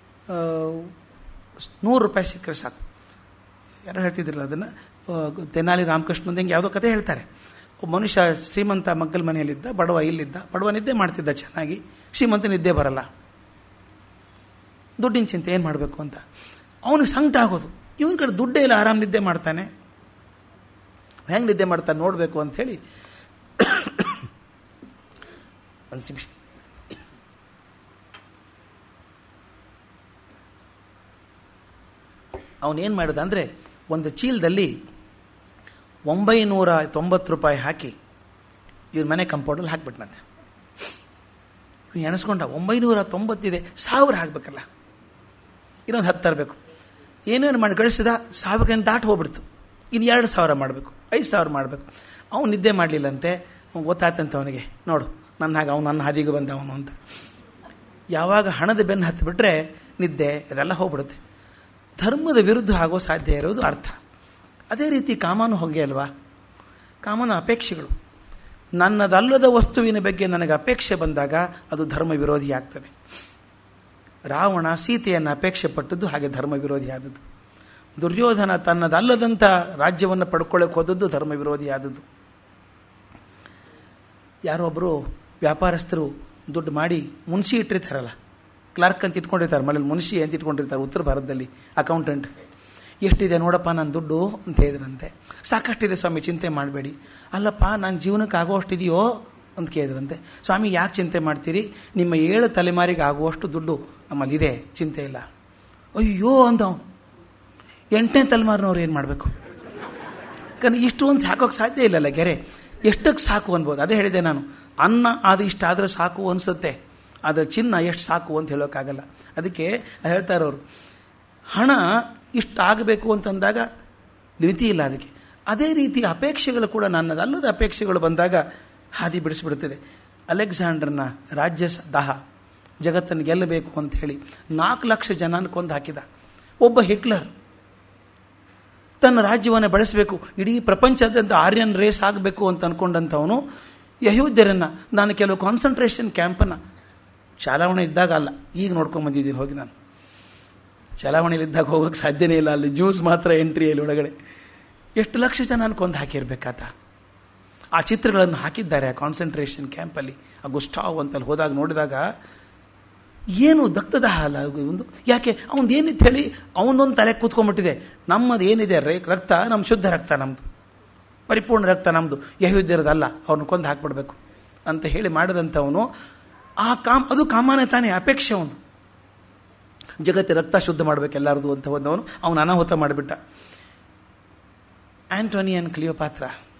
ನೂರು ರೂಪಾಯಿ ಸಿಕ್ಕರೆ ಸಾಕು ಯಾರು ಹೇಳ್ತಿದ್ರಲ್ಲ ಅದನ್ನು ತೆನಾಲಿ ರಾಮಕೃಷ್ಣಂದು ಹಿಂಗೆ ಯಾವುದೋ ಕತೆ ಹೇಳ್ತಾರೆ ಒಬ್ಬ ಮನುಷ್ಯ ಶ್ರೀಮಂತ ಮಗ್ಗಲ ಮನೆಯಲ್ಲಿದ್ದ ಬಡವ ಇಲ್ಲಿದ್ದ ಬಡವ ನಿದ್ದೆ ಮಾಡ್ತಿದ್ದ ಚೆನ್ನಾಗಿ ಶ್ರೀಮಂತ ನಿದ್ದೆ ಬರಲ್ಲ ದುಡ್ಡಿನ ಚಿಂತೆ ಏನು ಮಾಡಬೇಕು ಅಂತ ಅವನಿಗೆ ಸಂಕಟ ಆಗೋದು ಇವನ ಕಡೆ ದುಡ್ಡೇ ಇಲ್ಲ ಆರಾಮ್ ನಿದ್ದೆ ಮಾಡ್ತಾನೆ ಹೆಂಗೆ ನಿದ್ದೆ ಮಾಡ್ತಾನೆ ನೋಡಬೇಕು ಅಂಥೇಳಿ ಒಂದು ನಿಮಿಷ ಅವನೇನು ಮಾಡಿದ ಅಂದರೆ ಒಂದು ಚೀಲದಲ್ಲಿ ಒಂಬೈನೂರ ತೊಂಬತ್ತು ರೂಪಾಯಿ ಹಾಕಿ ಇವ್ರ ಮನೆ ಕಂಪೌಂಡಲ್ಲಿ ಹಾಕ್ಬಿಟ್ನಂತೆ ಎಣಿಸ್ಕೊಂಡ ಒಂಬೈನೂರ ತೊಂಬತ್ತಿದೆ ಸಾವಿರ ಹಾಕಬೇಕಲ್ಲ ಇನ್ನೊಂದು ಹತ್ತು ತರಬೇಕು ಏನೇನು ಮಾಡಿ ಗಳಿಸಿದ ಸಾವಿರಕ್ಕೆ ದಾಟಿ ಹೋಗ್ಬಿಡ್ತು ಇನ್ನು ಎರಡು ಸಾವಿರ ಮಾಡಬೇಕು ಐದು ಸಾವಿರ ಮಾಡಬೇಕು ಅವನು ನಿದ್ದೆ ಮಾಡಲಿಲ್ಲಂತೆ ಅವ್ನು ಗೊತ್ತಾಯ್ತಂತೆ ಅವನಿಗೆ ನೋಡು ನನ್ನ ಹಾಗೆ ಅವನು ನನ್ನ ಹಾದಿಗೆ ಬಂದ ಅವನು ಅಂತ ಯಾವಾಗ ಹಣದ ಬೆನ್ನು ಹತ್ತಿಬಿಟ್ರೆ ನಿದ್ದೆ ಅದೆಲ್ಲ ಹೋಗ್ಬಿಡುತ್ತೆ ಧರ್ಮದ ವಿರುದ್ಧ ಆಗೋ ಸಾಧ್ಯ ಇರೋದು ಅರ್ಥ ಅದೇ ರೀತಿ ಕಾಮನು ಹೊಗೆ ಅಲ್ವಾ ಕಾಮನ ಅಪೇಕ್ಷೆಗಳು ನನ್ನದಲ್ಲದ ವಸ್ತುವಿನ ಬಗ್ಗೆ ನನಗೆ ಅಪೇಕ್ಷೆ ಬಂದಾಗ ಅದು ಧರ್ಮ ವಿರೋಧಿ ಆಗ್ತದೆ ರಾವಣ ಸೀತೆಯನ್ನು ಅಪೇಕ್ಷೆ ಪಟ್ಟದ್ದು ಹಾಗೆ ಧರ್ಮ ವಿರೋಧಿ ಆದದ್ದು ದುರ್ಯೋಧನ ತನ್ನದಲ್ಲದಂಥ ರಾಜ್ಯವನ್ನು ಪಡ್ಕೊಳ್ಳೋಕೆ ಹೋದದ್ದು ಧರ್ಮ ವಿರೋಧಿ ಆದದ್ದು ಯಾರೊಬ್ಬರು ವ್ಯಾಪಾರಸ್ಥರು ದುಡ್ಡು ಮಾಡಿ ಮುನ್ಷಿ ಇಟ್ಟಿರ್ತಾರಲ್ಲ ಕ್ಲಾರ್ಕ್ ಅಂತ ಇಟ್ಕೊಂಡಿರ್ತಾರೆ ಮನೇಲಿ ಮುನ್ಷಿ ಅಂತ ಇಟ್ಕೊಂಡಿರ್ತಾರೆ ಉತ್ತರ ಭಾರತದಲ್ಲಿ ಅಕೌಂಟೆಂಟ್ ಎಷ್ಟಿದೆ ನೋಡಪ್ಪ ನನ್ನ ದುಡ್ಡು ಅಂತ ಹೇಳಿದ್ರಂತೆ ಸಾಕಷ್ಟಿದೆ ಸ್ವಾಮಿ ಚಿಂತೆ ಮಾಡಬೇಡಿ ಅಲ್ಲಪ್ಪ ನನ್ನ ಜೀವನಕ್ಕೆ ಆಗುವಷ್ಟಿದೆಯೋ ಅಂತ ಕೇಳಿದ್ರಂತೆ ಸ್ವಾಮಿ ಯಾಕೆ ಚಿಂತೆ ಮಾಡ್ತೀರಿ ನಿಮ್ಮ ಏಳು ತಲೆಮಾರಿಗೆ ಆಗುವಷ್ಟು ದುಡ್ಡು ನಮ್ಮಲ್ಲಿದೆ ಚಿಂತೆ ಇಲ್ಲ ಅಯ್ಯೋ ಅಂದ ಅವನು ಎಂಟನೇ ತಲೆಮಾರಿನವ್ರು ಏನು ಮಾಡಬೇಕು ಯಾಕಂದ್ರೆ ಇಷ್ಟು ಅಂತ ಹಾಕೋಕ್ಕೆ ಸಾಧ್ಯ ಇಲ್ಲಲ್ಲ ಗೆರೆ ಎಷ್ಟಕ್ಕೆ ಸಾಕು ಅನ್ಬೋದು ಅದೇ ಹೇಳಿದೆ ನಾನು ಅನ್ನ ಅದು ಇಷ್ಟಾದರೆ ಸಾಕು ಅನಿಸುತ್ತೆ ಆದರೆ ಚಿನ್ನ ಎಷ್ಟು ಸಾಕು ಅಂತ ಹೇಳೋಕ್ಕಾಗಲ್ಲ ಅದಕ್ಕೆ ಹೇಳ್ತಾ ಇರೋರು ಹಣ ಇಷ್ಟು ಆಗಬೇಕು ಅಂತಂದಾಗ ಮಿತಿ ಇಲ್ಲ ಅದಕ್ಕೆ ಅದೇ ರೀತಿ ಅಪೇಕ್ಷೆಗಳು ಕೂಡ ನನ್ನದಲ್ಲದ ಅಪೇಕ್ಷೆಗಳು ಬಂದಾಗ ಹಾದಿ ಬಿಡಿಸ್ಬಿಡ್ತದೆ ಅಲೆಕ್ಸಾಂಡರ್ನ ರಾಜ್ಯ ದಾಹ ಜಗತ್ತನ್ನು ಗೆಲ್ಲಬೇಕು ಅಂತ ಹೇಳಿ ನಾಲ್ಕು ಲಕ್ಷ ಜನನ ಕೊಂದು ಹಾಕಿದ ಒಬ್ಬ ಹಿಟ್ಲರ್ ತನ್ನ ರಾಜ್ಯವನ್ನು ಬೆಳೆಸಬೇಕು ಇಡೀ ಪ್ರಪಂಚದಾದ್ಯಂತ ಆರ್ಯನ್ ರೇಸ್ ಆಗಬೇಕು ಅಂತ ಅಂದ್ಕೊಂಡಂಥವನು ಯಹೂದ್ಯರನ್ನು ನಾನು ಕೆಲವು ಕಾನ್ಸಂಟ್ರೇಷನ್ ಕ್ಯಾಂಪನ್ನು ಚಲಾವಣೆ ಇದ್ದಾಗ ಅಲ್ಲ ಈಗ ನೋಡ್ಕೊಂಡು ಬಂದಿದ್ದೀನಿ ಹೋಗಿ ನಾನು ಚಲಾವಣೆಯಲ್ಲಿದ್ದಾಗ ಹೋಗೋಕ್ಕೆ ಸಾಧ್ಯನೇ ಇಲ್ಲ ಅಲ್ಲಿ ಜ್ಯೂಸ್ ಮಾತ್ರ ಎಂಟ್ರಿ ಅಲ್ಲಿ ಒಳಗಡೆ ಎಷ್ಟು ಲಕ್ಷ ಜನ ಕೊಂದು ಹಾಕಿರ್ಬೇಕಾತ ಆ ಚಿತ್ರಗಳನ್ನು ಹಾಕಿದ್ದಾರೆ ಆ ಕಾನ್ಸಂಟ್ರೇಷನ್ ಕ್ಯಾಂಪಲ್ಲಿ ಆ ಗುಸ್ಟಾವ್ ಅಂತಲ್ಲಿ ಹೋದಾಗ ನೋಡಿದಾಗ ಏನು ದಕ್ತದ ಹಾಲ ಒಂದು ಯಾಕೆ ಅವನದು ಏನಿತ್ತು ಹೇಳಿ ಅವನದೊಂದು ತಲೆ ಕೂತ್ಕೊಂಡ್ಬಿಟ್ಟಿದೆ ನಮ್ಮದು ಏನಿದೆ ರೇ ರಕ್ತ ನಮ್ಮ ಶುದ್ಧ ರಕ್ತ ನಮ್ಮದು ಪರಿಪೂರ್ಣ ರಕ್ತ ನಮ್ಮದು ಯಹುದ್ಯರದಲ್ಲ ಅವ್ರನ್ನ ಕೊಂದು ಹಾಕ್ಬಿಡ್ಬೇಕು ಅಂತ ಹೇಳಿ ಮಾಡಿದಂಥವನು ಆ ಕಾಮ್ ಅದು ಕಾಮನೆ ತಾನೇ ಅಪೇಕ್ಷೆ ಅವನು ಜಗತ್ತೆ ರಕ್ತ ಶುದ್ಧ ಮಾಡಬೇಕು ಎಲ್ಲರದು ಅಂತ ಹೋದವನು ಅವನು ಅನಾಹುತ ಮಾಡಿಬಿಟ್ಟ ಆ್ಯಂಟೋನಿಯನ್ ಕ್ಲಿಯೋಪಾತ್ರ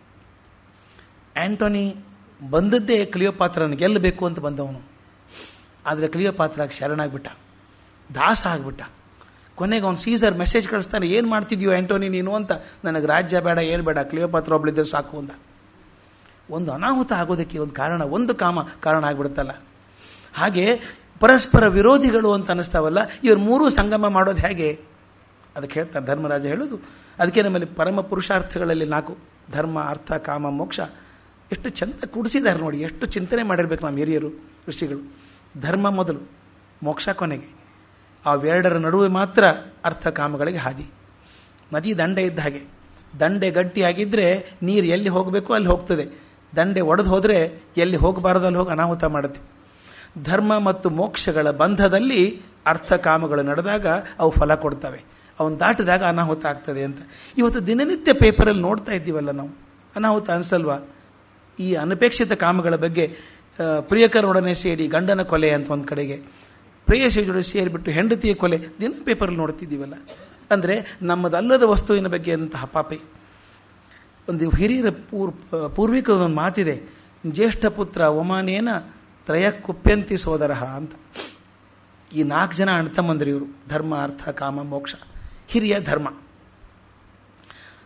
ಆ್ಯಂಟೋನಿ ಬಂದದ್ದೇ ಕ್ಲಿಯೋಪಾತ್ರನ ಗೆಲ್ಲಬೇಕು ಅಂತ ಬಂದವನು ಆದರೆ ಕ್ಲಿಯೋಪಾತ್ರಾಗ ಶರಣಾಗ್ಬಿಟ್ಟ ದಾಸ ಆಗಿಬಿಟ್ಟ ಕೊನೆಗೆ ಅವ್ನು ಸೀಸರ್ ಮೆಸೇಜ್ ಕಳಿಸ್ತಾನೆ ಏನು ಮಾಡ್ತಿದ್ಯೋ ಆ್ಯಂಟೋನಿ ನೀನು ಅಂತ ನನಗೆ ರಾಜ್ಯ ಬೇಡ ಏನು ಬೇಡ ಕ್ಲಿಯೋಪಾತ್ರ ಒಬ್ಳಿದ್ರೆ ಸಾಕು ಅಂತ ಒಂದು ಅನಾಹುತ ಆಗೋದಕ್ಕೆ ಒಂದು ಕಾರಣ ಒಂದು ಕಾಮ ಕಾರಣ ಆಗಿಬಿಡುತ್ತಲ್ಲ ಹಾಗೆ ಪರಸ್ಪರ ವಿರೋಧಿಗಳು ಅಂತ ಅನ್ನಿಸ್ತಾವಲ್ಲ ಇವ್ರು ಮೂರೂ ಸಂಗಮ ಮಾಡೋದು ಹೇಗೆ ಅದಕ್ಕೆ ಹೇಳ್ತಾರೆ ಧರ್ಮರಾಜ ಹೇಳೋದು ಅದಕ್ಕೆ ನಮ್ಮಲ್ಲಿ ಪರಮ ಪುರುಷಾರ್ಥಗಳಲ್ಲಿ ನಾಲ್ಕು ಧರ್ಮ ಅರ್ಥ ಕಾಮ ಮೋಕ್ಷ ಎಷ್ಟು ಚಂದ ಕೂಡಿಸಿದ್ದಾರೆ ನೋಡಿ ಎಷ್ಟು ಚಿಂತನೆ ಮಾಡಿರ್ಬೇಕು ನಮ್ಮ ಹಿರಿಯರು ಋಷಿಗಳು ಧರ್ಮ ಮೊದಲು ಮೋಕ್ಷ ಕೊನೆಗೆ ಅವೆರಡರ ನಡುವೆ ಮಾತ್ರ ಅರ್ಥ ಕಾಮಗಳಿಗೆ ಹಾದಿ ನದಿ ದಂಡೆ ಇದ್ದ ಹಾಗೆ ದಂಡೆ ಗಟ್ಟಿಯಾಗಿದ್ದರೆ ನೀರು ಎಲ್ಲಿ ಹೋಗಬೇಕು ಅಲ್ಲಿ ಹೋಗ್ತದೆ ದಂಡೆ ಒಡೆದು ಹೋದರೆ ಎಲ್ಲಿ ಹೋಗಬಾರದಲ್ಲಿ ಹೋಗಿ ಅನಾಹುತ ಮಾಡುತ್ತೆ ಧರ್ಮ ಮತ್ತು ಮೋಕ್ಷಗಳ ಬಂಧದಲ್ಲಿ ಅರ್ಥ ಕಾಮಗಳು ನಡೆದಾಗ ಅವು ಫಲ ಕೊಡ್ತವೆ ಅವನು ದಾಟಿದಾಗ ಅನಾಹುತ ಆಗ್ತದೆ ಅಂತ ಇವತ್ತು ದಿನನಿತ್ಯ ಪೇಪರಲ್ಲಿ ನೋಡ್ತಾ ಇದ್ದೀವಲ್ಲ ನಾವು ಅನಾಹುತ ಅನಿಸಲ್ವಾ ಈ ಅನಪೇಕ್ಷಿತ ಕಾಮಗಳ ಬಗ್ಗೆ ಪ್ರಿಯಕರೊಡನೆ ಸೇರಿ ಗಂಡನ ಕೊಲೆ ಅಂತ ಒಂದು ಕಡೆಗೆ ಪ್ರೇಯಸಿ ಜೊತೆ ಸೇರಿಬಿಟ್ಟು ಹೆಂಡತಿಯ ಕೊಲೆ ದಿನ ಪೇಪರಲ್ಲಿ ನೋಡ್ತಿದ್ದೀವಲ್ಲ ಅಂದರೆ ನಮ್ಮದಲ್ಲದ ವಸ್ತುವಿನ ಬಗ್ಗೆ ಅಂತಹ ಪಾಪಿ ಒಂದು ಹಿರಿಯರ ಪೂರ್ ಪೂರ್ವಿಕದ ಒಂದು ಮಾತಿದೆ ಜ್ಯೇಷ್ಠ ಪುತ್ರ ಒಮಾನೇನ ತ್ರಯ ಕುಪ್ಯಂತಿ ಸೋದರ ಅಂತ ಈ ನಾಲ್ಕು ಜನ ಅಣ್ತಮ್ಮಂದ್ರೆ ಇವರು ಧರ್ಮ ಅರ್ಥ ಕಾಮ ಮೋಕ್ಷ ಹಿರಿಯ ಧರ್ಮ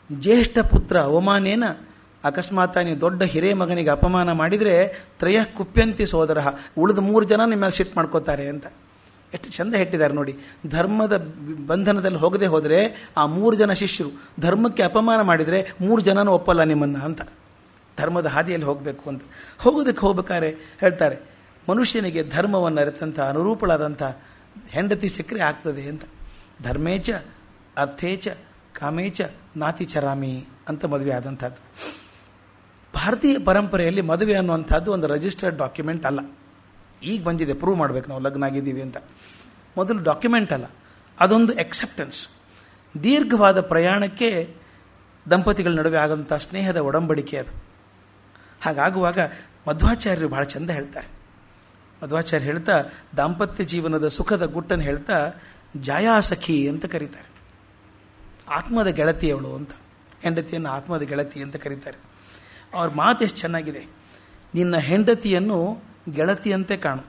ಜ್ಯೇಷ್ಠ ಪುತ್ರ ಅವಮಾನೇನ ಅಕಸ್ಮಾತ್ ನೀವು ದೊಡ್ಡ ಹಿರೇ ಮಗನಿಗೆ ಅಪಮಾನ ಮಾಡಿದರೆ ತ್ರಯ ಕುಪ್ಯಂತಿ ಸೋದರ ಉಳಿದ ಮೂರು ಜನ ನಿಮ್ಮ ಮೇಲೆ ಸಿಟ್ಟು ಮಾಡ್ಕೋತಾರೆ ಅಂತ ಎಷ್ಟು ಚಂದ ಹೆಟ್ಟಿದ್ದಾರೆ ನೋಡಿ ಧರ್ಮದ ಬಂಧನದಲ್ಲಿ ಹೋಗದೆ ಹೋದರೆ ಆ ಮೂರು ಜನ ಶಿಷ್ಯರು ಧರ್ಮಕ್ಕೆ ಅಪಮಾನ ಮಾಡಿದರೆ ಮೂರು ಜನನೂ ಒಪ್ಪಲ್ಲ ನಿಮ್ಮನ್ನು ಅಂತ ಧರ್ಮದ ಹಾದಿಯಲ್ಲಿ ಹೋಗಬೇಕು ಅಂತ ಹೋಗೋದಕ್ಕೆ ಹೋಗ್ಬೇಕಾದ್ರೆ ಹೇಳ್ತಾರೆ ಮನುಷ್ಯನಿಗೆ ಧರ್ಮವನ್ನು ಅರಿತಂಥ ಅನುರೂಪಳಾದಂಥ ಹೆಂಡತಿ ಸಿಕ್ಕರೆ ಆಗ್ತದೆ ಅಂತ ಧರ್ಮೇಚ ಅರ್ಥೇಚ ಕಾಮೇಚ ನಾತಿಚರಾಮಿ ಅಂತ ಮದುವೆ ಆದಂಥದ್ದು ಭಾರತೀಯ ಪರಂಪರೆಯಲ್ಲಿ ಮದುವೆ ಅನ್ನುವಂಥದ್ದು ಒಂದು ರಿಜಿಸ್ಟರ್ಡ್ ಡಾಕ್ಯುಮೆಂಟ್ ಅಲ್ಲ ಈಗ ಬಂದಿದೆ ಪ್ರೂವ್ ಮಾಡಬೇಕು ನಾವು ಲಗ್ನ ಆಗಿದ್ದೀವಿ ಅಂತ ಮೊದಲು ಡಾಕ್ಯುಮೆಂಟ್ ಅಲ್ಲ ಅದೊಂದು ಎಕ್ಸೆಪ್ಟೆನ್ಸ್ ದೀರ್ಘವಾದ ಪ್ರಯಾಣಕ್ಕೆ ದಂಪತಿಗಳ ನಡುವೆ ಆದಂಥ ಸ್ನೇಹದ ಒಡಂಬಡಿಕೆ ಅದು ಹಾಗಾಗುವಾಗ ಮಧ್ವಾಚಾರ್ಯರು ಭಾಳ ಚಂದ ಹೇಳ್ತಾರೆ ಮಧ್ವಾಚಾರ್ಯ ಹೇಳ್ತಾ ದಾಂಪತ್ಯ ಜೀವನದ ಸುಖದ ಗುಟ್ಟನ್ನು ಹೇಳ್ತಾ ಜಾಯಾಸಖಿ ಅಂತ ಕರೀತಾರೆ ಆತ್ಮದ ಗೆಳತಿಯವಳು ಅಂತ ಹೆಂಡತಿಯನ್ನು ಆತ್ಮದ ಗೆಳತಿ ಅಂತ ಕರೀತಾರೆ ಅವ್ರ ಮಾತು ಎಷ್ಟು ಚೆನ್ನಾಗಿದೆ ನಿನ್ನ ಹೆಂಡತಿಯನ್ನು ಗೆಳತಿಯಂತೆ ಕಾಣು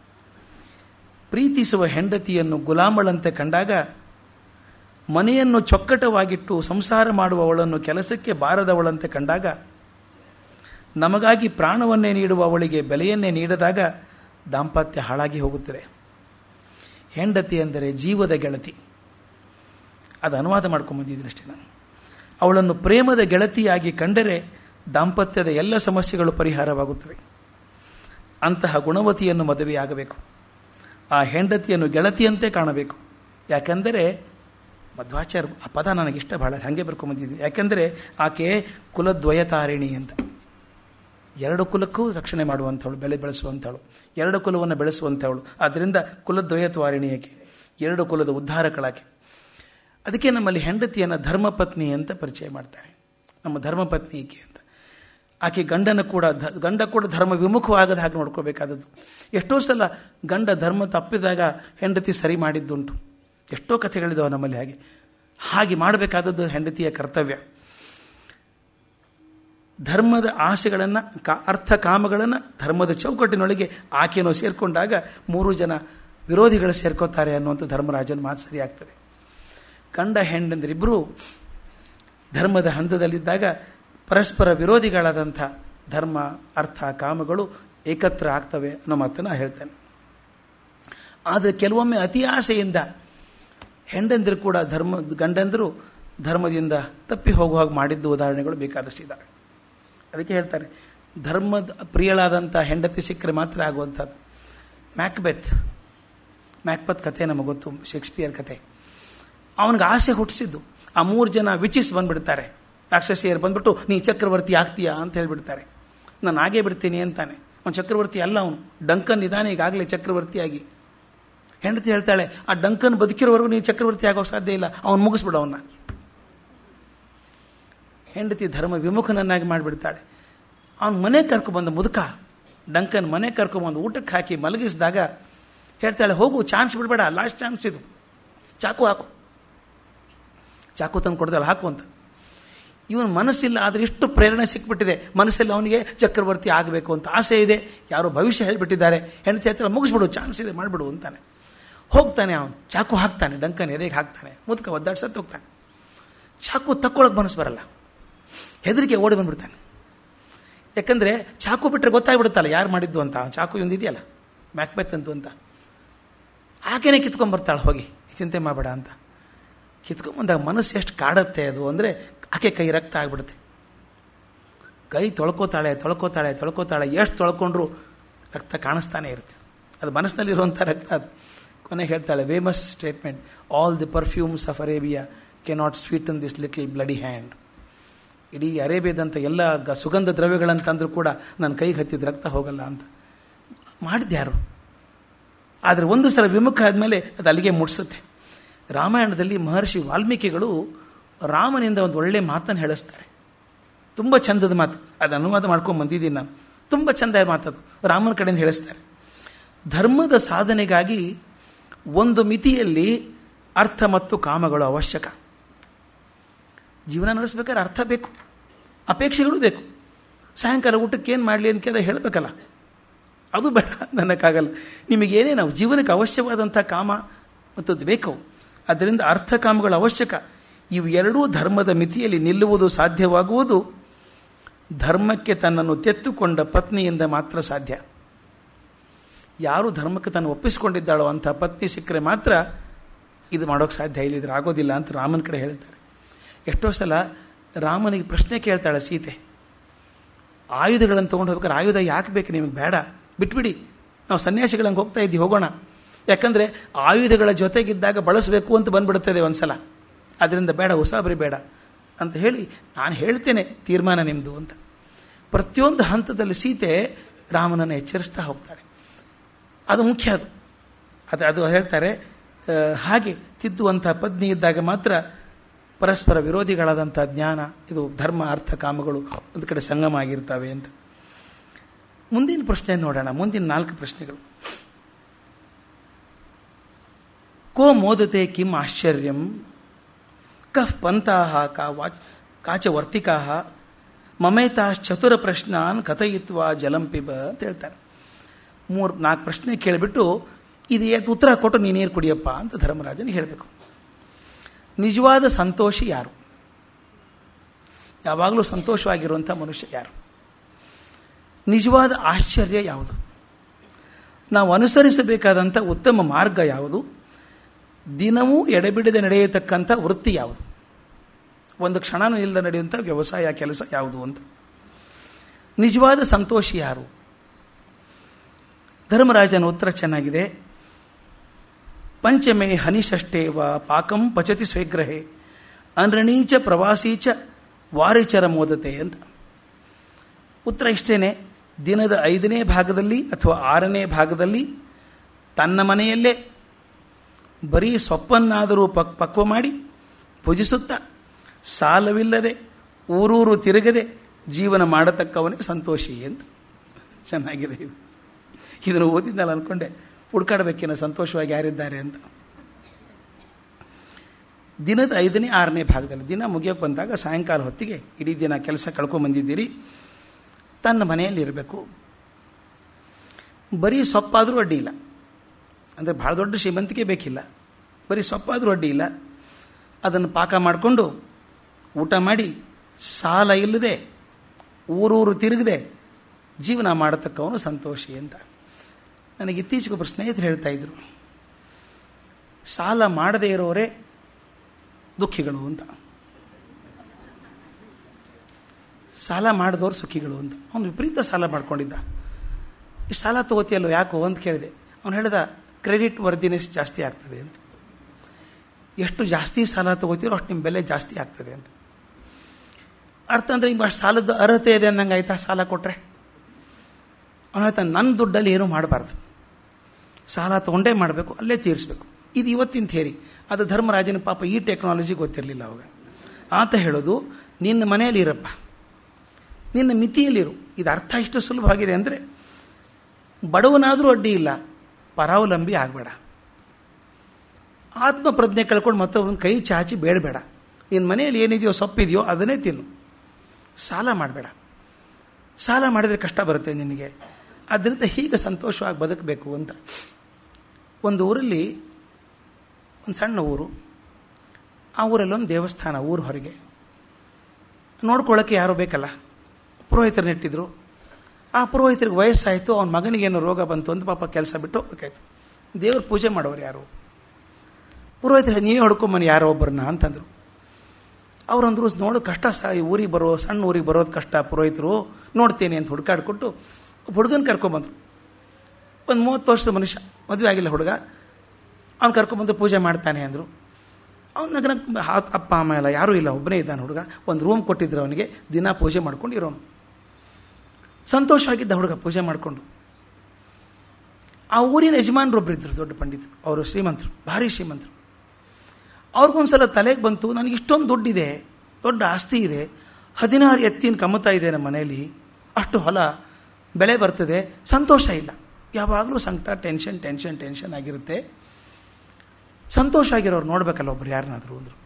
ಪ್ರೀತಿಸುವ ಹೆಂಡತಿಯನ್ನು ಗುಲಾಮಳಂತೆ ಕಂಡಾಗ ಮನೆಯನ್ನು ಚೊಕ್ಕಟವಾಗಿಟ್ಟು ಸಂಸಾರ ಮಾಡುವವಳನ್ನು ಕೆಲಸಕ್ಕೆ ಬಾರದವಳಂತೆ ಕಂಡಾಗ ನಮಗಾಗಿ ಪ್ರಾಣವನ್ನೇ ನೀಡುವ ಅವಳಿಗೆ ಬೆಲೆಯನ್ನೇ ನೀಡದಾಗ ದಾಂಪತ್ಯ ಹಾಳಾಗಿ ಹೋಗುತ್ತದೆ ಹೆಂಡತಿ ಅಂದರೆ ಜೀವದ ಗೆಳತಿ ಅದು ಅನುವಾದ ಮಾಡ್ಕೊಂಬಂದಿದ್ದೀನಿ ಅಷ್ಟೇ ನಾನು ಅವಳನ್ನು ಪ್ರೇಮದ ಗೆಳತಿಯಾಗಿ ಕಂಡರೆ ದಾಂಪತ್ಯದ ಎಲ್ಲ ಸಮಸ್ಯೆಗಳು ಪರಿಹಾರವಾಗುತ್ತವೆ ಅಂತಹ ಗುಣವತಿಯನ್ನು ಮದುವೆಯಾಗಬೇಕು ಆ ಹೆಂಡತಿಯನ್ನು ಗೆಳತಿಯಂತೆ ಕಾಣಬೇಕು ಯಾಕೆಂದರೆ ಮಧ್ವಾಚಾರ್ಯ ಆ ಪದ ನನಗಿಷ್ಟ ಭಾಳ ಹಾಗೆ ಬರ್ಕೊಂಬಂದಿದ್ದೀನಿ ಯಾಕೆಂದರೆ ಆಕೆ ಕುಲದ್ವಯತಾರಿಣಿ ಅಂತ ಎರಡು ಕುಲಕ್ಕೂ ರಕ್ಷಣೆ ಮಾಡುವಂಥವಳು ಬೆಳೆ ಬೆಳೆಸುವಂಥವಳು ಎರಡು ಕುಲವನ್ನು ಬೆಳೆಸುವಂಥವಳು ಆದ್ದರಿಂದ ಕುಲದ್ವಯತ್ವಾರಿಣಿ ಆಕೆ ಎರಡು ಕುಲದ ಉದ್ಧಾರಕಳಾಕೆ ಅದಕ್ಕೆ ನಮ್ಮಲ್ಲಿ ಹೆಂಡತಿಯನ್ನು ಧರ್ಮಪತ್ನಿ ಅಂತ ಪರಿಚಯ ಮಾಡ್ತಾರೆ ನಮ್ಮ ಧರ್ಮಪತ್ನಿ ಈಕೆ ಅಂತ ಆಕೆ ಗಂಡನ ಕೂಡ ಧ ಗಂಡ ಕೂಡ ಧರ್ಮ ವಿಮುಖವಾಗದ ಹಾಗೆ ನೋಡ್ಕೋಬೇಕಾದದ್ದು ಎಷ್ಟೋ ಸಲ ಗಂಡ ಧರ್ಮ ತಪ್ಪಿದಾಗ ಹೆಂಡತಿ ಸರಿ ಮಾಡಿದ್ದುಂಟು ಎಷ್ಟೋ ಕಥೆಗಳಿದ್ದಾವೆ ನಮ್ಮಲ್ಲಿ ಹಾಗೆ ಹಾಗೆ ಮಾಡಬೇಕಾದದ್ದು ಹೆಂಡತಿಯ ಕರ್ತವ್ಯ ಧರ್ಮದ ಆಸೆಗಳನ್ನು ಕಾ ಅರ್ಥ ಕಾಮಗಳನ್ನು ಧರ್ಮದ ಚೌಕಟ್ಟಿನೊಳಗೆ ಆಕೆಯನ್ನು ಸೇರಿಕೊಂಡಾಗ ಮೂರು ಜನ ವಿರೋಧಿಗಳು ಸೇರ್ಕೋತಾರೆ ಅನ್ನುವಂಥ ಧರ್ಮರಾಜನ ಮಾತು ಸರಿಯಾಗ್ತದೆ ಗಂಡ ಹೆಂಡಂದ್ರಿಬ್ಬರು ಧರ್ಮದ ಹಂತದಲ್ಲಿದ್ದಾಗ ಪರಸ್ಪರ ವಿರೋಧಿಗಳಾದಂಥ ಧರ್ಮ ಅರ್ಥ ಕಾಮಗಳು ಏಕತ್ರ ಆಗ್ತವೆ ಅನ್ನೋ ಮಾತನ್ನು ಹೇಳ್ತೇನೆ ಆದರೆ ಕೆಲವೊಮ್ಮೆ ಅತಿ ಆಸೆಯಿಂದ ಹೆಂಡಂದರು ಕೂಡ ಧರ್ಮ ಗಂಡಂದರು ಧರ್ಮದಿಂದ ತಪ್ಪಿ ಹೋಗುವ ಹಾಗೆ ಮಾಡಿದ್ದು ಉದಾಹರಣೆಗಳು ಬೇಕಾದಷ್ಟಿದ್ದಾವೆ ಅದಕ್ಕೆ ಹೇಳ್ತಾರೆ ಧರ್ಮದ ಪ್ರಿಯಳಾದಂಥ ಹೆಂಡತಿ ಸಿಕ್ಕರೆ ಮಾತ್ರ ಆಗುವಂಥದ್ದು ಮ್ಯಾಕ್ಬೆತ್ ಮ್ಯಾಕ್ಬತ್ ಕಥೆ ನಮಗೆ ಗೊತ್ತು ಶೇಕ್ಸ್ಪಿಯರ್ ಕಥೆ ಅವನಿಗೆ ಆಸೆ ಹುಟ್ಟಿಸಿದ್ದು ಆ ಮೂರು ಜನ ವಿಚಿಸ್ ಬಂದುಬಿಡ್ತಾರೆ ರಾಕ್ಷಸಿಯರು ಬಂದ್ಬಿಟ್ಟು ನೀ ಚಕ್ರವರ್ತಿ ಆಗ್ತೀಯಾ ಅಂತ ಹೇಳಿಬಿಡ್ತಾರೆ ನಾನು ಆಗೇ ಬಿಡ್ತೀನಿ ಅಂತಾನೆ ಅವನು ಚಕ್ರವರ್ತಿ ಅಲ್ಲ ಅವನು ಡಂಕನ್ ಇದ್ದಾನೆ ಈಗಾಗಲೇ ಚಕ್ರವರ್ತಿಯಾಗಿ ಹೆಂಡತಿ ಹೇಳ್ತಾಳೆ ಆ ಡಂಕನ್ ಬದುಕಿರೋವರೆಗೂ ನೀನು ಚಕ್ರವರ್ತಿ ಆಗೋಕ್ಕೆ ಸಾಧ್ಯ ಇಲ್ಲ ಅವನು ಮುಗಿಸ್ಬಿಡು ಅವನ್ನ ಹೆಂಡತಿ ಧರ್ಮ ವಿಮುಖನನ್ನಾಗಿ ಮಾಡಿಬಿಡ್ತಾಳೆ ಅವನು ಮನೆ ಕರ್ಕೊಬಂದ ಮುದುಕ ಡಂಕನ್ ಮನೆ ಕರ್ಕೊಂಬಂದು ಊಟಕ್ಕೆ ಹಾಕಿ ಮಲಗಿಸಿದಾಗ ಹೇಳ್ತಾಳೆ ಹೋಗು ಚಾನ್ಸ್ ಬಿಡಬೇಡ ಲಾಸ್ಟ್ ಚಾನ್ಸ್ ಇದು ಚಾಕು ಹಾಕು ಚಾಕು ತಂದು ಕೊಡ್ತಾಳೆ ಹಾಕು ಅಂತ ಇವನು ಮನಸ್ಸಿಲ್ಲ ಆದರೆ ಇಷ್ಟು ಪ್ರೇರಣೆ ಸಿಕ್ಬಿಟ್ಟಿದೆ ಮನಸ್ಸಲ್ಲಿ ಅವನಿಗೆ ಚಕ್ರವರ್ತಿ ಆಗಬೇಕು ಅಂತ ಆಸೆ ಇದೆ ಯಾರೋ ಭವಿಷ್ಯ ಹೇಳಿಬಿಟ್ಟಿದ್ದಾರೆ ಹೆಂಡತಿ ಹತ್ರ ಮುಗಿಸ್ಬಿಡು ಚಾನ್ಸ್ ಇದೆ ಮಾಡಿಬಿಡು ಅಂತಾನೆ ಹೋಗ್ತಾನೆ ಅವನು ಚಾಕು ಹಾಕ್ತಾನೆ ಡಂಕನ್ ಎದೆಗೆ ಹಾಕ್ತಾನೆ ಮುದುಕ ಒದ್ದಾಡ್ಸತ್ತು ಹೋಗ್ತಾನೆ ಚಾಕು ತಕ್ಕೊಳ್ಳೋಕೆ ಮನಸ್ಸು ಬರಲ್ಲ ಹೆದರಿಕೆ ಓಡಿ ಬಂದ್ಬಿಡ್ತಾನೆ ಯಾಕಂದರೆ ಚಾಕು ಬಿಟ್ಟರೆ ಗೊತ್ತಾಗ್ಬಿಡುತ್ತಲ್ಲ ಯಾರು ಮಾಡಿದ್ದು ಅಂತ ಚಾಕು ಇದೆಯಲ್ಲ ಮ್ಯಾಕ್ಬೆತ್ ಅಂತು ಅಂತ ಆಕೆನೇ ಕಿತ್ಕೊಂಡ್ಬರ್ತಾಳೆ ಹೋಗಿ ಚಿಂತೆ ಮಾಡಬೇಡ ಅಂತ ಕಿತ್ಕೊಂಬಂದಾಗ ಮನಸ್ಸು ಎಷ್ಟು ಕಾಡುತ್ತೆ ಅದು ಅಂದರೆ ಆಕೆ ಕೈ ರಕ್ತ ಆಗಿಬಿಡುತ್ತೆ ಕೈ ತೊಳ್ಕೋತಾಳೆ ತೊಳ್ಕೋತಾಳೆ ತೊಳ್ಕೋತಾಳೆ ಎಷ್ಟು ತೊಳ್ಕೊಂಡ್ರು ರಕ್ತ ಕಾಣಿಸ್ತಾನೆ ಇರುತ್ತೆ ಅದು ಮನಸ್ಸಿನಲ್ಲಿರುವಂಥ ರಕ್ತ ಅದು ಕೊನೆಗೆ ಹೇಳ್ತಾಳೆ famous statement all the perfumes of Arabia can not sweeten this little bloody hand ಇಡೀ ಅರೇಬಿಯಾದಂಥ ಎಲ್ಲ ಗ ಸುಗಂಧ ದ್ರವ್ಯಗಳಂತಂದ್ರೂ ಕೂಡ ನನ್ನ ಕೈಗೆ ಹತ್ತಿದ ರಕ್ತ ಹೋಗಲ್ಲ ಅಂತ ಮಾಡಿದ್ಯಾರು ಆದರೆ ಒಂದು ಸಲ ವಿಮುಖ ಆದಮೇಲೆ ಅದು ಅಲ್ಲಿಗೆ ಮುಟ್ಸುತ್ತೆ ರಾಮಾಯಣದಲ್ಲಿ ಮಹರ್ಷಿ ವಾಲ್ಮೀಕಿಗಳು ರಾಮನಿಂದ ಒಂದು ಒಳ್ಳೆಯ ಮಾತನ್ನು ಹೇಳಿಸ್ತಾರೆ ತುಂಬ ಚಂದದ ಮಾತು ಅದು ಅನುವಾದ ಮಾಡ್ಕೊಂಡು ಬಂದಿದ್ದೀನಿ ನಾನು ತುಂಬ ಚಂದ ಮಾತದು ರಾಮನ ಕಡೆಯಿಂದ ಹೇಳಿಸ್ತಾರೆ ಧರ್ಮದ ಸಾಧನೆಗಾಗಿ ಒಂದು ಮಿತಿಯಲ್ಲಿ ಅರ್ಥ ಮತ್ತು ಕಾಮಗಳು ಅವಶ್ಯಕ ಜೀವನ ನಡೆಸ್ಬೇಕಾದ್ರೆ ಅರ್ಥ ಬೇಕು ಅಪೇಕ್ಷೆಗಳು ಬೇಕು ಸಾಯಂಕಾಲ ಊಟಕ್ಕೆ ಏನು ಮಾಡಲಿ ಅಂತ ಕೇಳಿದ್ರೆ ಹೇಳಬೇಕಲ್ಲ ಅದು ಬೇಡ ನನಕ್ಕಾಗಲ್ಲ ನಿಮಗೇನೇ ನಾವು ಜೀವನಕ್ಕೆ ಅವಶ್ಯವಾದಂಥ ಕಾಮ ಮತ್ತು ಅದು ಬೇಕು ಅದರಿಂದ ಅರ್ಥ ಕಾಮಗಳು ಅವಶ್ಯಕ ಇವು ಎರಡೂ ಧರ್ಮದ ಮಿತಿಯಲ್ಲಿ ನಿಲ್ಲುವುದು ಸಾಧ್ಯವಾಗುವುದು ಧರ್ಮಕ್ಕೆ ತನ್ನನ್ನು ತೆತ್ತುಕೊಂಡ ಪತ್ನಿಯಿಂದ ಮಾತ್ರ ಸಾಧ್ಯ ಯಾರು ಧರ್ಮಕ್ಕೆ ತಾನು ಒಪ್ಪಿಸಿಕೊಂಡಿದ್ದಾಳೋ ಅಂಥ ಪತ್ನಿ ಸಿಕ್ಕರೆ ಮಾತ್ರ ಇದು ಮಾಡೋಕ್ಕೆ ಸಾಧ್ಯ ಇಲ್ಲಿದ್ರೆ ಆಗೋದಿಲ್ಲ ಅಂತ ರಾಮನ ಕಡೆ ಹೇಳ್ತಾರೆ ಎಷ್ಟೋ ಸಲ ರಾಮನಿಗೆ ಪ್ರಶ್ನೆ ಕೇಳ್ತಾಳೆ ಸೀತೆ ಆಯುಧಗಳನ್ನು ತೊಗೊಂಡು ಹೋಗ್ಬೇಕಾದ್ರೆ ಆಯುಧ ಯಾಕೆ ಬೇಕು ನಿಮಗೆ ಬೇಡ ಬಿಟ್ಬಿಡಿ ನಾವು ಸನ್ಯಾಸಿಗಳಂಗೆ ಹೋಗ್ತಾ ಇದ್ದೀವಿ ಹೋಗೋಣ ಯಾಕಂದರೆ ಆಯುಧಗಳ ಜೊತೆಗಿದ್ದಾಗ ಬಳಸಬೇಕು ಅಂತ ಬಂದ್ಬಿಡ್ತದೆ ಒಂದು ಸಲ ಅದರಿಂದ ಬೇಡ ಉಸಾಬರಿ ಬೇಡ ಅಂತ ಹೇಳಿ ನಾನು ಹೇಳ್ತೇನೆ ತೀರ್ಮಾನ ನಿಮ್ಮದು ಅಂತ ಪ್ರತಿಯೊಂದು ಹಂತದಲ್ಲಿ ಸೀತೆ ರಾಮನನ್ನು ಎಚ್ಚರಿಸ್ತಾ ಹೋಗ್ತಾಳೆ ಅದು ಮುಖ್ಯ ಅದು ಅದು ಅದು ಹೇಳ್ತಾರೆ ಹಾಗೆ ತಿದ್ದುವಂಥ ಪತ್ನಿ ಇದ್ದಾಗ ಮಾತ್ರ ಪರಸ್ಪರ ವಿರೋಧಿಗಳಾದಂಥ ಜ್ಞಾನ ಇದು ಧರ್ಮ ಅರ್ಥ ಕಾಮಗಳು ಒಂದು ಕಡೆ ಸಂಗಮ ಆಗಿರ್ತವೆ ಅಂತ ಮುಂದಿನ ಪ್ರಶ್ನೆ ನೋಡೋಣ ಮುಂದಿನ ನಾಲ್ಕು ಪ್ರಶ್ನೆಗಳು ಕೋ ಮೋದತೆ ಕಿಂ ಆಶ್ಚರ್ಯಂ ಕಫ್ ಪಂಥಾ ಕಾ ವಾಚ್ ಕಾಚವರ್ತಿಕಾ ಮಮೇತಾಶ್ಚತುರ ಪ್ರಶ್ನಾನ್ ಕಥಯಿತ್ವ ಜಲಂಪಿಬ ಅಂತ ಹೇಳ್ತಾರೆ ಮೂರು ನಾಲ್ಕು ಪ್ರಶ್ನೆ ಕೇಳಿಬಿಟ್ಟು ಇದು ಏತ್ ಉತ್ತರ ಕೊಟ್ಟು ನೀನು ನೀರು ಕುಡಿಯಪ್ಪ ಅಂತ ಧರ್ಮರಾಜನಿಗೆ ಹೇಳಬೇಕು ನಿಜವಾದ ಸಂತೋಷಿ ಯಾರು ಯಾವಾಗಲೂ ಸಂತೋಷವಾಗಿರುವಂಥ ಮನುಷ್ಯ ಯಾರು ನಿಜವಾದ ಆಶ್ಚರ್ಯ ಯಾವುದು ನಾವು ಅನುಸರಿಸಬೇಕಾದಂಥ ಉತ್ತಮ ಮಾರ್ಗ ಯಾವುದು ದಿನವೂ ಎಡೆಬಿಡದೆ ನಡೆಯತಕ್ಕಂಥ ವೃತ್ತಿ ಯಾವುದು ಒಂದು ಕ್ಷಣನೂ ಇಲ್ಲದೆ ನಡೆಯುವಂಥ ವ್ಯವಸಾಯ ಕೆಲಸ ಯಾವುದು ಅಂತ ನಿಜವಾದ ಸಂತೋಷಿ ಯಾರು ಧರ್ಮರಾಜನ ಉತ್ತರ ಚೆನ್ನಾಗಿದೆ ಪಂಚಮೇ ಹನಿಷಷ್ಟೇವ ಪಾಕಂ ಪಚತಿ ಸ್ವಗ್ರಹೆ ಅನರಣೀಚ ಪ್ರವಾಸೀಚ ವಾರಿಚರ ಮೋದತೆ ಅಂತ ಉತ್ತರ ಇಷ್ಟೇನೆ ದಿನದ ಐದನೇ ಭಾಗದಲ್ಲಿ ಅಥವಾ ಆರನೇ ಭಾಗದಲ್ಲಿ ತನ್ನ ಮನೆಯಲ್ಲೇ ಬರೀ ಸೊಪ್ಪನ್ನಾದರೂ ಪಕ್ ಪಕ್ವ ಮಾಡಿ ಭುಜಿಸುತ್ತಾ ಸಾಲವಿಲ್ಲದೆ ಊರೂರು ತಿರುಗದೆ ಜೀವನ ಮಾಡತಕ್ಕವನಿಗೆ ಸಂತೋಷಿ ಅಂತ ಚೆನ್ನಾಗಿದೆ ಇದು ಇದನ್ನು ಓದಿದ್ನಲ್ಲ ಅಂದ್ಕೊಂಡೆ ಹುಡ್ಕಾಡಬೇಕೇನೋ ಸಂತೋಷವಾಗಿ ಯಾರಿದ್ದಾರೆ ಅಂತ ದಿನದ ಐದನೇ ಆರನೇ ಭಾಗದಲ್ಲಿ ದಿನ ಮುಗಿಯೋಕ್ಕೆ ಬಂದಾಗ ಸಾಯಂಕಾಲ ಹೊತ್ತಿಗೆ ಇಡೀ ದಿನ ಕೆಲಸ ಕಳ್ಕೊಂಬಂದಿದ್ದೀರಿ ತನ್ನ ಮನೆಯಲ್ಲಿ ಇರಬೇಕು ಬರೀ ಸೊಪ್ಪಾದರೂ ಅಡ್ಡಿ ಇಲ್ಲ ಅಂದರೆ ಭಾಳ ದೊಡ್ಡ ಶ್ರೀಮಂತಿಕೆ ಬೇಕಿಲ್ಲ ಬರೀ ಸೊಪ್ಪಾದರೂ ಅಡ್ಡಿ ಇಲ್ಲ ಅದನ್ನು ಪಾಕ ಮಾಡಿಕೊಂಡು ಊಟ ಮಾಡಿ ಸಾಲ ಇಲ್ಲದೆ ಊರೂರು ತಿರುಗದೆ ಜೀವನ ಮಾಡತಕ್ಕವನು ಸಂತೋಷಿ ಅಂತ ನನಗೆ ಇತ್ತೀಚೆಗೆ ಒಬ್ಬರು ಸ್ನೇಹಿತರು ಹೇಳ್ತಾ ಇದ್ರು ಸಾಲ ಮಾಡದೇ ಇರೋರೇ ದುಃಖಿಗಳು ಅಂತ ಸಾಲ ಮಾಡಿದವರು ಸುಖಿಗಳು ಅಂತ ಅವನು ವಿಪರೀತ ಸಾಲ ಮಾಡ್ಕೊಂಡಿದ್ದ ಈ ಸಾಲ ತಗೋತಿಯಲ್ಲೋ ಯಾಕೋ ಅಂತ ಕೇಳಿದೆ ಅವನು ಹೇಳಿದ ಕ್ರೆಡಿಟ್ ವರ್ದಿನೆಸ್ ಜಾಸ್ತಿ ಆಗ್ತದೆ ಅಂತ ಎಷ್ಟು ಜಾಸ್ತಿ ಸಾಲ ತಗೋತೀರೋ ಅಷ್ಟು ನಿಮ್ಮ ಬೆಲೆ ಜಾಸ್ತಿ ಆಗ್ತದೆ ಅಂತ ಅರ್ಥ ಅಂದರೆ ನಿಮ್ಗೆ ಅಷ್ಟು ಸಾಲದ ಅರ್ಹತೆ ಇದೆ ಅಂದಂಗೆ ಆಯ್ತಾ ಸಾಲ ಕೊಟ್ಟರೆ ಅವನು ಹೇಳ್ತಾನೆ ನನ್ನ ದುಡ್ಡಲ್ಲಿ ಏನೂ ಮಾಡಬಾರ್ದು ಸಾಲ ತೊಗೊಂಡೇ ಮಾಡಬೇಕು ಅಲ್ಲೇ ತೀರಿಸ್ಬೇಕು ಇದು ಇವತ್ತಿನ ಥೇರಿ ಅದು ಧರ್ಮರಾಜನ ಪಾಪ ಈ ಟೆಕ್ನಾಲಜಿ ಗೊತ್ತಿರಲಿಲ್ಲ ಅವಾಗ ಆತ ಹೇಳೋದು ನಿನ್ನ ಮನೆಯಲ್ಲಿ ಇರಪ್ಪ ನಿನ್ನ ಮಿತಿಯಲ್ಲಿರು ಇದು ಅರ್ಥ ಇಷ್ಟು ಸುಲಭವಾಗಿದೆ ಅಂದರೆ ಬಡವನಾದರೂ ಅಡ್ಡಿ ಇಲ್ಲ ಪರಾವಲಂಬಿ ಆಗಬೇಡ ಆತ್ಮಪ್ರಜ್ಞೆ ಕಳ್ಕೊಂಡು ಮತ್ತೊಬ್ಬನ ಕೈ ಚಾಚಿ ಬೇಡಬೇಡ ನಿನ್ನ ಮನೆಯಲ್ಲಿ ಏನಿದೆಯೋ ಸೊಪ್ಪಿದೆಯೋ ಅದನ್ನೇ ತಿನ್ನು ಸಾಲ ಮಾಡಬೇಡ ಸಾಲ ಮಾಡಿದರೆ ಕಷ್ಟ ಬರುತ್ತೆ ನಿನಗೆ ಅದರಿಂದ ಹೀಗೆ ಸಂತೋಷವಾಗಿ ಬದುಕಬೇಕು ಅಂತ ಒಂದು ಊರಲ್ಲಿ ಒಂದು ಸಣ್ಣ ಊರು ಆ ಊರಲ್ಲಿ ಒಂದು ದೇವಸ್ಥಾನ ಊರು ಹೊರಗೆ ನೋಡ್ಕೊಳ್ಳೋಕ್ಕೆ ಯಾರು ಬೇಕಲ್ಲ ಪುರೋಹಿತರು ನೆಟ್ಟಿದ್ರು ಆ ಪುರೋಹಿತರಿಗೆ ವಯಸ್ಸಾಯಿತು ಅವನ ಮಗನಿಗೇನು ರೋಗ ಬಂತು ಅಂತ ಪಾಪ ಕೆಲಸ ಬಿಟ್ಟು ಹೋಗ್ಬೇಕಾಯ್ತು ದೇವ್ರ ಪೂಜೆ ಮಾಡೋರು ಯಾರು ಪುರೋಹಿತರು ನೀವೇ ಹೊಡ್ಕೊಂಬನಿ ಯಾರೋ ಒಬ್ಬರನ್ನ ಅಂತಂದರು ಅವರಂದ್ರು ನೋಡು ಕಷ್ಟ ಸಹ ಈ ಊರಿಗೆ ಬರೋ ಸಣ್ಣ ಊರಿಗೆ ಬರೋದು ಕಷ್ಟ ಪುರೋಹಿತರು ನೋಡ್ತೇನೆ ಅಂತ ಹುಡುಕಾಡ್ಕೊಟ್ಟು ಹುಡುಗನ ಕರ್ಕೊಂಬಂದರು ಒಂದು ಮೂವತ್ತು ವರ್ಷದ ಮನುಷ್ಯ ಮದುವೆ ಆಗಿಲ್ಲ ಹುಡುಗ ಅವ್ನು ಕರ್ಕೊಂಬಂದು ಪೂಜೆ ಮಾಡ್ತಾನೆ ಅಂದರು ಅವನ ಅಪ್ಪ ಅಮ್ಮ ಎಲ್ಲ ಯಾರೂ ಇಲ್ಲ ಒಬ್ಬನೇ ಇದ್ದಾನೆ ಹುಡುಗ ಒಂದು ರೂಮ್ ಕೊಟ್ಟಿದ್ರು ಅವನಿಗೆ ದಿನ ಪೂಜೆ ಮಾಡ್ಕೊಂಡು ಇರೋನು ಸಂತೋಷವಾಗಿದ್ದ ಹುಡುಗ ಪೂಜೆ ಮಾಡಿಕೊಂಡು ಆ ಊರಿನ ಯಜಮಾನರೊಬ್ಬರು ಇದ್ದರು ದೊಡ್ಡ ಪಂಡಿತರು ಅವರು ಶ್ರೀಮಂತರು ಭಾರಿ ಶ್ರೀಮಂತರು ಅವ್ರಿಗೊಂದ್ಸಲ ತಲೆಗೆ ಬಂತು ನನಗೆ ಇಷ್ಟೊಂದು ದುಡ್ಡಿದೆ ದೊಡ್ಡ ಆಸ್ತಿ ಇದೆ ಹದಿನಾರು ಎತ್ತಿನ ಕಮ್ಮತಾ ಇದೆ ನಮ್ಮ ಮನೆಯಲ್ಲಿ ಅಷ್ಟು ಹೊಲ ಬೆಳೆ ಬರ್ತದೆ ಸಂತೋಷ ಇಲ್ಲ ಯಾವಾಗಲೂ ಸಂಕಟ ಟೆನ್ಷನ್ ಟೆನ್ಷನ್ ಟೆನ್ಷನ್ ಆಗಿರುತ್ತೆ ಸಂತೋಷ ಆಗಿರೋರು ನೋಡ್ಬೇಕಲ್ಲ ಒಬ್ರು ಯಾರನ್ನಾದರೂ ಅಂದರು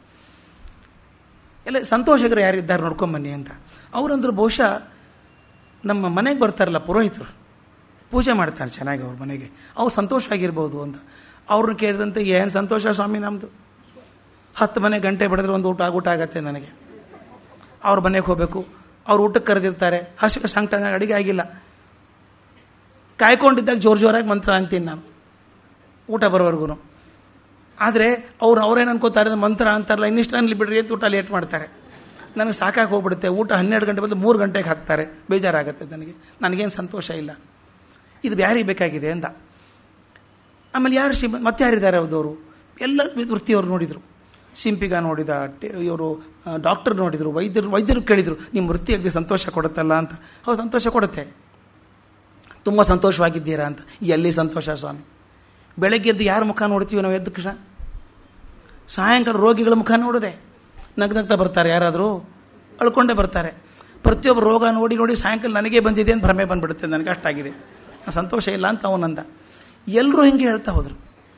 ಎಲ್ಲ ಸಂತೋಷ ಆಗಿರೋ ಯಾರಿದ್ದಾರೆ ನೋಡ್ಕೊಂಬನ್ನಿ ಅಂತ ಅವರಂದ್ರು ಬಹುಶಃ ನಮ್ಮ ಮನೆಗೆ ಬರ್ತಾರಲ್ಲ ಪುರೋಹಿತರು ಪೂಜೆ ಮಾಡ್ತಾರೆ ಚೆನ್ನಾಗಿ ಅವ್ರ ಮನೆಗೆ ಅವ್ರು ಸಂತೋಷ ಆಗಿರ್ಬೋದು ಅಂತ ಅವ್ರನ್ನ ಕೇಳಿದ್ರಂತೆ ಏನು ಸಂತೋಷ ಸ್ವಾಮಿ ನಮ್ಮದು ಹತ್ತು ಮನೆ ಗಂಟೆ ಬಡಿದ್ರೆ ಒಂದು ಊಟ ಊಟ ಆಗತ್ತೆ ನನಗೆ ಅವ್ರ ಮನೆಗೆ ಹೋಗಬೇಕು ಅವ್ರು ಊಟಕ್ಕೆ ಕರೆದಿರ್ತಾರೆ ಹಸಿವೆ ಸಂಕಟ ಅಡುಗೆ ಆಗಿಲ್ಲ ಕಾಯ್ಕೊಂಡಿದ್ದಾಗ ಜೋರು ಜೋರಾಗಿ ಮಂತ್ರ ಅಂತೀನಿ ನಾನು ಊಟ ಬರೋವರೆಗೂ ಆದರೆ ಅವ್ರು ಅವ್ರೇನು ಅನ್ಕೋತಾರೆ ಮಂತ್ರ ಅಂತಾರಲ್ಲ ಇನ್ನಿಷ್ಟು ಅನ್ಲಿ ಬಿಡ್ರಿ ಅಂತ ಊಟ ಲೇಟ್ ಮಾಡ್ತಾರೆ ನನಗೆ ಸಾಕಾಗಿ ಹೋಗ್ಬಿಡುತ್ತೆ ಊಟ ಹನ್ನೆರಡು ಗಂಟೆ ಬಂದು ಮೂರು ಗಂಟೆಗೆ ಹಾಕ್ತಾರೆ ಬೇಜಾರಾಗುತ್ತೆ ನನಗೆ ನನಗೇನು ಸಂತೋಷ ಇಲ್ಲ ಇದು ಯಾರಿಗೆ ಬೇಕಾಗಿದೆ ಅಂದ ಆಮೇಲೆ ಯಾರು ಶ್ರೀಮ ಮತ್ತೆ ಯಾರಿದ್ದಾರೆ ಅವದವರು ಎಲ್ಲ ವೃತ್ತಿಯವರು ನೋಡಿದರು ಸಿಂಪಿಗ ನೋಡಿದ ಇವರು ಡಾಕ್ಟರ್ ನೋಡಿದರು ವೈದ್ಯರು ವೈದ್ಯರು ಕೇಳಿದರು ನಿಮ್ಮ ವೃತ್ತಿ ಅಗದಿ ಸಂತೋಷ ಕೊಡುತ್ತಲ್ಲ ಅಂತ ಹೌದು ಸಂತೋಷ ಕೊಡುತ್ತೆ ತುಂಬ ಸಂತೋಷವಾಗಿದ್ದೀರಾ ಅಂತ ಎಲ್ಲಿ ಸಂತೋಷ ಸ್ವಾಮಿ ಬೆಳಗ್ಗೆ ಎದ್ದು ಯಾರ ಮುಖ ನೋಡ್ತೀವಿ ನಾವು ಎದ್ದ ಕೃಷ್ಣ ಸಾಯಂಕಾಲ ರೋಗಿಗಳ ಮುಖ ನೋಡಿದೆ ನಗ್ನಗ್ತಾ ಬರ್ತಾರೆ ಯಾರಾದರೂ ಅಳ್ಕೊಂಡೇ ಬರ್ತಾರೆ ಪ್ರತಿಯೊಬ್ಬ ರೋಗ ನೋಡಿ ನೋಡಿ ಸಾಯಂಕಾಲ ನನಗೆ ಬಂದಿದೆ ಅಂತ ಭ್ರಮೆ ಬಂದುಬಿಡುತ್ತೆ ನನಗೆ ಅಷ್ಟಾಗಿದೆ ಸಂತೋಷ ಇಲ್ಲ ಅಂತ ಅವನಂದ ಎಲ್ಲರೂ ಹಿಂಗೆ ಹೇಳ್ತಾ ಹೋದರು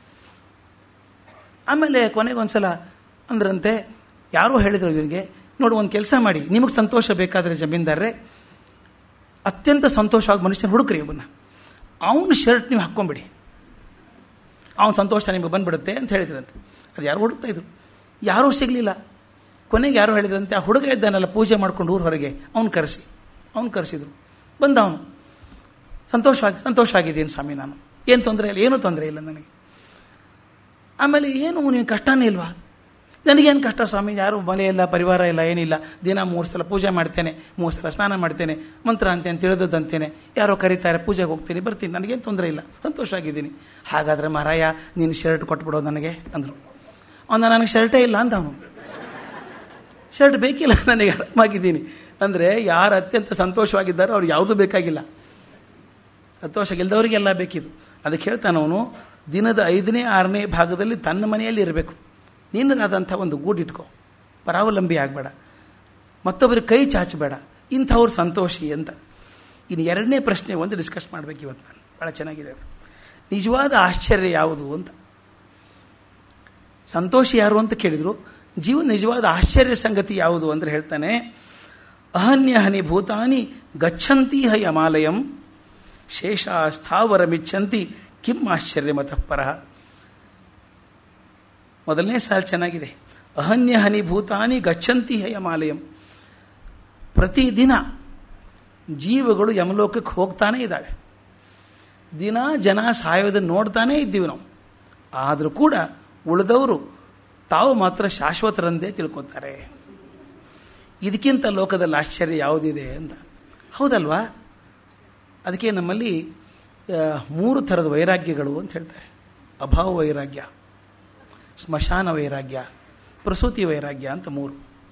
ಆಮೇಲೆ ಕೊನೆಗೆ ಒಂದು ಸಲ ಅಂದ್ರಂತೆ ಯಾರೋ ಹೇಳಿದರು ಇವರಿಗೆ ನೋಡಿ ಒಂದು ಕೆಲಸ ಮಾಡಿ ನಿಮಗೆ ಸಂತೋಷ ಬೇಕಾದರೆ ಜಮೀನ್ದಾರ್ರೆ ಅತ್ಯಂತ ಸಂತೋಷವಾಗಿ ಮನುಷ್ಯನ ಹುಡುಕ್ರಿ ಇವನ್ನ ಅವನ ಶರ್ಟ್ ನೀವು ಹಾಕ್ಕೊಂಬಿಡಿ ಅವನ ಸಂತೋಷ ನಿಮಗೆ ಬಂದ್ಬಿಡುತ್ತೆ ಅಂತ ಹೇಳಿದ್ರಂತೆ ಅದು ಯಾರು ಹುಡುಕ್ತಾ ಇದ್ರು ಯಾರೂ ಸಿಗಲಿಲ್ಲ ಕೊನೆಗೆ ಯಾರೋ ಹೇಳಿದ್ರಂತೆ ಆ ಹುಡುಗ ಇದ್ದಾನಲ್ಲ ಪೂಜೆ ಮಾಡ್ಕೊಂಡು ಊರು ಹೊರಗೆ ಅವ್ನು ಕರೆಸಿ ಅವ್ನು ಕರೆಸಿದ್ರು ಬಂದ ಅವನು ಸಂತೋಷವಾಗಿ ಸಂತೋಷ ಆಗಿದ್ದೀನಿ ಸ್ವಾಮಿ ನಾನು ಏನು ತೊಂದರೆ ಇಲ್ಲ ಏನೂ ತೊಂದರೆ ಇಲ್ಲ ನನಗೆ ಆಮೇಲೆ ಏನು ನೀವು ಕಷ್ಟನೇ ಇಲ್ವಾ ನನಗೇನು ಕಷ್ಟ ಸ್ವಾಮಿ ಯಾರು ಮನೆ ಇಲ್ಲ ಪರಿವಾರ ಇಲ್ಲ ಏನಿಲ್ಲ ದಿನ ಮೂರು ಸಲ ಪೂಜೆ ಮಾಡ್ತೇನೆ ಮೂರು ಸಲ ಸ್ನಾನ ಮಾಡ್ತೇನೆ ಮಂತ್ರ ಅಂತೇನೆ ತಿಳಿದದ್ದಂತೇನೆ ಯಾರೋ ಕರೀತಾರೆ ಪೂಜೆಗೆ ಹೋಗ್ತೀನಿ ಬರ್ತೀನಿ ನನಗೇನು ತೊಂದರೆ ಇಲ್ಲ ಸಂತೋಷವಾಗಿದ್ದೀನಿ ಹಾಗಾದರೆ ಮಾರಾಯ ನೀನು ಶರ್ಟ್ ಕೊಟ್ಬಿಡೋ ನನಗೆ ಅಂದರು ಅವನ ನನಗೆ ಶರ್ಟೇ ಇಲ್ಲ ಅಂತ ಅವನು ಶರ್ಟ್ ಬೇಕಿಲ್ಲ ನನಗೆ ಆರಾಮಾಗಿದ್ದೀನಿ ಅಂದರೆ ಯಾರು ಅತ್ಯಂತ ಸಂತೋಷವಾಗಿದ್ದಾರೋ ಅವ್ರು ಯಾವುದೂ ಬೇಕಾಗಿಲ್ಲ ಸಂತೋಷ ಗೆಲ್ದವರಿಗೆಲ್ಲ ಬೇಕಿದು ಅದಕ್ಕೆ ಹೇಳ್ತಾನೆ ಅವನು ದಿನದ ಐದನೇ ಆರನೇ ಭಾಗದಲ್ಲಿ ತನ್ನ ಮನೆಯಲ್ಲಿ ಇರಬೇಕು ನಿನ್ನದಾದಂಥ ಒಂದು ಗೂಡಿಟ್ಕೋ ಪರಾವಲಂಬಿ ಆಗಬೇಡ ಮತ್ತೊಬ್ಬರಿಗೆ ಕೈ ಚಾಚಬೇಡ ಇಂಥವ್ರು ಸಂತೋಷಿ ಅಂತ ಇನ್ನು ಎರಡನೇ ಪ್ರಶ್ನೆ ಒಂದು ಡಿಸ್ಕಸ್ ಮಾಡಬೇಕು ಇವತ್ತು ನಾನು ಭಾಳ ಚೆನ್ನಾಗಿದೆ ನಿಜವಾದ ಆಶ್ಚರ್ಯ ಯಾವುದು ಅಂತ ಸಂತೋಷಿ ಯಾರು ಅಂತ ಕೇಳಿದರು ಜೀವ ನಿಜವಾದ ಆಶ್ಚರ್ಯ ಸಂಗತಿ ಯಾವುದು ಅಂದರೆ ಹೇಳ್ತಾನೆ ಅಹನ್ಯ ಹನಿ ಭೂತಾನಿ ಗಚ್ಚಂತಿ ಹ ಯಮಾಲಯಂ ಶೇಷ ಸ್ಥಾವರಮಿಚ್ಛಂತಿ ಕಿಮ್ ಆಶ್ಚರ್ಯ ಮತಃಪರ ಮೊದಲನೇ ಸಾಲು ಚೆನ್ನಾಗಿದೆ ಅಹನ್ಯ ಹನಿ ಭೂತಾನಿ ಗಚ್ಚಂತಿ ಹ ಯಮಾಲಯಂ ಪ್ರತಿದಿನ ಜೀವಗಳು ಯಮಲೋಕಕ್ಕೆ ಹೋಗ್ತಾನೇ ಇದ್ದಾವೆ ದಿನ ಜನ ಸಾಯೋದನ್ನು ನೋಡ್ತಾನೇ ಇದ್ದೀವಿ ನಾವು ಆದರೂ ಕೂಡ ಉಳಿದವರು ತಾವು ಮಾತ್ರ ಶಾಶ್ವತರಂದೇ ತಿಳ್ಕೊತಾರೆ ಇದಕ್ಕಿಂತ ಲೋಕದಲ್ಲಿ ಆಶ್ಚರ್ಯ ಯಾವುದಿದೆ ಅಂತ ಹೌದಲ್ವಾ ಅದಕ್ಕೆ ನಮ್ಮಲ್ಲಿ ಮೂರು ಥರದ ವೈರಾಗ್ಯಗಳು ಅಂತ ಹೇಳ್ತಾರೆ ಅಭಾವ ವೈರಾಗ್ಯ ಸ್ಮಶಾನ ವೈರಾಗ್ಯ ಪ್ರಸೂತಿ ವೈರಾಗ್ಯ ಅಂತ ಮೂರು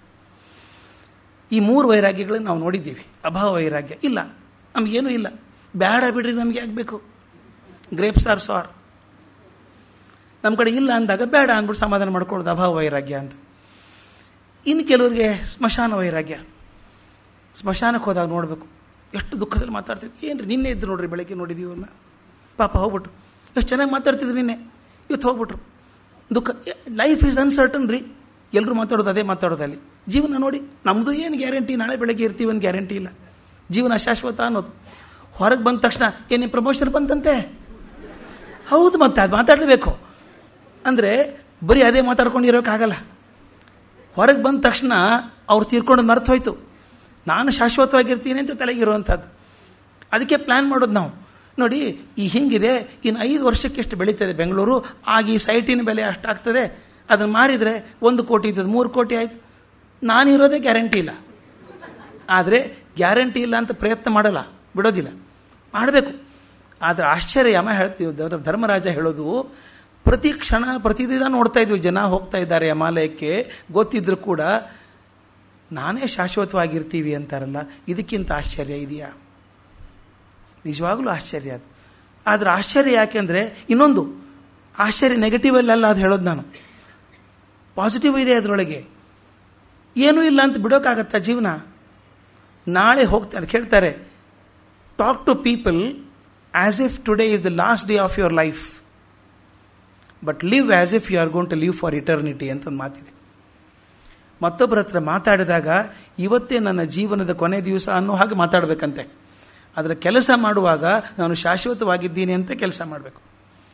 ಈ ಮೂರು ವೈರಾಗ್ಯಗಳನ್ನು ನಾವು ನೋಡಿದ್ದೀವಿ ಅಭಾವ ವೈರಾಗ್ಯ ಇಲ್ಲ ನಮಗೇನೂ ಇಲ್ಲ ಬೇಡ ಬಿಡ್ರಿ ನಮಗೆ ಆಗಬೇಕು ಗ್ರೇಪ್ಸ್ ಆರ್ ಸಾರ್ ನಮ್ಮ ಕಡೆ ಇಲ್ಲ ಅಂದಾಗ ಬೇಡ ಅಂದ್ಬಿಟ್ಟು ಸಮಾಧಾನ ಮಾಡ್ಕೊಳ್ಳೋದು ಅಭಾವ ವೈರಾಗ್ಯ ಅಂತ ಇನ್ನು ಕೆಲವರಿಗೆ ಸ್ಮಶಾನ ವೈರಾಗ್ಯ ಸ್ಮಶಾನಕ್ಕೆ ಹೋದಾಗ ನೋಡಬೇಕು ಎಷ್ಟು ದುಃಖದಲ್ಲಿ ಮಾತಾಡ್ತಿದ್ವಿ ಏನು ರೀ ನಿನ್ನೆ ಇದ್ದು ನೋಡ್ರಿ ಬೆಳಗ್ಗೆ ನೋಡಿದ್ದೀವಿ ಅವ್ರನ್ನ ಪಾಪ ಹೋಗ್ಬಿಟ್ರು ಎಷ್ಟು ಚೆನ್ನಾಗಿ ಮಾತಾಡ್ತಿದ್ರು ನಿನ್ನೆ ಇವತ್ತು ಹೋಗ್ಬಿಟ್ರು ದುಃಖ ಲೈಫ್ ಈಸ್ ಅನ್ಸರ್ಟನ್ ರೀ ಎಲ್ಲರೂ ಮಾತಾಡೋದು ಅದೇ ಮಾತಾಡೋದು ಅಲ್ಲಿ ಜೀವನ ನೋಡಿ ನಮ್ಮದು ಏನು ಗ್ಯಾರಂಟಿ ನಾಳೆ ಬೆಳಗ್ಗೆ ಇರ್ತೀವಿ ಅಂತ ಗ್ಯಾರಂಟಿ ಇಲ್ಲ ಜೀವನ ಶಾಶ್ವತ ಅನ್ನೋದು ಹೊರಗೆ ಬಂದ ತಕ್ಷಣ ಏನೇ ಪ್ರಮೋಷನ್ ಬಂತಂತೆ ಹೌದು ಮತ್ತೆ ಅದು ಮಾತಾಡಲೇಬೇಕು ಅಂದರೆ ಬರೀ ಅದೇ ಮಾತಾಡ್ಕೊಂಡಿರೋಕ್ಕಾಗಲ್ಲ ಹೊರಗೆ ಬಂದ ತಕ್ಷಣ ಅವ್ರು ತೀರ್ಕೊಂಡದ್ದು ಮರ್ತು ಹೋಯ್ತು ನಾನು ಶಾಶ್ವತವಾಗಿರ್ತೀನಿ ಅಂತ ತಲೆಗಿರುವಂಥದ್ದು ಅದಕ್ಕೆ ಪ್ಲ್ಯಾನ್ ಮಾಡೋದು ನಾವು ನೋಡಿ ಈ ಹಿಂಗಿದೆ ಇನ್ನು ಐದು ವರ್ಷಕ್ಕೆ ಎಷ್ಟು ಬೆಳೀತದೆ ಬೆಂಗಳೂರು ಆಗ ಈ ಸೈಟಿನ ಬೆಲೆ ಅಷ್ಟಾಗ್ತದೆ ಅದನ್ನು ಮಾರಿದರೆ ಒಂದು ಕೋಟಿ ಇದ್ದದ್ದು ಮೂರು ಕೋಟಿ ಆಯಿತು ನಾನಿರೋದೇ ಗ್ಯಾರಂಟಿ ಇಲ್ಲ ಆದರೆ ಗ್ಯಾರಂಟಿ ಇಲ್ಲ ಅಂತ ಪ್ರಯತ್ನ ಮಾಡಲ್ಲ ಬಿಡೋದಿಲ್ಲ ಮಾಡಬೇಕು ಆದರೆ ಆಶ್ಚರ್ಯ ಯಮ ಹೇಳ್ತೀವಿ ಧರ್ಮರಾಜ ಹೇಳೋದು ಪ್ರತಿ ಕ್ಷಣ ಪ್ರತಿದಿನ ನೋಡ್ತಾ ಇದ್ವಿ ಜನ ಹೋಗ್ತಾ ಇದ್ದಾರೆ ಯಮಾಲಯಕ್ಕೆ ಗೊತ್ತಿದ್ರೂ ಕೂಡ ನಾನೇ ಶಾಶ್ವತವಾಗಿರ್ತೀವಿ ಅಂತಾರಲ್ಲ ಇದಕ್ಕಿಂತ ಆಶ್ಚರ್ಯ ಇದೆಯಾ ನಿಜವಾಗಲೂ ಆಶ್ಚರ್ಯ ಅದು ಆದರೆ ಆಶ್ಚರ್ಯ ಯಾಕೆಂದರೆ ಇನ್ನೊಂದು ಆಶ್ಚರ್ಯ ನೆಗೆಟಿವಲ್ಲ ಅದು ಹೇಳೋದು ನಾನು ಪಾಸಿಟಿವ್ ಇದೆ ಅದರೊಳಗೆ ಏನೂ ಇಲ್ಲ ಅಂತ ಬಿಡೋಕ್ಕಾಗತ್ತಾ ಜೀವನ ನಾಳೆ ಹೋಗ್ತಾ ಅದು ಕೇಳ್ತಾರೆ talk to people as if today is the last day of your life but live as if you are gone to live for eternity ಅಂತ ಒಂದು ಮಾತಿದೆ ಮತ್ತೊಬ್ಬರ ಹತ್ರ ಮಾತಾಡಿದಾಗ ಇವತ್ತೇ ನನ್ನ ಜೀವನದ ಕೊನೆ ದಿವಸ ಅನ್ನೋ ಹಾಗೆ ಮಾತಾಡಬೇಕಂತೆ ಅದರ ಕೆಲಸ ಮಾಡುವಾಗ ನಾನು ಶಾಶ್ವತವಾಗಿದ್ದೀನಿ ಅಂತ ಕೆಲಸ ಮಾಡಬೇಕು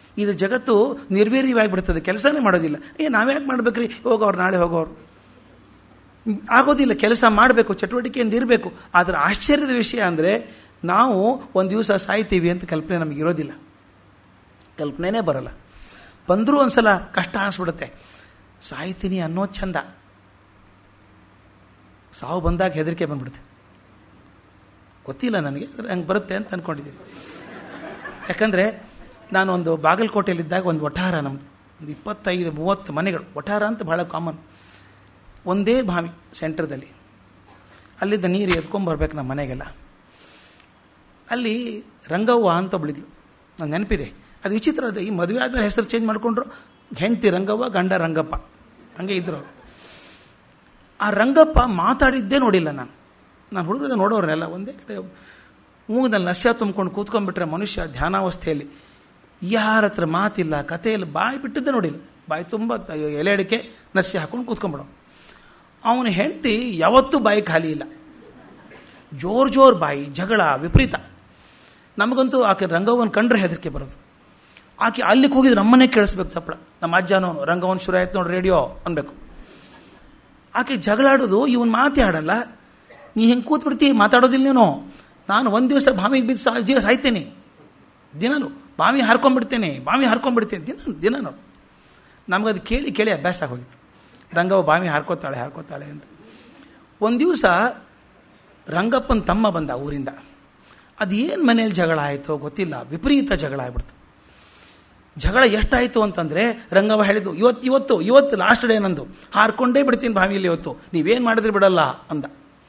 ಇದು ಜಗತ್ತು ನಿರ್ವೀರ್ಯವಾಗಿಬಿಡ್ತದೆ ಕೆಲಸನೇ ಮಾಡೋದಿಲ್ಲ ಏ ನಾವ್ಯಾಕೆ ಮಾಡ್ಬೇಕ್ರಿ ಹೋಗೋರು ನಾಳೆ ಹೋಗೋರು ಆಗೋದಿಲ್ಲ ಕೆಲಸ ಮಾಡಬೇಕು ಚಟುವಟಿಕೆಯಿಂದ ಇರಬೇಕು ಆದರೆ ಆಶ್ಚರ್ಯದ ವಿಷಯ ಅಂದರೆ ನಾವು ಒಂದು ದಿವಸ ಸಾಯ್ತೀವಿ ಅಂತ ಕಲ್ಪನೆ ನಮಗೆ ಇರೋದಿಲ್ಲ ಕಲ್ಪನೆನೇ ಬರಲ್ಲ ಬಂದರೂ ಒಂದು ಸಲ ಕಷ್ಟ ಅನಿಸ್ಬಿಡುತ್ತೆ ಸಾಯ್ತೀನಿ ಅನ್ನೋ ಚಂದ ಸಾವು ಬಂದಾಗ ಹೆದರಿಕೆ ಬಂದ್ಬಿಡುತ್ತೆ ಗೊತ್ತಿಲ್ಲ ನನಗೆ ಹಂಗೆ ಬರುತ್ತೆ ಅಂತ ಅಂದ್ಕೊಂಡಿದ್ದೀನಿ ಯಾಕಂದರೆ ನಾನು ಒಂದು ಬಾಗಲಕೋಟೆಯಲ್ಲಿದ್ದಾಗ ಒಂದು ವಠಾರ ನಮ್ಮದು ಒಂದು ಇಪ್ಪತ್ತೈದು ಮೂವತ್ತು ಮನೆಗಳು ವಠಾರ ಅಂತ ಭಾಳ ಕಾಮನ್ ಒಂದೇ ಬಾವಿ ಸೆಂಟ್ರದಲ್ಲಿ ಅಲ್ಲಿದ್ದ ನೀರು ಎತ್ಕೊಂಬರ್ಬೇಕು ನಮ್ಮ ಮನೆಗೆಲ್ಲ ಅಲ್ಲಿ ರಂಗವ್ವ ಅಂತ ಒಬ್ಳಿದ್ಲು ನಂಗೆ ನೆನಪಿದೆ ಅದು ವಿಚಿತ್ರ ಅದು ಈ ಮದುವೆ ಆದಮೇಲೆ ಹೆಸರು ಚೇಂಜ್ ಮಾಡಿಕೊಂಡ್ರು ಹೆಂಡ್ತಿ ರಂಗವ್ವ ಗಂಡ ರಂಗಪ್ಪ ಹಂಗೆ ಇದ್ರು ಅವ್ರು. ಆ ರಂಗಪ್ಪ ಮಾತಾಡಿದ್ದೇ ನೋಡಿಲ್ಲ ನಾನು ನಾನು ಹುಡುಗರದ ನೋಡೋರನ್ನೆಲ್ಲ ಒಂದೇ ಕಡೆ ಮೂಗದಲ್ಲಿ ನಶ್ಯ ತುಂಬ್ಕೊಂಡು ಕೂತ್ಕೊಂಡ್ಬಿಟ್ರೆ ಮನುಷ್ಯ ಧ್ಯಾನಾವಸ್ಥೆಯಲ್ಲಿ ಯಾರ ಹತ್ರ ಮಾತಿಲ್ಲ ಕಥೆಯಲ್ಲಿ ಬಾಯಿ ಬಿಟ್ಟಿದ್ದೇ ನೋಡಿಲ್ಲ ಬಾಯಿ ತುಂಬ ಎಲೆ ಅಡಿಕೆ ನಶ್ಯ ಹಾಕೊಂಡು ಕೂತ್ಕೊಂಡ್ಬಿಡೋ ಅವನ ಹೆಂಡತಿ ಯಾವತ್ತೂ ಬಾಯಿ ಖಾಲಿ ಇಲ್ಲ ಜೋರು ಜೋರು ಬಾಯಿ ಜಗಳ ವಿಪರೀತ ನಮಗಂತೂ ಆಕೆ ರಂಗವ್ವನ ಕಂಡ್ರೆ ಹೆದರಿಕೆ ಬರೋದು ಆಕೆ ಅಲ್ಲಿಗೆ ಹೋಗಿದ್ರೆ ನಮ್ಮನ್ನೇ ಕೇಳಿಸ್ಬೇಕು ಚಪ್ಪಳ ನಮ್ಮ ಅಜ್ಜನೋ ರಂಗವನ್ ಶುರು ಆಯ್ತು ನೋಡಿ ರೇಡಿಯೋ ಅನ್ಬೇಕು ಆಕೆ ಜಗಳಾಡೋದು ಇವನ್ ಮಾತೇ ಆಡಲ್ಲ ನೀ ಹಿಂಗೆ ಕೂತ್ಬಿಡ್ತಿ ಮಾತಾಡೋದಿಲ್ಲ ನೀನು ನಾನು ಒಂದು ದಿವಸ ಬಾವಿಗೆ ಬಿದ್ದು ಸಾ ಜೀವ ಸಾಯ್ತೇನೆ ದಿನನು ಬಾವಿ ಹರ್ಕೊಂಡ್ಬಿಡ್ತೇನೆ ಬಾವಿ ಹರ್ಕೊಂಡ್ಬಿಡ್ತೇನೆ ದಿನ ದಿನ ನೋಡಿ ನಮಗದು ಕೇಳಿ ಕೇಳಿ ಅಭ್ಯಾಸ ಆಗೋಗಿತ್ತು ರಂಗವ್ವ ಬಾವಿ ಹಾರ್ಕೋತಾಳೆ ಹಾರ್ಕೋತಾಳೆ ಅಂತ ಒಂದು ದಿವಸ ರಂಗಪ್ಪನ ತಮ್ಮ ಬಂದ ಊರಿಂದ ಅದು ಏನು ಮನೇಲಿ ಜಗಳ ಆಯಿತೋ ಗೊತ್ತಿಲ್ಲ ವಿಪರೀತ ಜಗಳ ಆಗ್ಬಿಡ್ತು ಜಗಳ ಎಷ್ಟಾಯಿತು ಅಂತಂದರೆ ರಂಗವ್ವ ಹೇಳಿದ್ದು ಇವತ್ತು ಇವತ್ತು ಇವತ್ತು ಲಾಸ್ಟ್ ಡೇ ನಂದು ಹಾರ್ಕೊಂಡೇ ಬಿಡ್ತೀನಿ ಬಾವಿಯಲ್ಲಿ ಇವತ್ತು ನೀವೇನು ಮಾಡಿದ್ರೆ ಬಿಡಲ್ಲ ಅಂದ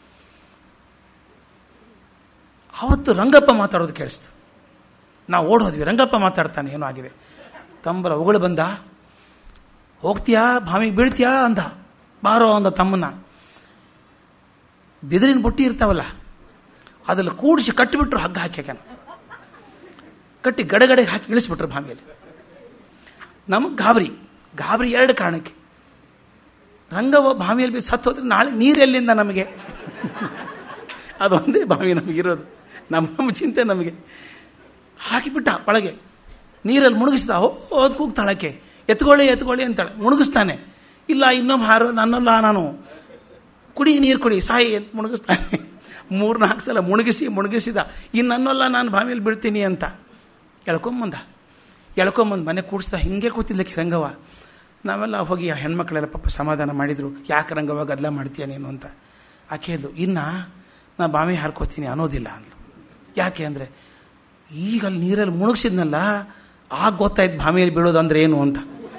ಅವತ್ತು ರಂಗಪ್ಪ ಮಾತಾಡೋದು ಕೇಳಿಸ್ತು ನಾವು ಓಡೋದ್ವಿ ರಂಗಪ್ಪ ಮಾತಾಡ್ತಾನೆ ಏನೋ ಆಗಿದೆ ತಂಬರ ಉಗುಳು ಬಂದ ಹೋಗ್ತೀಯಾ ಬಾವಿಗೆ ಬೀಳ್ತೀಯಾ ಅಂದ ಬಾರೋ ಅಂದ ತಮ್ಮನ್ನ ಬಿದಿರಿನ ಬುಟ್ಟಿ ಇರ್ತಾವಲ್ಲ ಅದ್ರಲ್ಲಿ ಕೂಡಿಸಿ ಕಟ್ಟಿಬಿಟ್ರು ಹಗ್ಗ ಹಾಕ್ಯಾಕನ ಕಟ್ಟಿ ಗಡಗಡೆಗೆ ಹಾಕಿ ಇಳಿಸ್ಬಿಟ್ರು ಬಾವಿಯಲ್ಲಿ ನಮಗೆ ಗಾಬರಿ ಗಾಬರಿ ಎರಡು ಕಾರಣಕ್ಕೆ ರಂಗವ್ವ ಬಾವಿಯಲ್ಲಿ ಬಿ ಸತ್ತು ಹೋದ್ರೆ ನಾಳೆ ನೀರೆಲ್ಲಿಂದ ನಮಗೆ ಅದೊಂದೇ ಬಾವಿ ನಮಗಿರೋದು ನಮ್ಮ ನಮ್ಮ ಚಿಂತೆ ನಮಗೆ ಹಾಕಿಬಿಟ್ಟ ಒಳಗೆ ನೀರಲ್ಲಿ ಮುಳುಗಿಸ್ದ ಹೋದ್ ಕೂಗ್ತಾಳಕ್ಕೆ ಎತ್ಕೊಳ್ಳಿ ಎತ್ಕೊಳ್ಳಿ ಅಂತಾಳೆ ಮುಳುಗಿಸ್ತಾನೆ ಇಲ್ಲ ಇನ್ನೊಬ್ಬ ಹಾರೋ ನನ್ನಲ್ಲ ನಾನು ಕುಡಿ ನೀರು ಕುಡಿ ಸಾಯಿ ಅಂತ ಮುಳುಗಿಸ್ತಾನೆ ಮೂರು ನಾಲ್ಕು ಸಲ ಮುಳುಗಿಸಿ ಮುಳುಗಿಸಿದ ಇನ್ನು ನನ್ನಲ್ಲ ನಾನು ಬಾವಿಯಲ್ಲಿ ಬೀಳ್ತೀನಿ ಅಂತ ಎಳ್ಕೊಂಬಂದ ಎಳ್ಕೊಂಬಂದು ಮನೆ ಕೂಡಿಸ್ದ ಹಿಂಗೆ ಕೂತಿದ್ದಕ್ಕೆ ರಂಗವ್ವ ನಾವೆಲ್ಲ ಹೋಗಿ ಆ ಹೆಣ್ಮಕ್ಳೆಲ್ಲ ಪಾಪ ಸಮಾಧಾನ ಮಾಡಿದರು ಯಾಕೆ ರಂಗವ್ವ ಗದ್ದಲ ಮಾಡ್ತೀಯ ನೀನು ಅಂತ ಆಕೆ ಹೇಳಿದ್ಲು ಇನ್ನು ನಾ ಬಾವಿ ಹಾರ್ಕೋತೀನಿ ಅನ್ನೋದಿಲ್ಲ ಅಂದ್ಲು ಯಾಕೆ ಅಂದರೆ ಈಗ ಅಲ್ಲಿ ನೀರಲ್ಲಿ ಮುಳುಗಿಸಿದ್ನಲ್ಲ ಆಗ ಗೊತ್ತಾಯ್ತು ಬಾವಿಯಲ್ಲಿ ಬೀಳೋದು ಅಂದ್ರೆ ಏನು ಅಂತ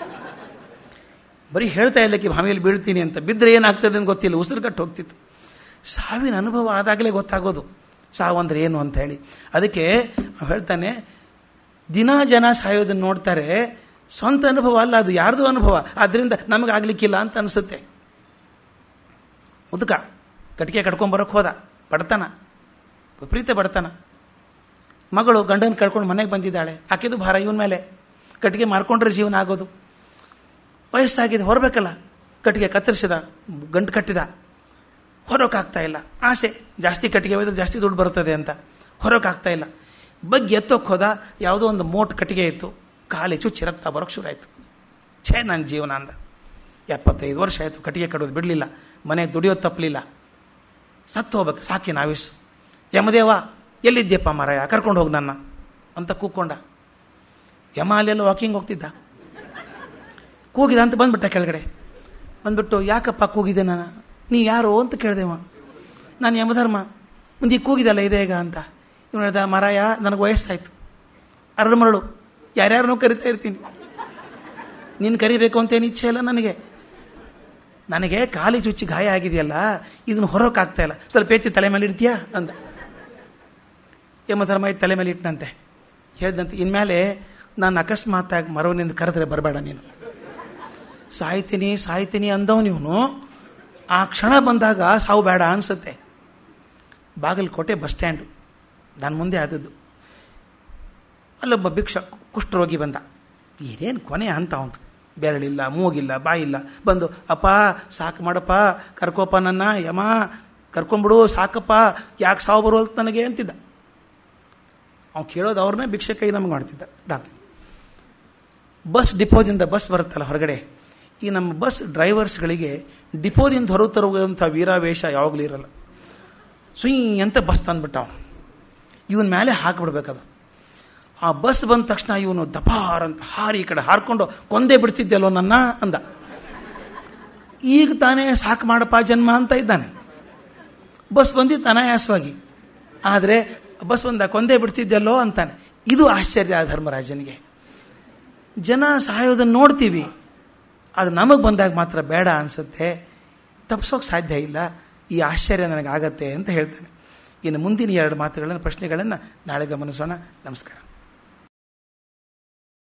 ಬರೀ ಹೇಳ್ತಾ ಇಲ್ಲಕ್ಕೆ ಬಾವಿಯಲ್ಲಿ ಬೀಳ್ತೀನಿ ಅಂತ ಬಿದ್ದರೆ ಏನಾಗ್ತದೆ ಅಂತ ಗೊತ್ತಿಲ್ಲ ಉಸಿರುಗಟ್ಟು ಹೋಗ್ತಿತ್ತು ಸಾವಿನ ಅನುಭವ ಆದಾಗಲೇ ಗೊತ್ತಾಗೋದು ಸಾವು ಅಂದ್ರೆ ಏನು ಅಂತ ಹೇಳಿ ಅದಕ್ಕೆ ಅವ್ನು ಹೇಳ್ತಾನೆ ದಿನ ಜನ ಸಾಯೋದನ್ನು ನೋಡ್ತಾರೆ ಸ್ವಂತ ಅನುಭವ ಅಲ್ಲ ಅದು ಯಾರ್ದು ಅನುಭವ ಆದ್ದರಿಂದ ನಮಗಾಗಲಿಕ್ಕಿಲ್ಲ ಅಂತ ಅನಿಸುತ್ತೆ ಮುದುಕ ಕಟ್ಟಿಗೆ ಕಟ್ಕೊಂಬರೋಕೆ ಹೋದ ಬಡತನ ವಿಪರೀತ ಬಡತನ ಮಗಳು ಗಂಡನ ಕಳ್ಕೊಂಡು ಮನೆಗೆ ಬಂದಿದ್ದಾಳೆ ಆಕೆದು ಭಾರ ಇವನ ಮೇಲೆ ಕಟ್ಟಿಗೆ ಮಾರ್ಕೊಂಡ್ರೆ ಜೀವನ ಆಗೋದು ವಯಸ್ಸಾಗಿದೆ ಹೊರಬೇಕಲ್ಲ ಕಟ್ಟಿಗೆ ಕತ್ತರಿಸಿದ ಗಂಟು ಕಟ್ಟಿದ ಹೊರೋಕ್ಕಾಗ್ತಾ ಇಲ್ಲ ಆಸೆ ಜಾಸ್ತಿ ಕಟ್ಟಿಗೆ ಒಯ್ದ್ರೆ ಜಾಸ್ತಿ ದುಡ್ಡು ಬರ್ತದೆ ಅಂತ ಹೊರೋಕ್ಕಾಗ್ತಾ ಇಲ್ಲ ಬಗ್ಗೆ ಎತ್ತೋಕೆ ಹೋದ ಯಾವುದೋ ಒಂದು ಮೋಟ್ ಕಟ್ಟಿಗೆ ಇತ್ತು ಕಾಲಿ ಚುಚ್ಚಿ ರಕ್ತ ಬರೋಕ್ಕೆ ಶುರು ಆಯಿತು ಛೇ ನನ್ನ ಜೀವನ ಅಂದ ಎಪ್ಪತ್ತೈದು ವರ್ಷ ಆಯಿತು ಕಟ್ಟಿಗೆ ಕಟ್ಟೋದು ಬಿಡಲಿಲ್ಲ ಮನೆ ದುಡಿಯೋದು ತಪ್ಪಲಿಲ್ಲ ಸತ್ತು ಹೋಗ್ಬೇಕು ಸಾಕಿ ನಾವಿಸು ಯಮದೇವ ಎಲ್ಲಿದ್ಯಪ್ಪ ಮಾರಾಯ ಕರ್ಕೊಂಡು ಹೋಗಿ ನನ್ನ ಅಂತ ಕೂಕ್ಕೊಂಡ ಯಮ ಅಲ್ಲೆಲ್ಲ ವಾಕಿಂಗ್ ಹೋಗ್ತಿದ್ದ ಕೂಗಿದ ಅಂತ ಬಂದ್ಬಿಟ್ಟ ಕೆಳಗಡೆ ಬಂದ್ಬಿಟ್ಟು ಯಾಕಪ್ಪ ಕೂಗಿದೆ ನಾನು ನೀ ಯಾರು ಅಂತ ಕೇಳಿದೆವ ನಾನು ಯಮಧರ್ಮ ಮುಂದೆ ಕೂಗಿದಲ್ಲ ಇದೆ ಈಗ ಅಂತ ಇವನು ಹೇಳ್ದ ಮಾರಾಯ ನನಗೆ ವಯಸ್ಸಾಯಿತು ಅರಳು ಮರಳು ಯಾರ್ಯಾರನ್ನೂ ಕರಿತಾ ಇರ್ತೀನಿ ನೀನು ಕರಿಬೇಕು ಅಂತೇನು ಇಚ್ಛೆ ಇಲ್ಲ ನನಗೆ ನನಗೆ ಖಾಲಿ ಚುಚ್ಚಿ ಗಾಯ ಆಗಿದೆಯಲ್ಲ ಇದನ್ನು ಹೊರೋಕ್ಕಾಗ್ತಾ ಇಲ್ಲ ಸ್ವಲ್ಪ ಎತ್ತಿ ತಲೆ ಮೇಲೆ ಇಡ್ತೀಯಾ ಅಂದ ಯಮಧರ್ಮ ಇತ್ತು ತಲೆ ಮೇಲೆ ಇಟ್ಟನಂತೆ ಹೇಳಿದಂತೆ ಇನ್ಮೇಲೆ ನಾನು ಅಕಸ್ಮಾತಾಗಿ ಮರವನಿಂದ ಕರೆದ್ರೆ ಬರಬೇಡ ನೀನು ಸಾಯ್ತೀನಿ ಸಾಯ್ತೀನಿ ಅಂದವನಿವನು ಆ ಕ್ಷಣ ಬಂದಾಗ ಸಾವು ಬೇಡ ಅನಿಸುತ್ತೆ ಬಾಗಲಕೋಟೆ ಬಸ್ ಸ್ಟ್ಯಾಂಡು ನಾನು ಮುಂದೆ ಆದದ್ದು ಅಲ್ಲೊಬ್ಬ ಭಿಕ್ಷ ಕುಷ್ಠರೋಗಿ ಬಂದ ಏನೇನು ಕೊನೆ ಅಂತ ಅವನು ಬೆರಳಿಲ್ಲ ಮೂಗಿಲ್ಲ ಬಾಯಿಲ್ಲ ಬಂದು ಅಪ್ಪ ಸಾಕು ಮಾಡಪ್ಪ ಕರ್ಕೋಪ್ಪ ನನ್ನ ಯಮ ಕರ್ಕೊಂಬಿಡು ಸಾಕಪ್ಪ ಯಾಕೆ ಸಾವು ಬರೋಲ್ತು ನನಗೆ ಅಂತಿದ್ದ ಅವ್ನು ಕೇಳೋದು ಅವ್ರನ್ನೇ ಭಿಕ್ಷೆ ಕೈ ನಮ್ಗೆ ಮಾಡ್ತಿದ್ದ ಡಾಕ್ಟರ್ ಬಸ್ ಡಿಪೋದಿಂದ ಬಸ್ ಬರುತ್ತಲ್ಲ ಹೊರಗಡೆ ಈ ನಮ್ಮ ಬಸ್ ಡ್ರೈವರ್ಸ್ಗಳಿಗೆ ಡಿಪೋದಿಂದ ಹೊರ ತರುವಂಥ ವೀರಾವೇಶ ಯಾವಾಗಲೂ ಇರಲ್ಲ ಸುಯ್ ಅಂತ ಬಸ್ ತಂದ್ಬಿಟ್ಟ ಅವನು ಇವನ ಮೇಲೆ ಹಾಕಿಬಿಡ್ಬೇಕದು ಆ ಬಸ್ ಬಂದ ತಕ್ಷಣ ಇವನು ದಪಾರ್ ಅಂತ ಹಾರಿ ಈ ಕಡೆ ಹಾರ್ಕೊಂಡು ಕೊಂದೇ ಬಿಡ್ತಿದ್ದೆಲ್ಲೋ ನನ್ನ ಅಂದ ಈಗ ತಾನೇ ಸಾಕು ಮಾಡಪ್ಪ ಜನ್ಮ ಅಂತ ಇದ್ದಾನೆ ಬಸ್ ಬಂದಿದ್ದು ಅನಾಯಾಸವಾಗಿ ಆದರೆ ಬಸ್ ಬಂದ ಕೊಂದೇ ಬಿಡ್ತಿದ್ದೆಲ್ಲೋ ಅಂತಾನೆ ಇದು ಆಶ್ಚರ್ಯ ಆ ಧರ್ಮರಾಜನಿಗೆ ಜನ ಸಾಯೋದನ್ನು ನೋಡ್ತೀವಿ ಅದು ನಮಗೆ ಬಂದಾಗ ಮಾತ್ರ ಬೇಡ ಅನಿಸುತ್ತೆ ತಪ್ಪಿಸೋಕೆ ಸಾಧ್ಯ ಇಲ್ಲ ಈ ಆಶ್ಚರ್ಯ ನನಗಾಗತ್ತೆ ಅಂತ ಹೇಳ್ತಾನೆ ಇನ್ನು ಮುಂದಿನ ಎರಡು ಮಾತುಗಳನ್ನು ಪ್ರಶ್ನೆಗಳನ್ನು ನಾಳೆ ಗಮನಿಸೋಣ ನಮಸ್ಕಾರ